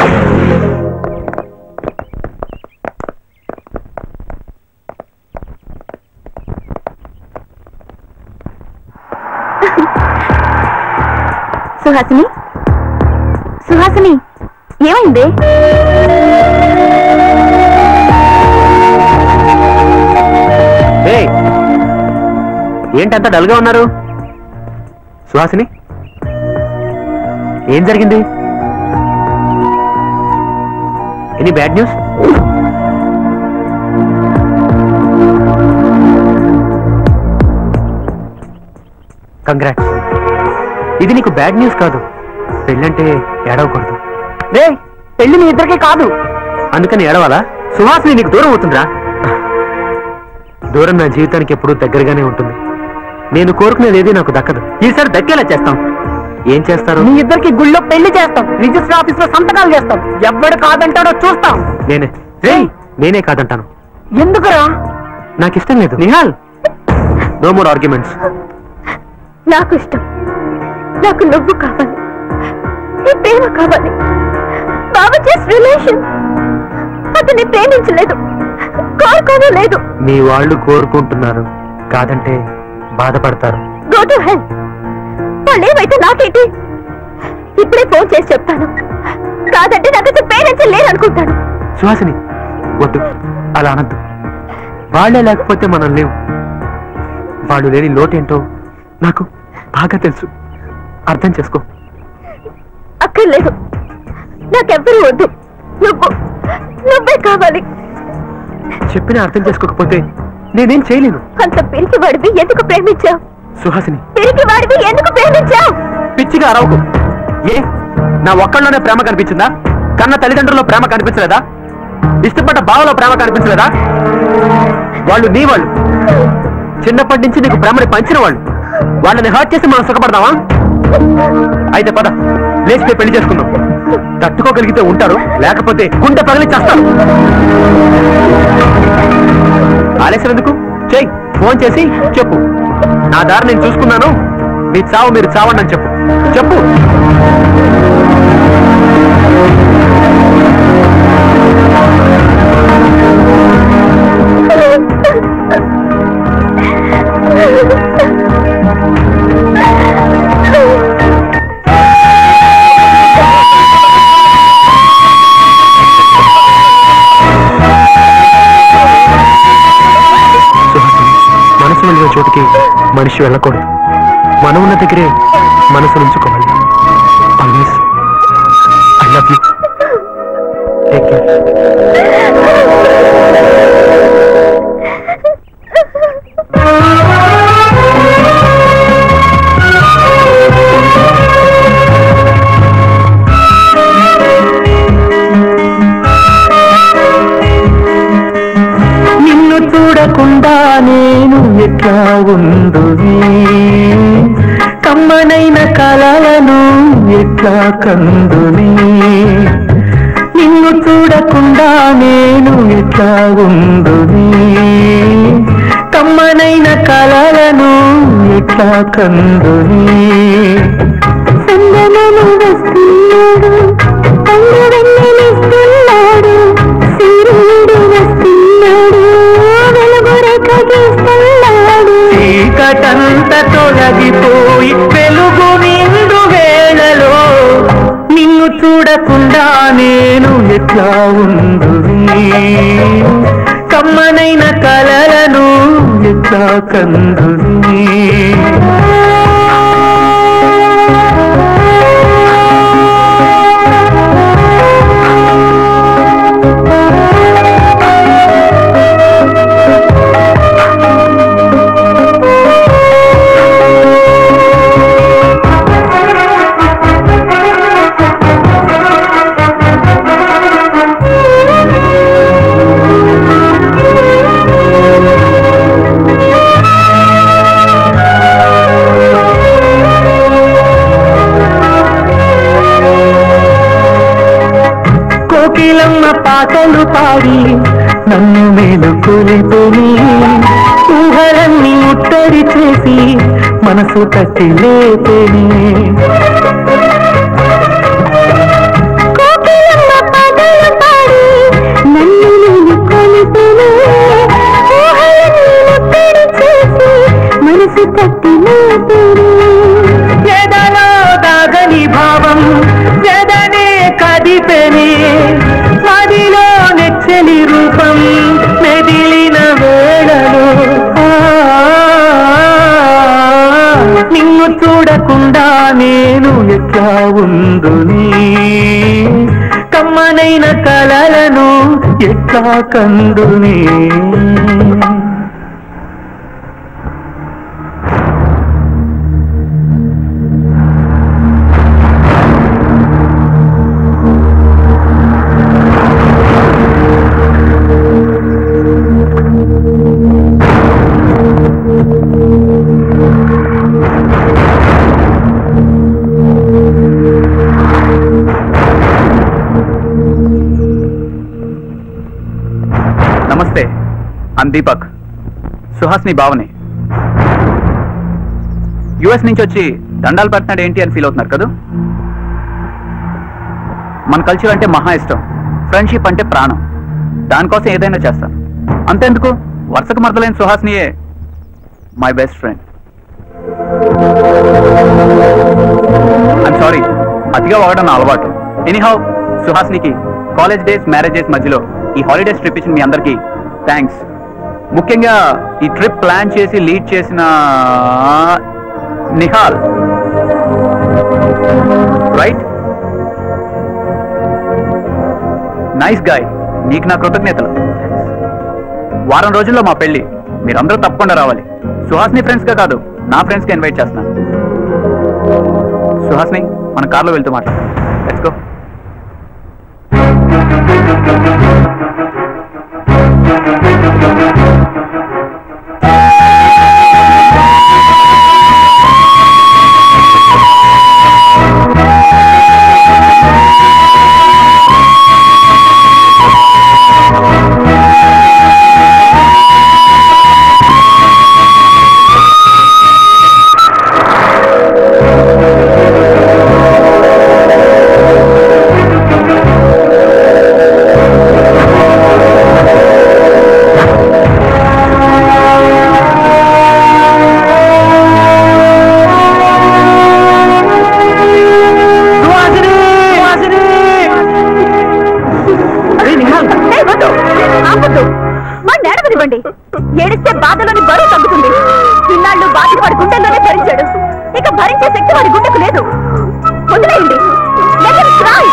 Suhasini Suhasini ఏమైంది ఏంటంత డల్ గా ఉన్నారు సుహాసిని ఏం జరిగింది ఎనీ బ్యాడ్ న్యూస్ కంగ్రాట్స్ ఇది నీకు బ్యాడ్ న్యూస్ కాదు పెళ్ళంటే ఏడవకూడదు రే పెళ్లి మీ ఇద్దరికే కాదు అందుకని ఏడవాలా సుహాసిని నీకు దూరం అవుతుందిరా దూరం నా జీవితానికి ఎప్పుడూ దగ్గరగానే ఉంటుంది నేను కోరుకునేది ఏది నాకు దక్కదు ఈసారి దక్కేలా చేస్తాం ఏం చేస్తారు మీ ఇద్దరికి గుళ్ళో పెళ్లి చేస్తాం రిజిస్టర్ ఆఫీస్ లో సంతకాలు చేస్తాం ఎవడు కాదంటాడో చూస్తాం నేనే రే నేనే కాదంటాను ఎందుకురా నాకు ఇష్టం లేదు నిహాల్ నో మోర్ ఆర్గ్యుమెంట్స్ నాకు ఇష్టం నాకు నువ్వు కావాలి నీ ప్రేమ కావాలి బాబు చేసి రిలేషన్ అతన్ని ప్రేమించలేదు కోరుకోను లేదు మీ వాళ్ళు కోరుకుంటున్నారు కాదంటే బాధపడతారు గో టు హెల్ వాళ్ళు ఏమైతే నాకేంటి ఇప్పుడే ఫోన్ చేసి చెప్తాను కాదంటే నాకు అసలు పేరెంట్స్ లేరనుకుంటాను సుహాసిని వద్దు అలా అనద్దు వాళ్ళే లేకపోతే మనం లేవు వాళ్ళు లేని లోటేంటో నాకు బాగా తెలుసు అర్థం చేసుకో అక్కర్లేదు నాకెవ్వరూ వద్దు నువ్వు నువ్వే కావాలి చెప్పినా అర్థం చేసుకోకపోతే నేనేం చేయలేను అంత పిరికి వాడివి ఎందుకు ప్రేమించావు సుహాసిని పిరికి వాడివి ఎందుకు ప్రేమించావు పిచ్చిగా అరవకు ఏ నా ఒక్కళ్ళలోనే ప్రేమ కనిపించిందా కన్న తల్లిదండ్రుల్లో ప్రేమ కనిపించలేదా ఇష్టపడ్డ బావలో ప్రేమ కనిపించలేదా వాళ్ళు నీ వాళ్ళు చిన్నప్పటి నుంచి నీకు ప్రేమని పంచిన వాళ్ళు వాళ్ళని హర్ట్ చేసి మనం సుఖపడదామా అయితే పద లేచిపోయి పెళ్లి చేసుకుందాం తట్టుకోగలిగితే ఉంటారు లేకపోతే గుండె పగిలి చేస్తారు ఆలస్యం ఎందుకు చెయ్యి ఫోన్ చేసి చెప్పు నా దారి నేను చూసుకున్నాను మీ చావు మీరు చావండి అని చెప్పు చెప్పు సుహాసిని మనసు వెళ్ళిన చోటుకి మనిషి వెళ్ళకూడదు మనం ఉన్న దగ్గరే మనసు నుంచుకోవాలి always I love you take care నిన్ను చూడకుండా నేను ఎట్లా ఉందుని కమ్మనైన కలలను ఎట్లా కందుని నిన్ను చూడకుండా నేను ఎట్లా ఉందుని కమ్మనైన కలలను ఎట్లా కందుని సందనము వస్తున్నాడు కళ్ళు వెన్నెలిస్తున్నాడు సూర్యుడు వస్తున్నాడు వెలుగు రేఖ గీస్తున్నాడు చీకటంత తొలగిపోయి వెలుగు నిండు వేళలో నిన్ను చూడకుండా నేను ఎట్లా ఉందుని కమ్మనైన కలలను ఎట్లా కందుని కోకిలమ్మ పాటలు పాడి నన్ను మేలు కొలిపోని ఊహలన్నీ ముట్టడి చేసి మనసు తట్టి లేపని కోకిలమ్మ పాటలు పాడి నన్ను నేను కొలిపెను ఊహలన్నీ ముట్టడి చేసి మనసు తట్టి లేపెను ఎదలో దాగని భావం ఎదనే కదిపెని మదిలో నెచ్చని రూపం మెదిలిన వేళలో ఆ, నిన్ను చూడకుండా నేను ఎట్లా ఉందుని కమ్మనైన కలలను ఎట్లా కందుని నమస్తే అన్ దీపక్ సుహాస్ని భావని యుఎస్ నుంచి వచ్చి దండాలు పెడుతున్నాడు ఏంటి అని ఫీల్ అవుతున్నారు కదా మన కల్చర్ అంటే మహా ఇష్టం ఫ్రెండ్షిప్ అంటే ప్రాణం దానికోసం ఏదైనా చేస్తాను అంతెందుకు వరుసకు మరదలైన సుహాస్నియే my best friend I'm sorry అతిగా వాడడం నా అలవాటు ఎనీహౌ సుహాస్నికి కాలేజ్ డేస్ మ్యారేజ్ డేస్ మధ్యలో ఈ హాలిడేస్ ట్రిప్ ఇచ్చిన మీ అందరికీ థ్యాంక్స్ ముఖ్యంగా ఈ ట్రిప్ ప్లాన్ చేసి లీడ్ చేసిన నిహాల్ రైట్ నైస్ గాయ్ నీకు నా కృతజ్ఞతలు వారం రోజుల్లో మా పెళ్లి మీరందరూ తప్పకుండా రావాలి సుహాస్ని ఫ్రెండ్స్ గా కాదు నా ఫ్రెండ్స్ కి ఇన్వైట్ చేస్తున్నాను సుహాస్ని మన కార్లో వెళ్తూ మాట్లాడదాం లెట్స్ గో ఏడవనివ్వండి ఏడిస్తే బాధలోని బరువు తగ్గుతుంది ఇన్నాళ్ళు బాధ వాడి గుండెల్లోనే భరించాడు ఇక భరించే శక్తి వాడి గుండెకు లేదు వదిలేయండి Let him cry.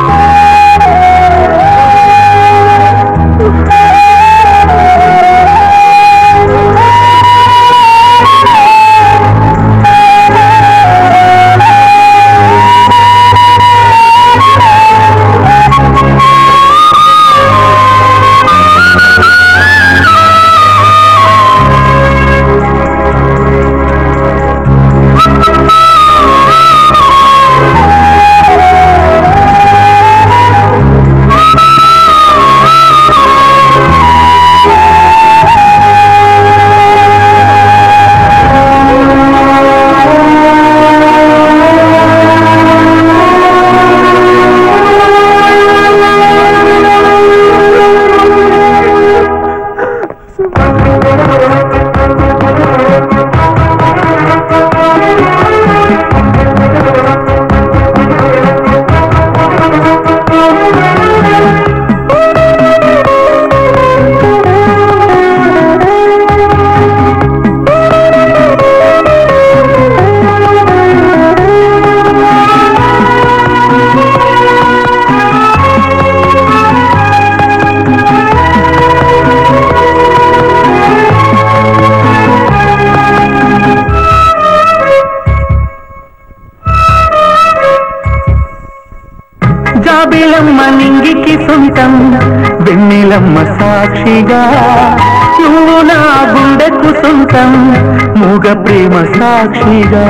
జాబిలమ్మ నింగికి సొంతం వెన్నెలమ్మ సాక్షిగా నువ్వు నా గుండెకు సొంతం మూగ ప్రేమ సాక్షిగా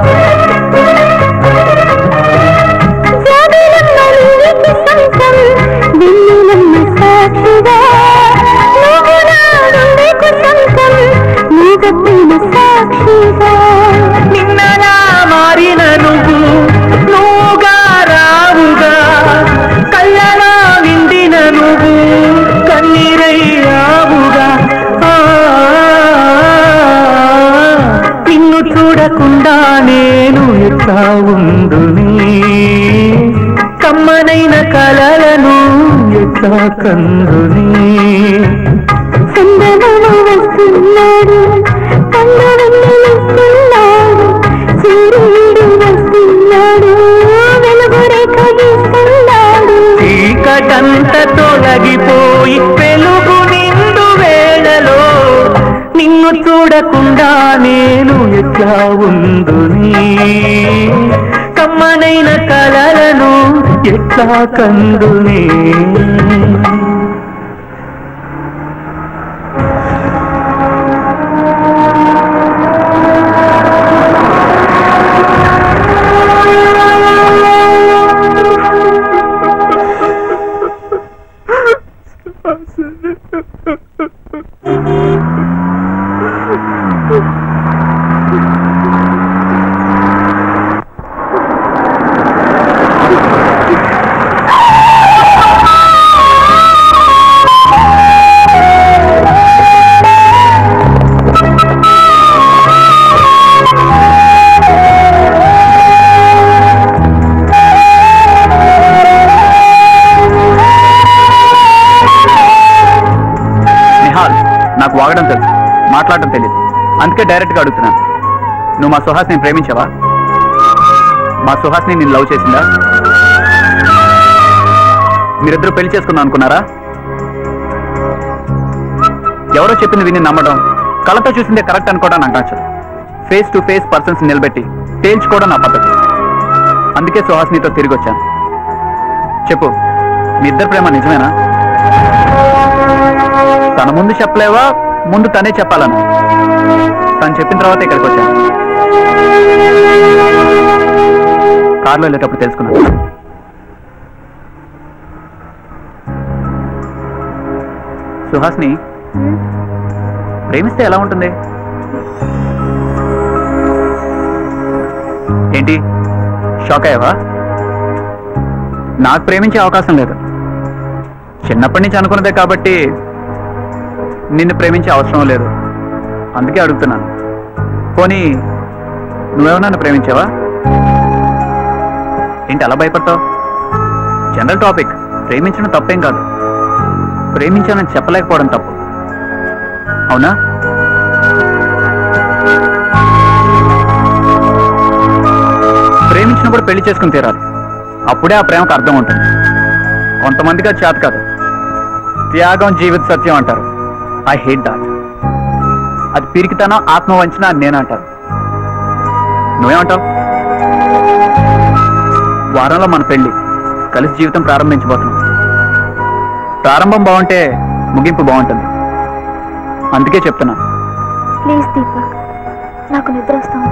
నిన్నలా మారిన నువ్వు నువ్వుగా రావుగా కళ్ళలా నిండిన నువ్వు కన్నీరై రావుగా ఆ, నిన్ను చూడకుండా నేను ఎట్లా ఉండుని కమ్మనైన కలలను ఎట్లా కందుని వస్తున్నాడు వస్తున్నాడు సూర్యుడు వస్తున్నాడు వెలుగు రేఖ గీస్తున్నాడు చీకటంత తొలగిపోయి వెలుగు నిండు వేళలో నిన్ను చూడకుండా నేను ఎట్లా ఉందుని కమ్మనైన కలలను ఎట్లా కందుని నిహాల్ నాకు వాగడం తెలుసు మాట్లాడడం తెలియదు అందుకే డైరెక్ట్ గా అడుగుతున్నాను నువ్వు మా సుహాస్ని ప్రేమించావా మా సుహాస్ని నేను లవ్ చేసిందా మీరిద్దరూ పెళ్లి చేసుకుందాం అనుకున్నారా ఎవరో చెప్పింది విని నమ్మడం కళ్ళతో చూసిందే కరెక్ట్ అనుకోవడం నాకు నచ్చదు ఫేస్ టు ఫేస్ పర్సన్స్ నిలబెట్టి తేల్చుకోవడం నా పద్ధతి అందుకే సుహాస్నితో తిరిగి వచ్చాను చెప్పు మీ ఇద్దరు ప్రేమ నిజమేనా తన ముందు చెప్పలేవా ముందు తనే చెప్పాలను తను చెప్పిన తర్వాత ఇక్కడికి వచ్చాను కారులో వెళ్ళేటప్పుడు తెలుసుకున్నాను సుహాస్ని ప్రేమిస్తే ఎలా ఉంటుంది ఏంటి షాక్ అయ్యావా నాకు ప్రేమించే అవకాశం లేదు చిన్నప్పటి నుంచి అనుకున్నదే కాబట్టి నిన్ను ప్రేమించే అవసరం లేదు అందుకే అడుగుతున్నాను పోనీ నువ్వేమన్నా నన్ను ప్రేమించావా ఏంటి అలా భయపడతావు జనరల్ టాపిక్ ప్రేమించడం తప్పేం కాదు ప్రేమించానని చెప్పలేకపోవడం తప్పు అవునా ప్రేమించినప్పుడు పెళ్లి చేసుకుని తీరాలి అప్పుడే ఆ ప్రేమకు అర్థం ఉంటుంది కొంతమందికి అది చేత కాదు త్యాగం జీవిత సత్యం అంటారు ఐ హేట్ దాట్ అది పిరికితనం ఆత్మవంచన అని నేను అంటారు నువ్వేమంటావు వారంలో మన పెళ్లి కలిసి జీవితం ప్రారంభించబోతున్నాం ప్రారంభం బాగుంటే ముగింపు బాగుంటుంది అందుకే చెప్తున్నా ప్లీజ్ దీపక్ నాకు నిద్ర వస్తాం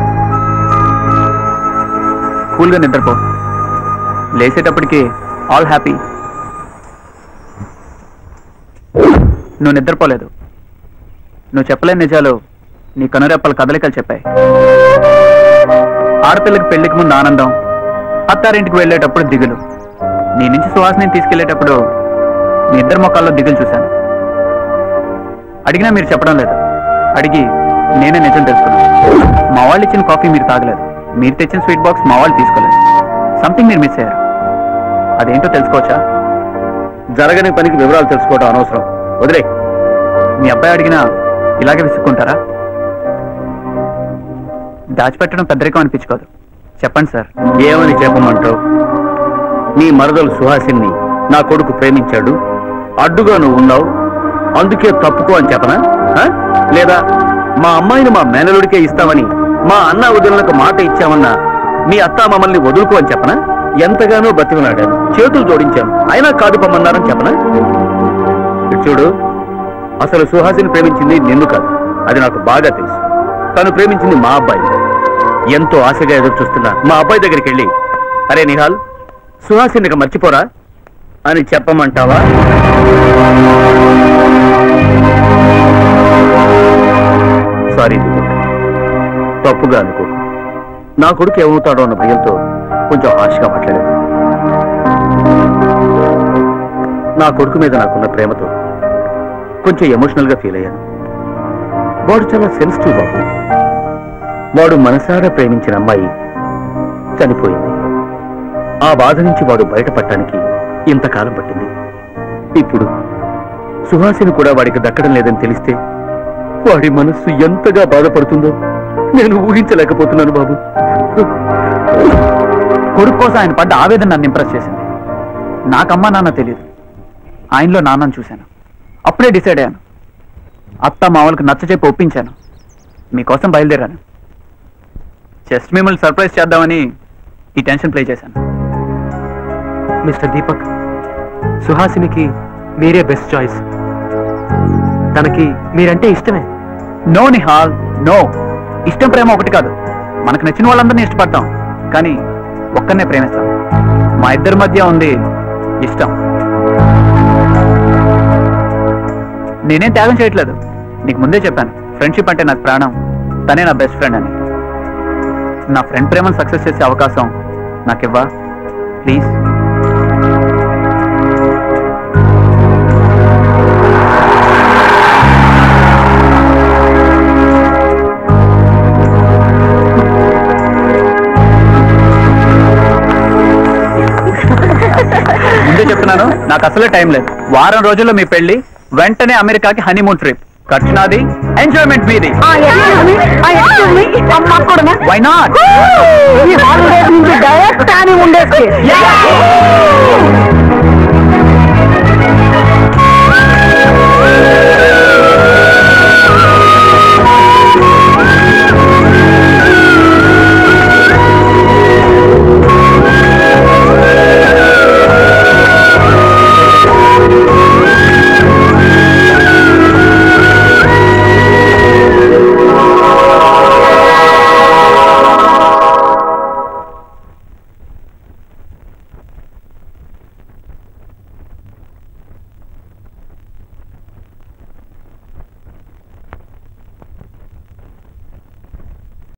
కూల్గా నిద్రపో లేచేటప్పటికి ఆల్ హ్యాపీ నువ్వు నిద్రపోలేదు నువ్వు చెప్పలేని నిజాలు నీ కనురెప్పల కదలికలు చెప్పాయి ఆడపిల్లకి పెళ్లికి ముందు ఆనందం అత్తారింటికి వెళ్ళేటప్పుడు దిగులు నీ నుంచి సుహాసిని తీసుకెళ్లేటప్పుడు మీ ఇద్దరు మొక్కల్లో దిగులు చూశాను అడిగినా మీరు చెప్పడం లేదు అడిగి నేనే నిజం తెలుసుకున్నాను మా వాళ్ళు ఇచ్చిన కాఫీ మీరు తాగలేదు మీరు తెచ్చిన స్వీట్ బాక్స్ మా వాళ్ళు తీసుకోలేదు సంథింగ్ మీరు మిస్ అయ్యారు అదేంటో తెలుసుకోవచ్చా జరగని పనికి వివరాలు తెలుసుకోవడం అనవసరం వదిలే మీ అబ్బాయి అడిగినా ఇలాగే విసుక్కుంటారా దాచిపెట్టడం పెద్దరికం అనిపించుకోదు చెప్పండి సార్ ఏమని చెప్పమంటావు నీ మరదలు సుహాసిని నా కొడుకు ప్రేమించాడు అడ్డుగా నువ్వు ఉన్నావు అందుకే తప్పుకో అని చెప్పనా ఆ? లేదా మా అమ్మాయిని మా మేనలుడికే ఇస్తామని మా అన్న వదినలకు మాట ఇచ్చామన్నా మీ అత్త మమ్మల్ని వదులుకో అని చెప్పనా ఎంతగానో బతిమలాడాను చేతులు జోడించాను అయినా కాదు పొమ్మన్నారని చెప్పనా ఇటు చూడు అసలు సుహాసిని ప్రేమించింది నిన్ను కాదు అది నాకు బాగా తెలుసు తను ప్రేమించింది మా అబ్బాయి ఎంతో ఆశగా ఎదురు చూస్తున్నా మా అబ్బాయి దగ్గరికి వెళ్ళి అరే నిహాల్ సుహాసినిక మర్చిపోరా అని చెప్పమంటావా సారీ దీపక్ తప్పుగా అనుకో నా కొడుకు ఏమవుతాడో అన్న భయంతో కొంచెం హార్ష్గా మాట్లాడాను నా కొడుకు మీద నాకున్న ప్రేమతో కొంచెం ఎమోషనల్ గా ఫీల్ అయ్యాను వాడు చాలా సెన్సిటివ్ బాబు వాడు మనసారా ప్రేమించిన అమ్మాయి చనిపోయింది ఆ బాధ నుంచి వాడు బయటపడటానికి ఇంతకాలం పట్టింది ఇప్పుడు సుహాసిని కూడా వాడికి దక్కడం లేదని తెలిస్తే వాడి మనస్సు ఎంతగా బాధపడుతుందో నేను ఊహించలేకపోతున్నాను బాబు కొడుకు కోసం ఆయన పడ్డ ఆవేదన నన్ను ఇంప్రెస్ చేసింది నాకమ్మా నాన్న తెలియదు ఆయనలో నాన్నను చూశాను అప్పుడే డిసైడ్ అయ్యాను అత్త మామూలకు నచ్చ చెప్పి ఒప్పించాను మీకోసం బయలుదేరాను జస్ట్ మిమ్మల్ని సర్ప్రైజ్ చేద్దామని ఈ టెన్షన్ ప్లే చేశాను మిస్టర్ దీపక్ సుహాసినికి మీరే బెస్ట్ చాయిస్ తనకి మీరంటే ఇష్టమే నో నిహాల్ నో ఇష్టం ప్రేమ ఒకటి కాదు మనకు నచ్చిన వాళ్ళందరినీ ఇష్టపడతాం కానీ ఒక్కరినే ప్రేమిస్తాం మా ఇద్దరి మధ్య ఉంది ఇష్టం నేనేం త్యాగం చేయట్లేదు నీకు ముందే చెప్పాను ఫ్రెండ్షిప్ అంటే నాకు ప్రాణం తనే నా బెస్ట్ ఫ్రెండ్ అని నా ఫ్రెండ్ ప్రేమను సక్సెస్ చేసే అవకాశం నాకివ్వా ప్లీజ్ ముందే చెప్తున్నాను నాకు అసలే టైం లేదు వారం రోజుల్లో మీ పెళ్లి వెంటనే అమెరికాకి హనీమూన్ ట్రిప్ ఖర్చు నాది ఎంజాయ్మెంట్ మీది వై నాట్ ఈ హాలిడేస్ నుంచి డైరెక్ట్ అని ఉండేసి